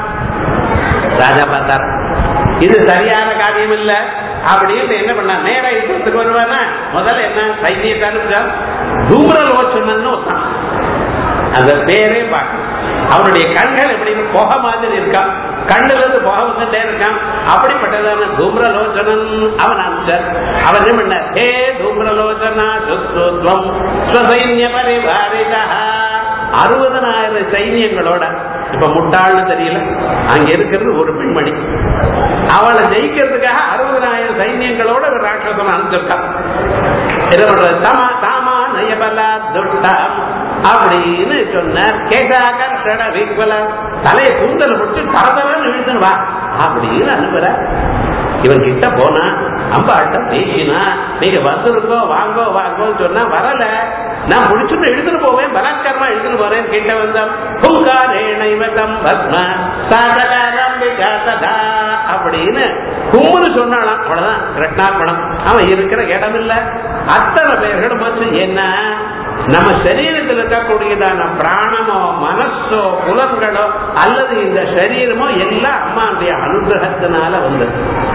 ராஜா பார்த்தார் இது சரியான காரியம் இல்ல அப்படின்னு என்ன பண்ண நேரா யுத்தத்துக்கு வருவானா முதல்ல என்ன சைனியத்தை அனுப்பிச்சா தூரலோச்சனன்னு ஒருத்தன் அந்த பேரே பார்க்க அவருடைய கண்கள் எப்படி புகை மாதிரி இருக்கான் கண்ணுல இருந்து புகை வந்துட்டே இருக்கான் அப்படிப்பட்டதான தூம்ரலோச்சனன் அவன் அனுப்பிச்சார் அவன் என்ன பண்ண ஹே தூம்ரலோச்சனா சுஸ்ருத்வம் ஸ்வசைன்ய பரிவாரிதா அறுபதனாயிரம் சைன்யங்களோட இப்ப முட்டாள்னு தெரியல அங்க இருக்கிறது ஒரு பெண்மணி அவளை ஜெயிக்கிறதுக்காக அறுபதனாயிரம் சைன்யங்களோட ஒரு ராட்சசன் அனுப்பிச்சிருக்கான் என்ன பண்றது தமா தாமா நயபலா துஷ்டம் அப்படின்னு சொன்னார் கேசாகர்ஷண விக்வல தலையை கூந்தல் முடிச்சு தரதரன்னு இழுத்துன்னு வா அப்படின்னு அனுப்புற இவன் கிட்ட போனா அம்பாட்ட பேசினா நீங்க வந்திருக்கோ வாங்கோ வாங்கோன்னு சொன்னா வரல நான் முடிச்சுட்டு எடுத்துட்டு போவேன் பலாத்காரமா எடுத்துட்டு போறேன் கிட்ட வந்தான் பூங்காரேணைவதம் பத்ம சாதகாரம் விகாசதா அப்படின்னு கும்முன்னு சொன்னாலாம் அவ்வளவுதான் கிருஷ்ணார்பணம் அவன் இருக்கிற இடம் இல்ல அத்தனை பேர்களும் வந்து என்ன நம்ம சரீரத்தில் இருக்கக்கூடியதான பிராணமோ மனசோ புலன்களோ அல்லது இந்த சரீரமோ எல்லாம் அம்மாவுடைய அனுகிரகத்தினால வந்தது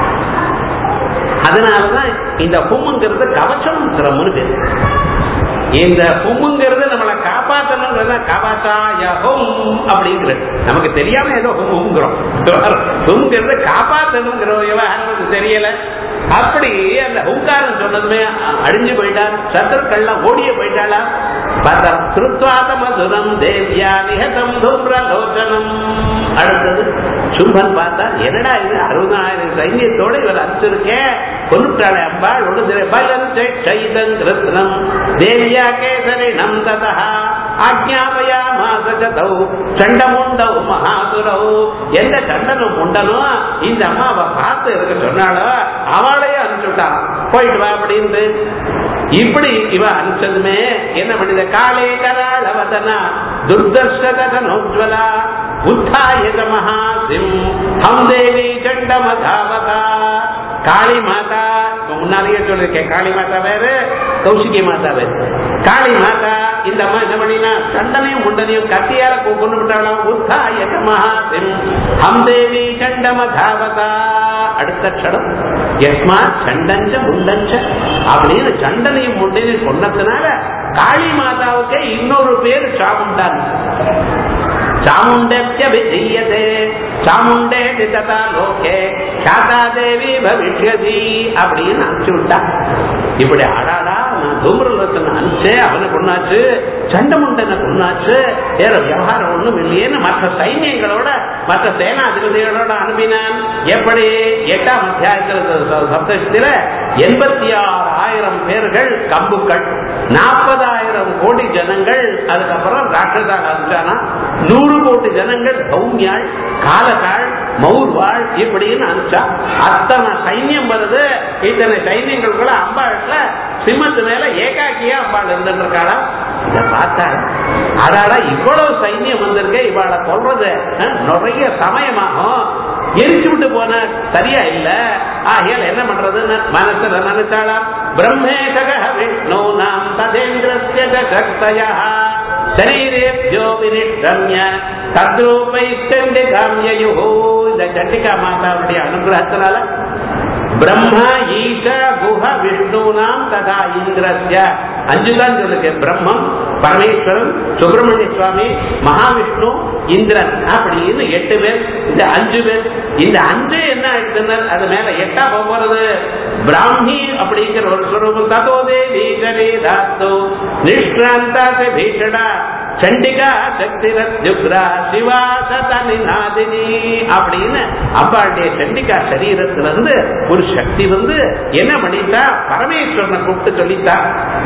அதனாலதான் இந்த ஹும்ங்கிறது கவச்சம்ங்கிறோம்னு பேரு இந்த ஹும்ங்கிறது நம்மளை காப்பாற்றணுங்கிறத கவசாயஹும் அப்படிங்கிறது நமக்கு தெரியாம ஏதோ ஹும்ங்கிறோம் ஹும்ங்கிறது காப்பாற்றணுங்கிற விவகாரம் தெரியல அப்படி அந்த ஹுங்காரம் சொன்னதுமே அ- அழிஞ்சு போயிட்டான் சத்துருக்கள்லாம் ஓடிய போயிட்டாளா பார்த்தா திருத்வாத மதுரம் தேவியா நிகதம் தூம்ரலோச்சனம் அடுத்தது சும்பன் பார்த்தா என்னடா இது அறுபதாயிரம் சைன்யத்தோட இவர் அடிச்சிருக்கேன் கொண்டுட்டாளே அம்பாள் ஒன்று பலன் சைதன் கிருத்னம் தேவியா கேசரி நந்ததா ஆக்ஞாபயாமாச சதௌ சண்டமுண்டௌ மகாசுரௌ எந்த சண்டனும் முண்டனோ இந்த அம்மாவை பார்த்து இருக்க சொன்னாலோ அவளையே அனுப்பிச்சுட்டான் போயிட்டு வா அப்படின்னு இப்படி இவ அனுப்பிச்சதுமே என்ன பண்ணித காலே கராள வதனா துர்தர்ஷதனோஜ்வலா உத்தாயத மகாசிம் ஹம் தேவி சண்டமதாவதா காளி மாதா இப்ப முன்னாலேயே சொல்லிருக்கேன் காளி மாதா வேறு கௌசிகி மாதா வேறு காளி மாதா இந்த அம்மா என்ன பண்ணினா சண்டனையும் முண்டனையும் கத்தியால கொ- கொண்டு விட்டாளாம் உத்தாய மகாசிம் ஹம் தேவி சண்டமதாவதா அடுத்த க்ஷணம் யஸ்மா சண்டஞ்ச முண்டஞ்ச அப்படின்னு சண்டனையும் முண்டனையும் சொன்னதுனால காளி மாதாவுக்கே இன்னொரு பேர் சாமுண்டான் சாமுண்டத்யபிதீயதே சாமுண்டே ததா லோகே சாதா தேவி பவிஷ்யதி அப்படின்னு அனுப்பிச்சு விட்டா இப்படி ஆடாடா நான் தூமரலத்தனை அனுப்பிச்சேன் அவனை கொண்டாச்சு சண்டமுண்டனை கொண்டாச்சு வேற விவகாரம் ஒண்ணும் இல்லையேன்னு மற்ற சைன்யங்களோட மற்ற சேனாதிபதிகளோட அனுப்பினான் எப்படி எட்டாம் அத்தியாயத்தில் சப்தத்துல எண்பத்தி ஆறு ஆயிரம் பேர்கள் கம்புக்கள் நாற்பதாயிரம் கோடி ஜனங்கள் அதுக்கப்புறம் ராட்சதாக அனுப்பிச்சானா நூறு கோடி ஜனங்கள் சௌமியாள் காலகாள் மௌர்வாள் இப்படின்னு அனுப்பிச்சா அத்தனை சைன்யம் வருது இத்தனை சைன்யங்களுக்குள்ள அம்பாளுக்குள்ள சிம்மத்து மேல ஏகாக்கியா அம்பாள் இருந்துட்டு இருக்காளா இத பார்த்தா அடாடா இவ்வளவு சைன்யம் வந்திருக்க இவாளை சொல்றது அஹ், நிறைய சமயமாகும் எரிச்சு விட்டு போன சரியா இல்ல ஆகையால் என்ன பண்றதுன்னு மனசுல நினைச்சாளா பிரம்மேஷக விஷ்ணு நாம் ததேந்திரஸ்ய சக்தயா சரீரேபியோ வினிஷ்டம்ய தத்ரூபைஷ்டண்டி காமியயோ இந்த சண்டிகா மாதாவுடைய அனுகிரகத்தினால பிரம்மா ஈஷ குஹ விஷ்ணுனாம் ததா இந்திரஸ்ய அஞ்சுதான் சொல்லுங்க பிரம்மம் பரமேஸ்வரன் சுப்பிரமணிய சுவாமி மகாவிஷ்ணு இந்திரன் அப்படின்னு எட்டு பேர் இந்த அஞ்சு பேர் இந்த அஞ்சு என்ன ஆயிடுச்சுன்னா அது மேல எட்டா போறது பிராமி அப்படிங்கிற ஒரு ஸ்வரூபம் ததோ தேவி தாத்து நிஷ்கிராந்தா பீஷணா சண்டிகா சக்திரத்யுக்ரா சிவா சதனிநாதினி அப்படின்னு அப்பாளுடைய சண்டிகா சரீரத்துல இருந்து ஒரு சக்தி வந்து என்ன பண்ணிட்டா பரமேஸ்வரனை கூப்பிட்டு சொல்லிட்டா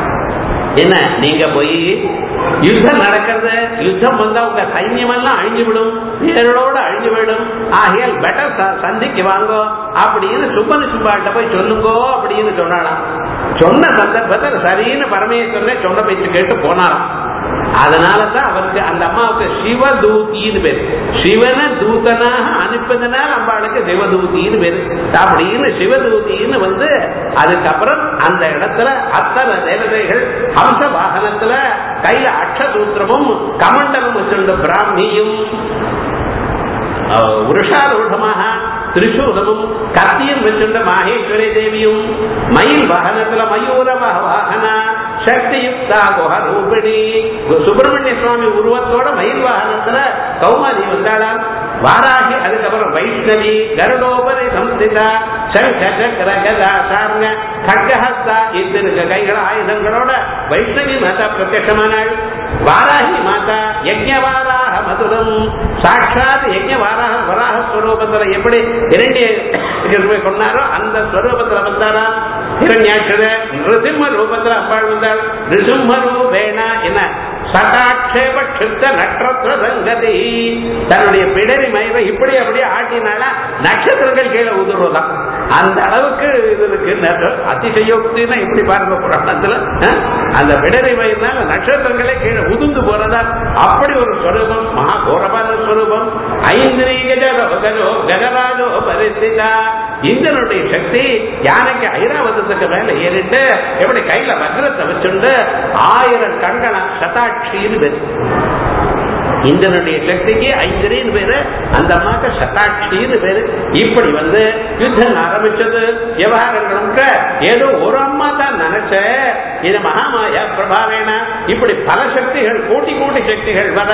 என்ன நீங்க போய் யுத்தம் நடக்கிறது யுத்தம் வந்தா உங்க சைன்யம் எல்லாம் அழிஞ்சு விடும் பேரோட அழிஞ்சு விடும் ஆகையால் பெட்டர் சந்திக்கு வாங்கோ அப்படின்னு சுப்பன சுப்பாட்ட போய் சொல்லுங்கோ அப்படின்னு சொன்னாலாம் சொன்ன சந்தர்ப்பத்தில் சரின்னு பரமேஸ்வரனே சொன்ன பேச்சு கேட்டு போனாராம் அதனாலதான் அவருக்கு அந்த அம்மாவுக்கு சிவதூத்தின்னு பேரு சிவன தூதனாக அனுப்பதனால் அம்பாளுக்கு சிவதூத்தின்னு பேரு அப்படின்னு சிவதூத்தின்னு வந்து அதுக்கப்புறம் அந்த இடத்துல அத்தனை தேவதைகள் ஹம்ச வாகனத்துல கையில அக்ஷசூத்திரமும் கமண்டலம் வச்சிருந்த பிராமியும் உருஷாரூடமாக திரிசூலமும் கத்தியும் வச்சிருந்த மாகேஸ்வரி தேவியும் மயில் வாகனத்துல மயூர வாகன சக்தியுக்தா குஹ ரூபிணி சுப்பிரமணிய சுவாமி உருவத்தோட மயில் வாகனத்துல கௌமாரி வந்தாளாம் வாராகி அதுக்கப்புறம் வைஷ்ணவி கருடோபரி சம்ஸ்திதா சங்க சக்கர கதா சார்ங்க கட்கஹஸ்தா இத்திருக்க கைகள ஆயுதங்களோட வைஷ்ணவி மாதா பிரத்யமானாள் வாராகி மாதா யஜ்ஞவாராக மதுரம் சாட்சாத் யஜ்ஞவாராக வராக ஸ்வரூபத்துல எப்படி இரண்டிய கொண்டாரோ அந்த ஸ்வரூபத்துல வந்தாரா ஹிரண்யாட்சர நிருசிம்ம ரூபத்துல அப்பாள் வந்தாள் நிருசிம்ம ரூபேன என்ன சதாட்சேப கிருத்த நட்சத்திர சங்கதி தன்னுடைய பிடரி மயிரை இப்படி அப்படியே ஆட்டினால நட்சத்திரங்கள் கீழே உதிர்வதான் அந்த அளவுக்கு இது இருக்கு நெ- அதிசயோக்தின்னா இப்படி பாருங்க புராணத்துல அஹ், அந்த பிடரி மயிர்னால நட்சத்திரங்களே கீழே உதிர்ந்து போறதா அப்படி ஒரு ஸ்வரூபம் மகா கோரபாத ஸ்வரூபம் ஐந்திரி கஜரோ கஜோ கஜராஜோ பரிசிதா இந்திரனுடைய சக்தி யானைக்கு ஐராவதத்துக்கு மேல ஏறிட்டு எப்படி கையில வக்ரத்தை வச்சுண்டு ஆயிரம் கண்களை சதாட்சின்னு பேரு இந்திரனுடைய சக்திக்கு ஐந்திரின்னு பேரு அந்த அம்மாக்கு சதாட்சின்னு பேரு இப்படி வந்து யுத்தம் ஆரம்பிச்சது விவகாரங்களுக்கு ஏதோ ஒரு அம்மா தான் நினைச்ச இது மகாமாயா பிரபாவேன இப்படி பல சக்திகள் கோட்டி கோட்டி சக்திகள் வர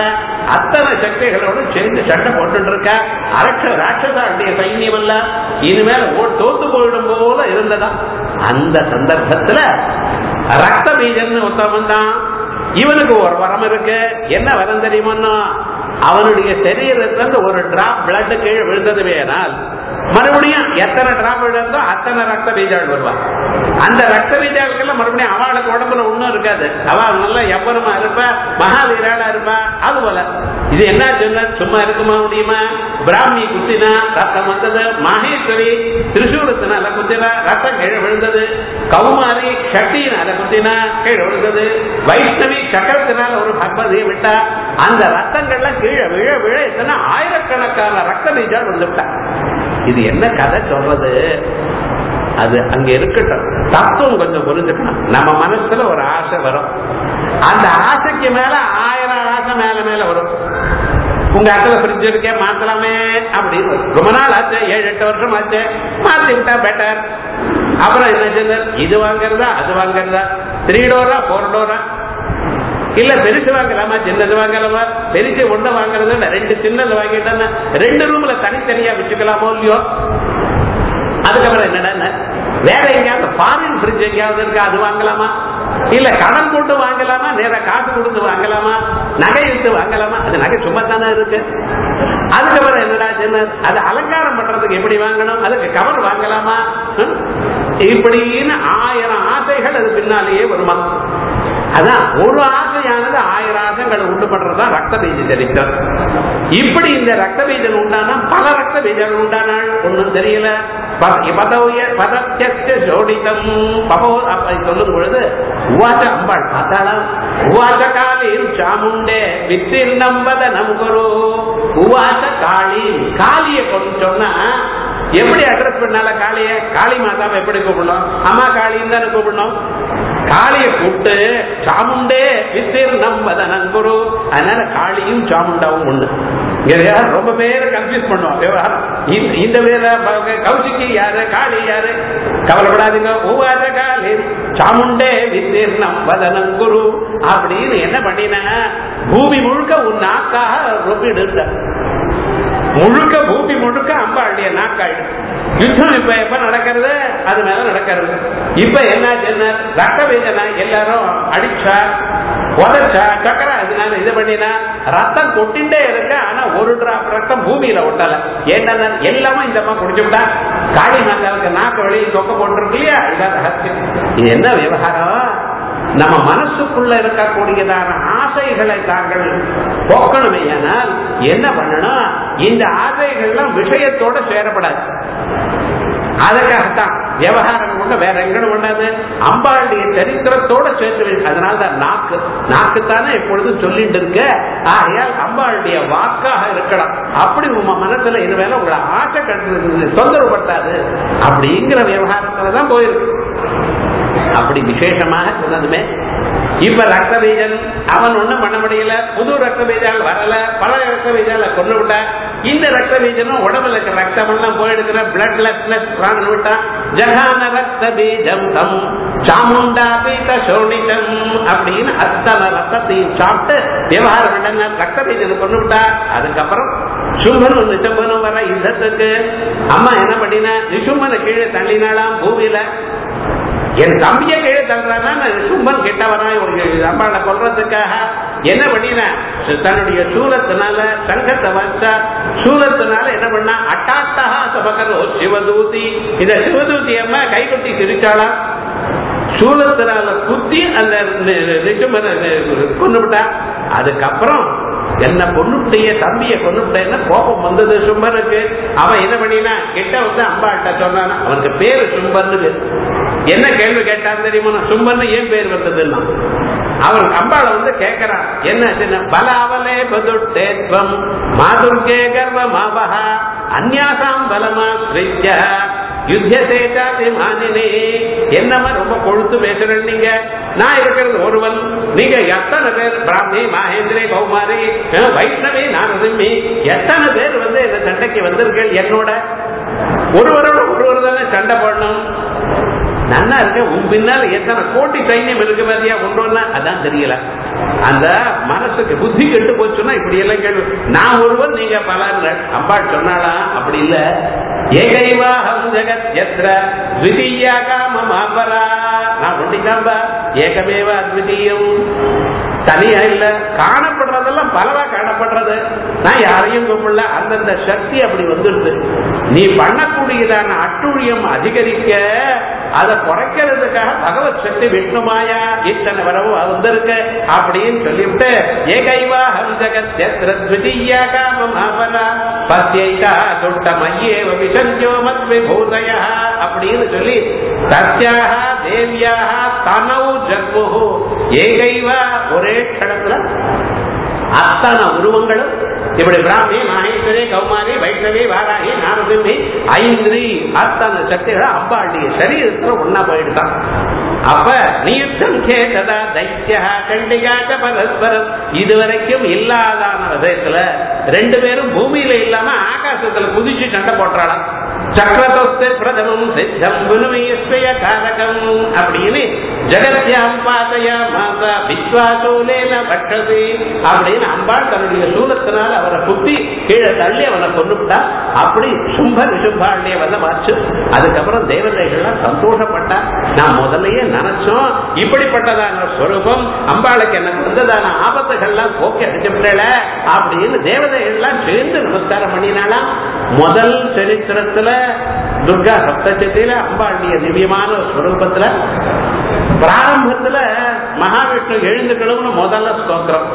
அத்தனை சக்திகளோடு சேர்ந்து சண்டை போட்டு இருக்கா அரட்ச ராட்சசாண்டிய சைன்யம் இல்ல இனிமேல் ஓ- தோத்து போயிடும் போல இருந்ததா அந்த சந்தர்ப்பத்துல ரத்த பீஜன் ஒருத்தவன் தான் இவனுக்கு ஒரு வரம் இருக்கு என்ன வரம் தெரியுமோன்னா அவனுடைய சரீரத்துல ஒரு டிராப் பிளட் கீழே விழுந்தது வேணால் மறுபடியும் எத்தனை டிராப் விழுந்தோ அத்தனை ரத்த பீஜாள் வருவான் அந்த ரத்த பீஜாளுக்கெல்லாம் மறுபடியும் அவளுக்கு உடம்புல ஒண்ணும் இருக்காது அவள் நல்லா எவ்வளமா இருப்பா மகாவீராளா இருப்பா அது போல இது என்ன சொன்ன சும்மா இருக்குமா முடியுமா பிராமி குத்தினா ரத்தம் வந்தது மகேஸ்வரி திரிசூலத்தினால குத்தினா ரத்தம் கீழே விழுந்தது கௌமாரி சக்தியினால குத்தினா கீழே விழுந்தது வைஷ்ணவி சக்கரத்தினால ஒரு பக்மதியை விட்டா அந்த ரத்தங்கள்லாம் கீழே விழ விழ எத்தனை ஆயிரக்கணக்கான ரத்த பீஜால் வந்துவிட்டா இது என்ன கதை சொல்றது அது அங்க இருக்கட்டும் தத்துவம் கொஞ்சம் புரிஞ்சுக்கணும் நம்ம மனசுல ஒரு ஆசை வரும் அந்த ஆசைக்கு மேல ஆயிரம் ஆசை மேல மேல வரும் உங்க இடத்துல ஃப்ரிட்ஜ் இருக்கே மாத்தலாமே அப்படின்னு வரும். ரொம்ப நாள் ஆச்சு ஏழு எட்டு வருஷம் ஆச்சு மாத்தி விட்டா பெட்டர் அப்புறம் என்ன செஞ்சார் இது வாங்குறதா அது வாங்குறதா த்ரீ டோரா ஃபோர் டோரா இல்ல பெருசு வாங்கலாமா சின்னது வாங்கலாமா பெருசு ஒண்ணு வாங்குறது இல்ல ரெண்டு சின்னது வாங்கிட்டா ரெண்டு ரூம்ல தனித்தனியா வச்சுக்கலாமோ இல்லையோ அதுக்கப்புறம் என்னடா வேற எங்கேயாவது ஃபாரின் ஃப்ரிட்ஜ் எங்கேயாவது இருக்கா அது வாங்கலாமா இல்ல கடன் போட்டு வாங்கலாமா நேர காசு கொடுத்து வாங்கலாமா நகை எடுத்து வாங்கலாமா அது நகை சும்மா தானே இருக்கு அதுக்கப்புறம் என்னடா சின்ன அது அலங்காரம் பண்றதுக்கு எப்படி வாங்கணும் அதுக்கு கவர் வாங்கலாமா ஹம்? இப்படின்னு ஆயிரம் ஆசைகள் அது பின்னாலேயே வருமா அதான் ஒரு ஆசையானது ஆயிரம் ஆசைகளை உண்டு பண்றதுதான் ரத்த பீஜ சரித்திரம் இப்படி இந்த ரத்த பீஜன் உண்டானா பல ரத்த பீஜங்கள் உண்டானால் ஒண்ணும் தெரியல ப- பதவிய பதத்திய ஜோடிதம் பபோ அப்படி சொல்லும் பொழுது உவாச்ச அம்பாள் பார்த்தாளா உவாச்ச காலில் சாமுண்டே வித்தின் நம்பத நம்குரு உவாச்ச காளி காளிய கொண்டு சொன்னா எப்படி அட்ரஸ் பண்ணால காளிய காளி மாதாவை எப்படி கூப்பிடணும் அம்மா காளின்னு தானே கூப்பிடணும் காளிய கூப்பிட்டு சாமுண்டே வித்தீர் நம்பதனன் குரு அதனால காளியும் சாமுண்டாவும் ஒண்ணு இங்க யார் ரொம்ப பேரை கன்ஃபியூஸ் பண்ணுவோம் விவகாரம் இந்த- இந்த பேர கௌசிக்கு யாரு காளி யாரு கவலைப்படாதீங்க ஒவ்வாத காளி சாமுண்டே வித்தீர் நம்பதனன் குரு அப்படின்னு என்ன பண்ணின பூமி முழுக்க உன் நாக்காக ரொப்பிடு முழுக்க பூமி முழுக்க அம்பாளுடைய நாக்காள் யுத்தம் இப்ப எப்ப நடக்கிறது அது மேல நடக்கிறது இப்ப என்ன ரத்த வேதனை எல்லாரும் அடிச்சா உதச்சா சக்கரை அதனால இது பண்ணினா ரத்தம் கொட்டிண்டே இருக்கு ஆனா ஒரு டிராப் ரத்தம் பூமியில ஒட்டல ஏன்னா எல்லாமே இந்த அம்மா குடிச்சுட்டா காளி மாதாவுக்கு நாக்கு வெளியே தொக்க போட்டிருக்கு இல்லையா இதான் ரகசியம் இது என்ன விவகாரம் நம்ம மனசுக்குள்ள இருக்கக்கூடியதான ஆசைகளை தாங்கள் போக்கணுமே ஆனால் என்ன பண்ணணும் இந்த ஆசைகள்லாம் விஷயத்தோட சேரப்படாது அதுக்காகத்தான் விவகாரம் கொண்டு வேற எங்கன்னு பண்ணாது அம்பாளுடைய சரித்திரத்தோட சேர்த்து வை. அதனாலதான் நாக்கு நாக்குத்தானே எப்பொழுதும் சொல்லிட்டு இருக்கு ஆகையால் அம்பாளுடைய வாக்காக இருக்கலாம் அப்படி உங்க மனசுல இனிமேல உங்களை ஆசை கட்டு தொந்தரவுப்படுத்தாது அப்படிங்கிற விவகாரத்துலதான் போயிருக்கு அப்படி விசேஷமாக சொன்னதுமே இப்ப ரத்த பீஜன் அவன் ஒண்ணும் பண்ண முடியல புது ரத்த பீஜால் வரல பல ரத்த பீஜால கொண்டு விட்டா இந்த ரத்த பீஜனும் உடம்புல இருக்கிற ரத்தம் எல்லாம் போயிடுக்கிற பிளட் லெஸ்னஸ் பிராணன் விட்டா ஜகான ரத்த பீஜம் தம் சாமுண்டா பீத சோனிதம் அப்படின்னு அத்தனை ரத்தத்தையும் சாப்பிட்டு விவகாரம் பண்ண ரத்த பீஜனை கொண்டு விட்டா அதுக்கப்புறம் சும்பனும் நிசம்பனும் வர யுத்தத்துக்கு அம்மா என்ன பண்ணினா நிசும்பனை கீழே தள்ளினாலாம் பூமியில என் தம்பிய கீழே தள்ளுறானா நான் சும்பன் கிட்ட வரான் ஒரு அம்பாளை கொல்றதுக்காக என்ன பண்ணினா தன்னுடைய சூலத்தினால சங்கத்தை வச்சா சூலத்தினால என்ன பண்ணா அட்டாட்டா சபகரோ சிவதூதி இந்த சிவதூதி அம்மா கைகொட்டி சிரிச்சாளாம் சூலத்தினால குத்தி அந்த நிஜமனை கொண்டுவிட்டா அதுக்கப்புறம் என்ன கொண்டுடைய தம்பிய கொண்டுட்டேன்னு கோபம் வந்தது சும்பனுக்கு அவன் என்ன பண்ணினா கிட்ட வந்து அம்பாட்ட சொன்னானா அவனுக்கு பேரு சும்பன்னு பேரு. என்ன கேள்வி கேட்டான் தெரியுமா சும்பன்னு ஏன் பேர் வந்ததுன்னா அவன் அம்பாளை வந்து கேட்கிறான் என்ன சின்ன பல அவலே பதுட்டேத்வம் மாதுர்கே கர்வ மாவஹா அந்யாசாம் பலமா ஸ்ரீஜ யுத்தசேதாதி மானினே என்னமா ரொம்ப கொழுத்து பேசுறேன் நீங்க நான் இருக்கிறது ஒருவன் நீங்க எத்தனை பேர் பிராமி மகேந்திரே கௌமாரி அஹ், வைஷ்ணவி நாரசிம்மி எத்தனை பேர் வந்து இந்த சண்டைக்கு வந்திருக்கீர்கள் என்னோட ஒருவரோட ஒருவர் தானே சண்டை போடணும் நன்னா இருக்கு உன் பின்னால் எத்தனை கோட்டி சைன்யம் இருக்கு மாதிரியா ஒன்று அதான் தெரியல அந்த மனசுக்கு புத்தி கெட்டு போச்சுன்னா இப்படி எல்லாம் கேள்வி நான் ஒருவன் நீங்க பலர்கள் அம்பாள் சொன்னாளா அப்படி இல்ல ஏகைவாஹம் ஜெகத் எத்திர த்விதீயா காமம் அபரா நான் ஒண்டிக்காம்பா ஏகமேவ அத்விதீயம் தனியா இல்ல காணப்படுறதெல்லாம் பலவா காணப்படுறது நான் யாரையும் கும்பிடல அந்தந்த சக்தி அப்படி வந்துருது நீ பண்ணக்கூடியதான அட்டுழியம் அதிகரிக்க அதை குறைக்கிறதுக்காக பகவத் சக்தி விஷ்ணுமாயா இத்தனை வரவு வந்திருக்கு அப்படின்னு சொல்லிவிட்டு ஏகைவா ஹம் ஜகத் யத்ரத்விதீயா காமம் ஆபரா பத்யைகா துட்ட மையேவ விசஞ்சோ மத் விபூதய அப்படின்னு சொல்லி சத்யாக தேவியாக தனவு ஜக்முகு ஏகைவா ஒரே க்ஷணத்துல அத்தனை உருவங்களும் இப்படி பிராமி மகேஸ்வரி கௌமாரி வைஷ்ணவி வாராகி நாரசிம்மி ஐந்திரி அத்தனை சக்திகளும் அம்பாளுடைய சரீரத்துல ஒன்னா போயிடுதான் அப்ப நியுத்தம் கேட்டதா தைத்தியா கண்டிகாச்ச பரஸ்பரம் இதுவரைக்கும் இல்லாதான விதயத்துல ரெண்டு பேரும் பூமியில இல்லாம ஆகாசத்துல குதிச்சு சண்டை போட்டுறாளாம் சக்கரதோஸ்து பிரதமம் சித்தம் குணமயஸ்வய காரகம் அப்படின்னு ஜெகத்யாம் பாதையா மாதா விஸ்வாசோலேன பட்டது அப்படின்னு அம்பாள் தன்னுடைய சூலத்தினால அவரை குத்தி கீழே தள்ளி அவனை கொண்டுட்டா அப்படி சும்ப நிசும்பாளுடைய வந்தமாச்சு அதுக்கப்புறம் தேவதைகள்லாம் சந்தோஷப்பட்டா நான் முதல்லயே நினைச்சோம் இப்படிப்பட்டதான ஸ்வரூபம் அம்பாளுக்கு எனக்கு வந்ததான ஆபத்துகள்லாம் போக்கி அடிச்சுட்டல அப்படின்னு தேவதைகள்லாம் சேர்ந்து நமஸ்காரம் பண்ணினாலாம் முதல் சரித்திரத்துல துர்கா சப்தசத்தியில அம்பாளுடைய திவ்யமான ஸ்வரூபத்துல பிராரம்பத்துல மகாவிஷ்ணு எழுந்துக்கணும்னு முதல்ல ஸ்தோத்திரம்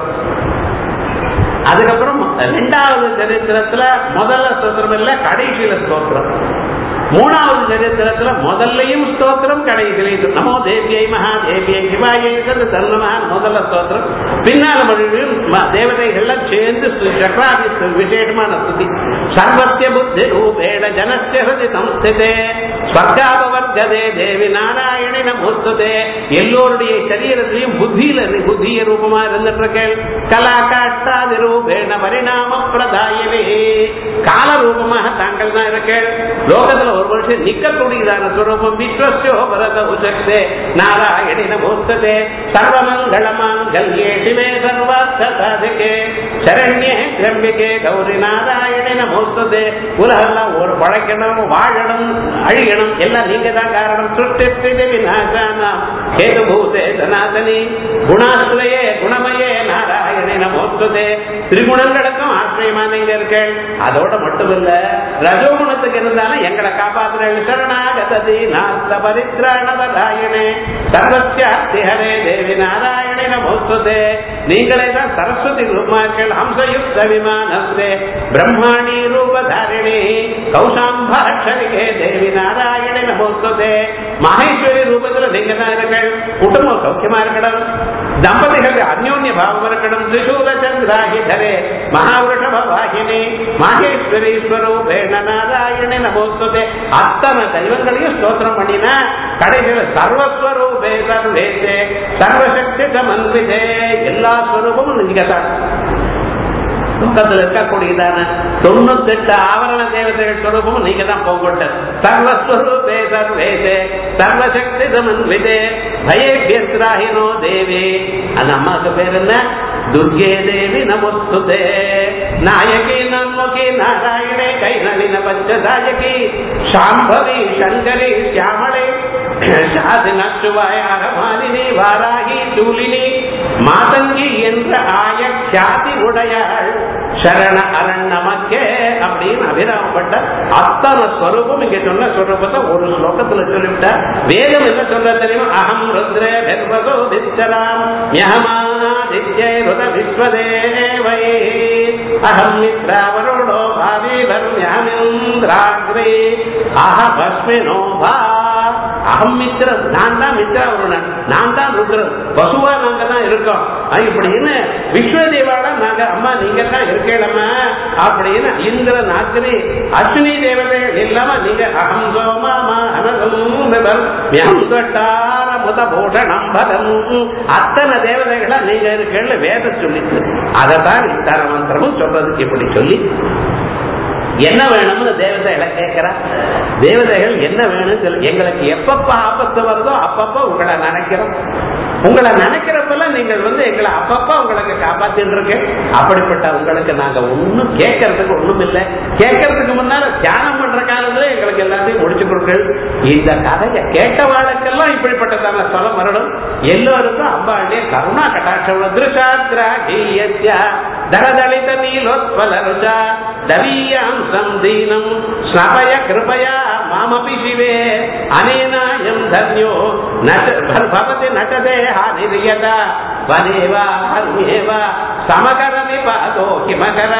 அதுக்கப்புறம் ரெண்டாவது சரித்திரத்துல முதல்ல ஸ்தோத்திரம் இல்ல கடைசியில ஸ்தோத்திரம் மூணாவது சரித்திரத்துல முதல்லையும் ஸ்தோத்திரம் கடைசியிலையும் நமோ தேவியை மகா தேவியை சிவாயை தன்னமா முதல்ல ஸ்தோத்திரம் பின்னால மொழியும் தேவதைகள்லாம் சேர்ந்து சக்கராதி விசேஷமான ஸ்துதி சர்வத்திய புத்தி ரூபேண ஜனஸ்ய ஹதி சம்ஸ்திதே ஸ்வர்காபவர்கதே தேவி நாராயணி நமோஸ்துதே எல்லோருடைய சரீரத்திலையும் புத்தியில புத்திய ரூபமா இருந்துட்டு இருக்கேன் கலா காஷ்டாதி ரூபேண பரிணாம பிரதாயவே கால ரூபமாக தாங்கள் தான் இருக்கேன் லோகத்துல ஒரு வருஷம் நிக்கக்கூடியதான சுரூபம் விஸ்வஸ்யோ பரத உசக்தே நாராயணி நமோஸ்ததே சர்வமங்களமாங்கல்யே சிவே சர்வார்த்த சாதிகே சரண்யே திரம்பிகே கௌரி நாராயணி நமோஸ்ததே உலகெல்லாம் ஒரு பழைக்கணும் வாழணும் அழியணும் எல்லாம் நீங்க தான் காரணம் சுட்டி விநாசானாம் கேதுபூதே சனாதனி குணாஸ்ரயே குணமயே நாராயணி நமோஸ்ததே திரிகுணங்களுக்கும் ஆசிரியமா நீங்க இருக்கேன் அதோட மட்டும் இல்ல ரஜோகுணத்துக்கு இருந்தாலும் எங்களை காப்பாற்றுறேன் சரணாகதி நாஸ்த பரித்ராணவதாயனே சர்வத்தியார்த்தி ஹரே தேவி நாராயணி நமோஸ்ததே நீங்களே தான் சரஸ்வதி ரூபாக்கள் ஹம்சயுக்த விமானஸ்தே பிரம்மாணி ரூபதாரிணி கௌசாம்பாட்சரிகே தேவி நாராயணி நமோஸ்ததே மகேஸ்வரி ரூபத்துல நீங்க தான் இருக்கள் குடும்பம் சௌக்கியமா இருக்கணும் தம்பதிகளுக்கு அந்யோன்ய பாவம் இருக்கணும் திரிசூல சந்திராகி தரே மகாவிருஷப வாகினி மகேஸ்வரி ஸ்வரூபேண நாராயணி நமோஸ்ததே அத்தனை தெய்வங்களையும் ஸ்தோத்திரம் பண்ணினா கடைசியில சர்வஸ்வரூபே சர்வேசே சர்வசக்தி சமன்விதே எல்லா ஸ்வரூபமும் நீங்க தான் லோகத்தில் இருக்கக்கூடியதான தொண்ணூத்தெட்டு ஆவரண தேவதைகள் ஸ்வரூபமும் நீங்க தான் போகொண்ட சர்வஸ்வரூபே சர்வேதே சர்வசக்தி சமன்விதே பயேபியஸ்ராகினோ தேவி அந்த அம்மாவுக்கு பேர் என்ன துர்கே தேவி நமஸ்துதே நாயகி நன்முகி நாராயணே கைநளின பஞ்சதாயகி சாம்பவி சங்கரி சியாமளே சாதி நச்சுவாயார மாலினி வாராகி சூலினி மாதங்கி என்ற ஆய கியாதி உடையாள் சரண அரண் நமக்கே அப்படின்னு அபிராமப்பட்ட அத்தனை ஸ்வரூபம் இங்க சொன்ன ஸ்வரூபத்தை ஒரு ஸ்லோகத்துல சொல்லிவிட்ட வேதம் என்ன சொல்ல தெரியுமா அகம் ருத்ரே தர்மசோ திச்சராம் யஹமாதித்யே ருத விஸ்வதேவை அகம் மித்ராவருடோ பாவி பர்மியமிந்திராக்ரே அஹமஸ்மினோ பா அகம் மித்திரன் நான் தான் மித்ரா வருணன் நான் தான் ருத்ரன் பசுவா நாங்க தான் இருக்கோம் இப்படின்னு விஸ்வதேவாட நாங்க அம்மா நீங்க தான் இருக்கேடம்மா அப்படின்னு இந்திரன் அக்னி அஸ்வினி தேவதைகள் இல்லாம நீங்க அகம் சோமாமா அத்தனை தேவதைகளா நீங்க இருக்கேன்னு வேத சொல்லிச்சு அதைத்தான் இத்தர மந்திரமும் சொல்றதுக்கு இப்படி சொல்லி என்ன வேணும்னு தேவதைகளை கேட்கிறா தேவதைகள் என்ன வேணும் சொல்லு. எங்களுக்கு எப்பப்ப ஆபத்து வருதோ அப்பப்ப உங்களை நினைக்கிறோம் உங்களை நினைக்கிறப்பெல்லாம் நீங்கள் வந்து எங்களை அப்பப்ப உங்களுக்கு காப்பாத்திட்டு இருக்கு அப்படிப்பட்ட உங்களுக்கு நாங்க ஒண்ணும் கேட்கறதுக்கு ஒண்ணும் இல்லை கேட்கறதுக்கு முன்னால தியானம் பண்ற காலத்துல எங்களுக்கு எல்லாத்தையும் முடிச்சு கொடுக்கள் இந்த கதையை கேட்டவாளுக்கெல்லாம் இப்படிப்பட்டதான சொல்ல வரணும் எல்லோருக்கும் அம்பாளுடைய கருணா கட்டாட்சம் திருஷாத்ரா தரதளித நீலோத்பல ருஜா தவீயாம் சந்தீனம் ஸ்னபய கிருபயா மாமபி சிவே அனேனாயம் தன்யோ நட பவதி நட்டதே ஹானிரியத வதேவா ஹர்மேவ சமகரமி பாதோ கிமகர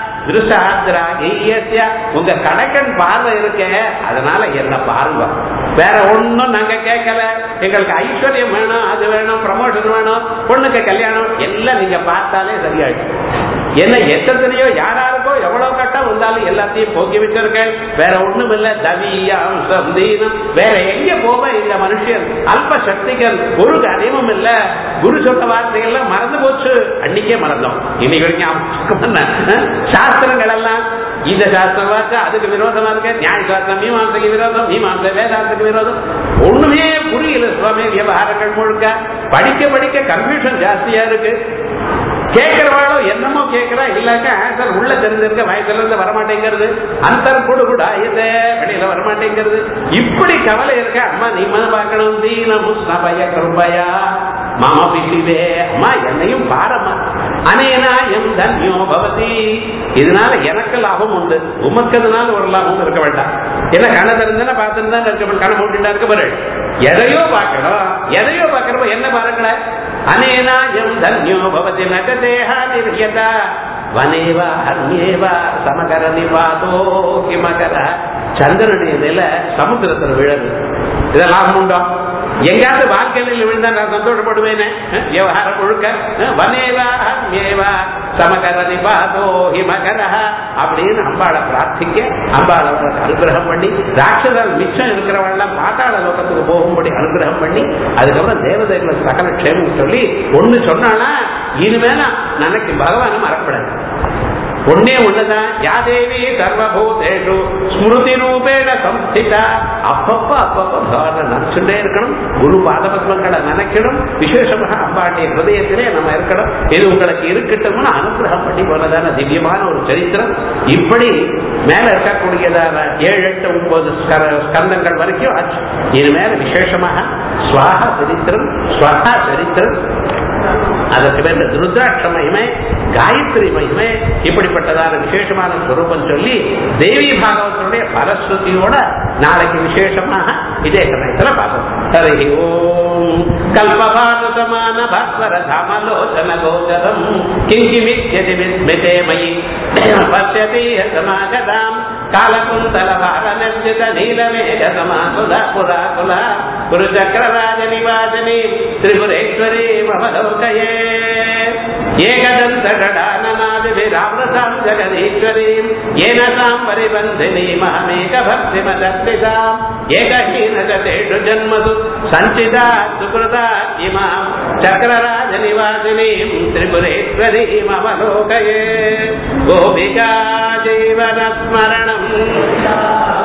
திருஷாத்ராகியஸ்ய உங்க கணக்கன் பார்வை இருக்க அதனால என்ன பாருங்க வேற ஒண்ணும் நாங்க கேட்கல எங்களுக்கு ஐஸ்வர்யம் வேணும் அது வேணும் ப்ரமோஷன் வேணும் பொண்ணுக்கு கல்யாணம் எல்லாம் நீங்க பார்த்தாலே சரியாயிடும் என்ன எத்தனையோ யாராருக்கோ எவ்வளவு கட்டம் வந்தாலும் எல்லாத்தையும் போக்கி வச்சிருக்கேன் வேற ஒண்ணும் இல்ல தவியம் சந்தீனம் வேற எங்க போக இந்த மனுஷன் அல்ப சக்திகள் ஒரு கனிமம் இல்ல குரு சொன்ன வார்த்தைகள்லாம் மறந்து போச்சு அன்னைக்கே மறந்தோம் இன்னைக்கு வரைக்கும் ஞாபகம் என்ன? அஹ்? சாஸ்திரங்கள் எல்லாம் இந்த சாஸ்திரம் வாக்கு அதுக்கு விரோதமா இருக்க நியாய சாஸ்திரம் மீமாசைக்கு விரோதம் மீமாசை வேதாந்தத்துக்கு விரோதம் ஒண்ணுமே புரியல சுவாமி விவகாரங்கள் முழுக்க படிக்க படிக்க கன்ஃபியூஷன் ஜாஸ்தியா இருக்கு கேட்கிறவாளோ என்னமோ கேட்கிறா இல்லாக்க ஆன்சர் உள்ள தெரிஞ்சிருக்க வயசுல இருந்து வரமாட்டேங்கிறது அந்தர் கொடு கூடா இது வெளியில வரமாட்டேங்கிறது இப்படி கவலை இருக்க அம்மா நீ மன பார்க்கணும் தீனமு ஸ்னபய கிருபயா மாமா பிடிவே அம்மா என்னையும் பாரம்மா அனேனா எம் தன்யோ பவதி இதனால எனக்கு லாபம் உண்டு உமக்கு அதனால ஒரு லாபம் இருக்க வேண்டாம் ஏன்னா கண்ணை திறந்தா பார்த்துட்டு தான் இருக்க கண்ணை மூட்டிட்டா இருக்க பாரு எதையோ பார்க்கணும் எதையோ பார்க்கறப்ப என்ன பாருங்கள அனேனா எம் தன்யோ பவதி நகதேஹா நிர்யதா வனேவா ஹர்மியேவா சமகர நிபாதோ கிமகர சந்திரனுடைய நிலை சமுத்திரத்துல விழது இதெல்லாம் உண்டோ எங்காவது வாழ்க்கையில் விழுந்தா நான் சந்தோஷப்படுவேனே அஹ், விவகாரம் முழுக்க அஹ், வனேவா ஹர்மியேவா சமகர நிபாதோ ஹிமகர அப்படின்னு அம்பாளை பிரார்த்திக்க அம்பாளை அவருக்கு அனுகிரகம் பண்ணி ராட்சதர் மிச்சம் இருக்கிறவெல்லாம் பாத்தாள லோகத்துக்கு போகும்படி அனுகிரகம் பண்ணி அதுக்கப்புறம் தேவதைகளை சகல க்ஷேமம் சொல்லி ஒண்ணு சொன்னானா இனிமேல நினைக்கு பகவானை மறக்கப்படாது ஒன்னே ஒண்ணுதான் யாதேவி சர்வபூதேஷு ஸ்மிருதி ரூபேண சம்ஸ்திதா அப்பப்ப அப்பப்ப பகவானை நினைச்சுட்டே இருக்கணும் குரு பாதபத்மங்களை நினைக்கணும் விசேஷமாக அம்பாட்டிய ஹிருதயத்திலே நம்ம இருக்கணும் இது உங்களுக்கு இருக்கட்டும்னு அனுகிரகம் பண்ணி போனதான திவ்யமான ஒரு சரித்திரம் இப்படி மேல இருக்கக்கூடியதான ஏழு எட்டு ஒன்பது ஸ்கர- ஸ்கந்தங்கள் வரைக்கும் ஆச்சு இது மேல விசேஷமாக ஸ்வாகா சரித்திரம் ஸ்வஹா சரித்திரம் அதற்கு மேல ருத்ராட்ச மகிமை காயத்ரி மகிமை இப்படிப்பட்டதான விசேஷமான ஸ்வரூபம் சொல்லி தேவி பாகவதனுடைய பரஸ்வதியோட நாளைக்கு விசேஷமாக இதே சமயத்துல பார்ப்போம் ஹரி ஓம் கல்பவான சமான பாஸ்வர தாமலோச்சன கோச்சரம் கிங்கிமித்யதி விஸ்மிதே மயி பசியதி சமாகதாம் காலகுந்தல பாரநர்ஜித நீலமேக சமாசுத புராகுல குருச்சக்கரராஜ நிவாசினி திரிபுரேஸ்வரி மமலோகயே ஏகதந்தகடானநாதிபிராமృతాం జగదీశ్వరీం ఏన తాం పరిబంధినీమహమేక భక్తిమదర్శితాం ఏకహీనజతేషు జన్మసు సంచితా సుకృతా ఇమాం చక్రరాజ నివాసినీం త్రిపురేశ్వరీమవలోకయే గోపికా జీవన స్మరణం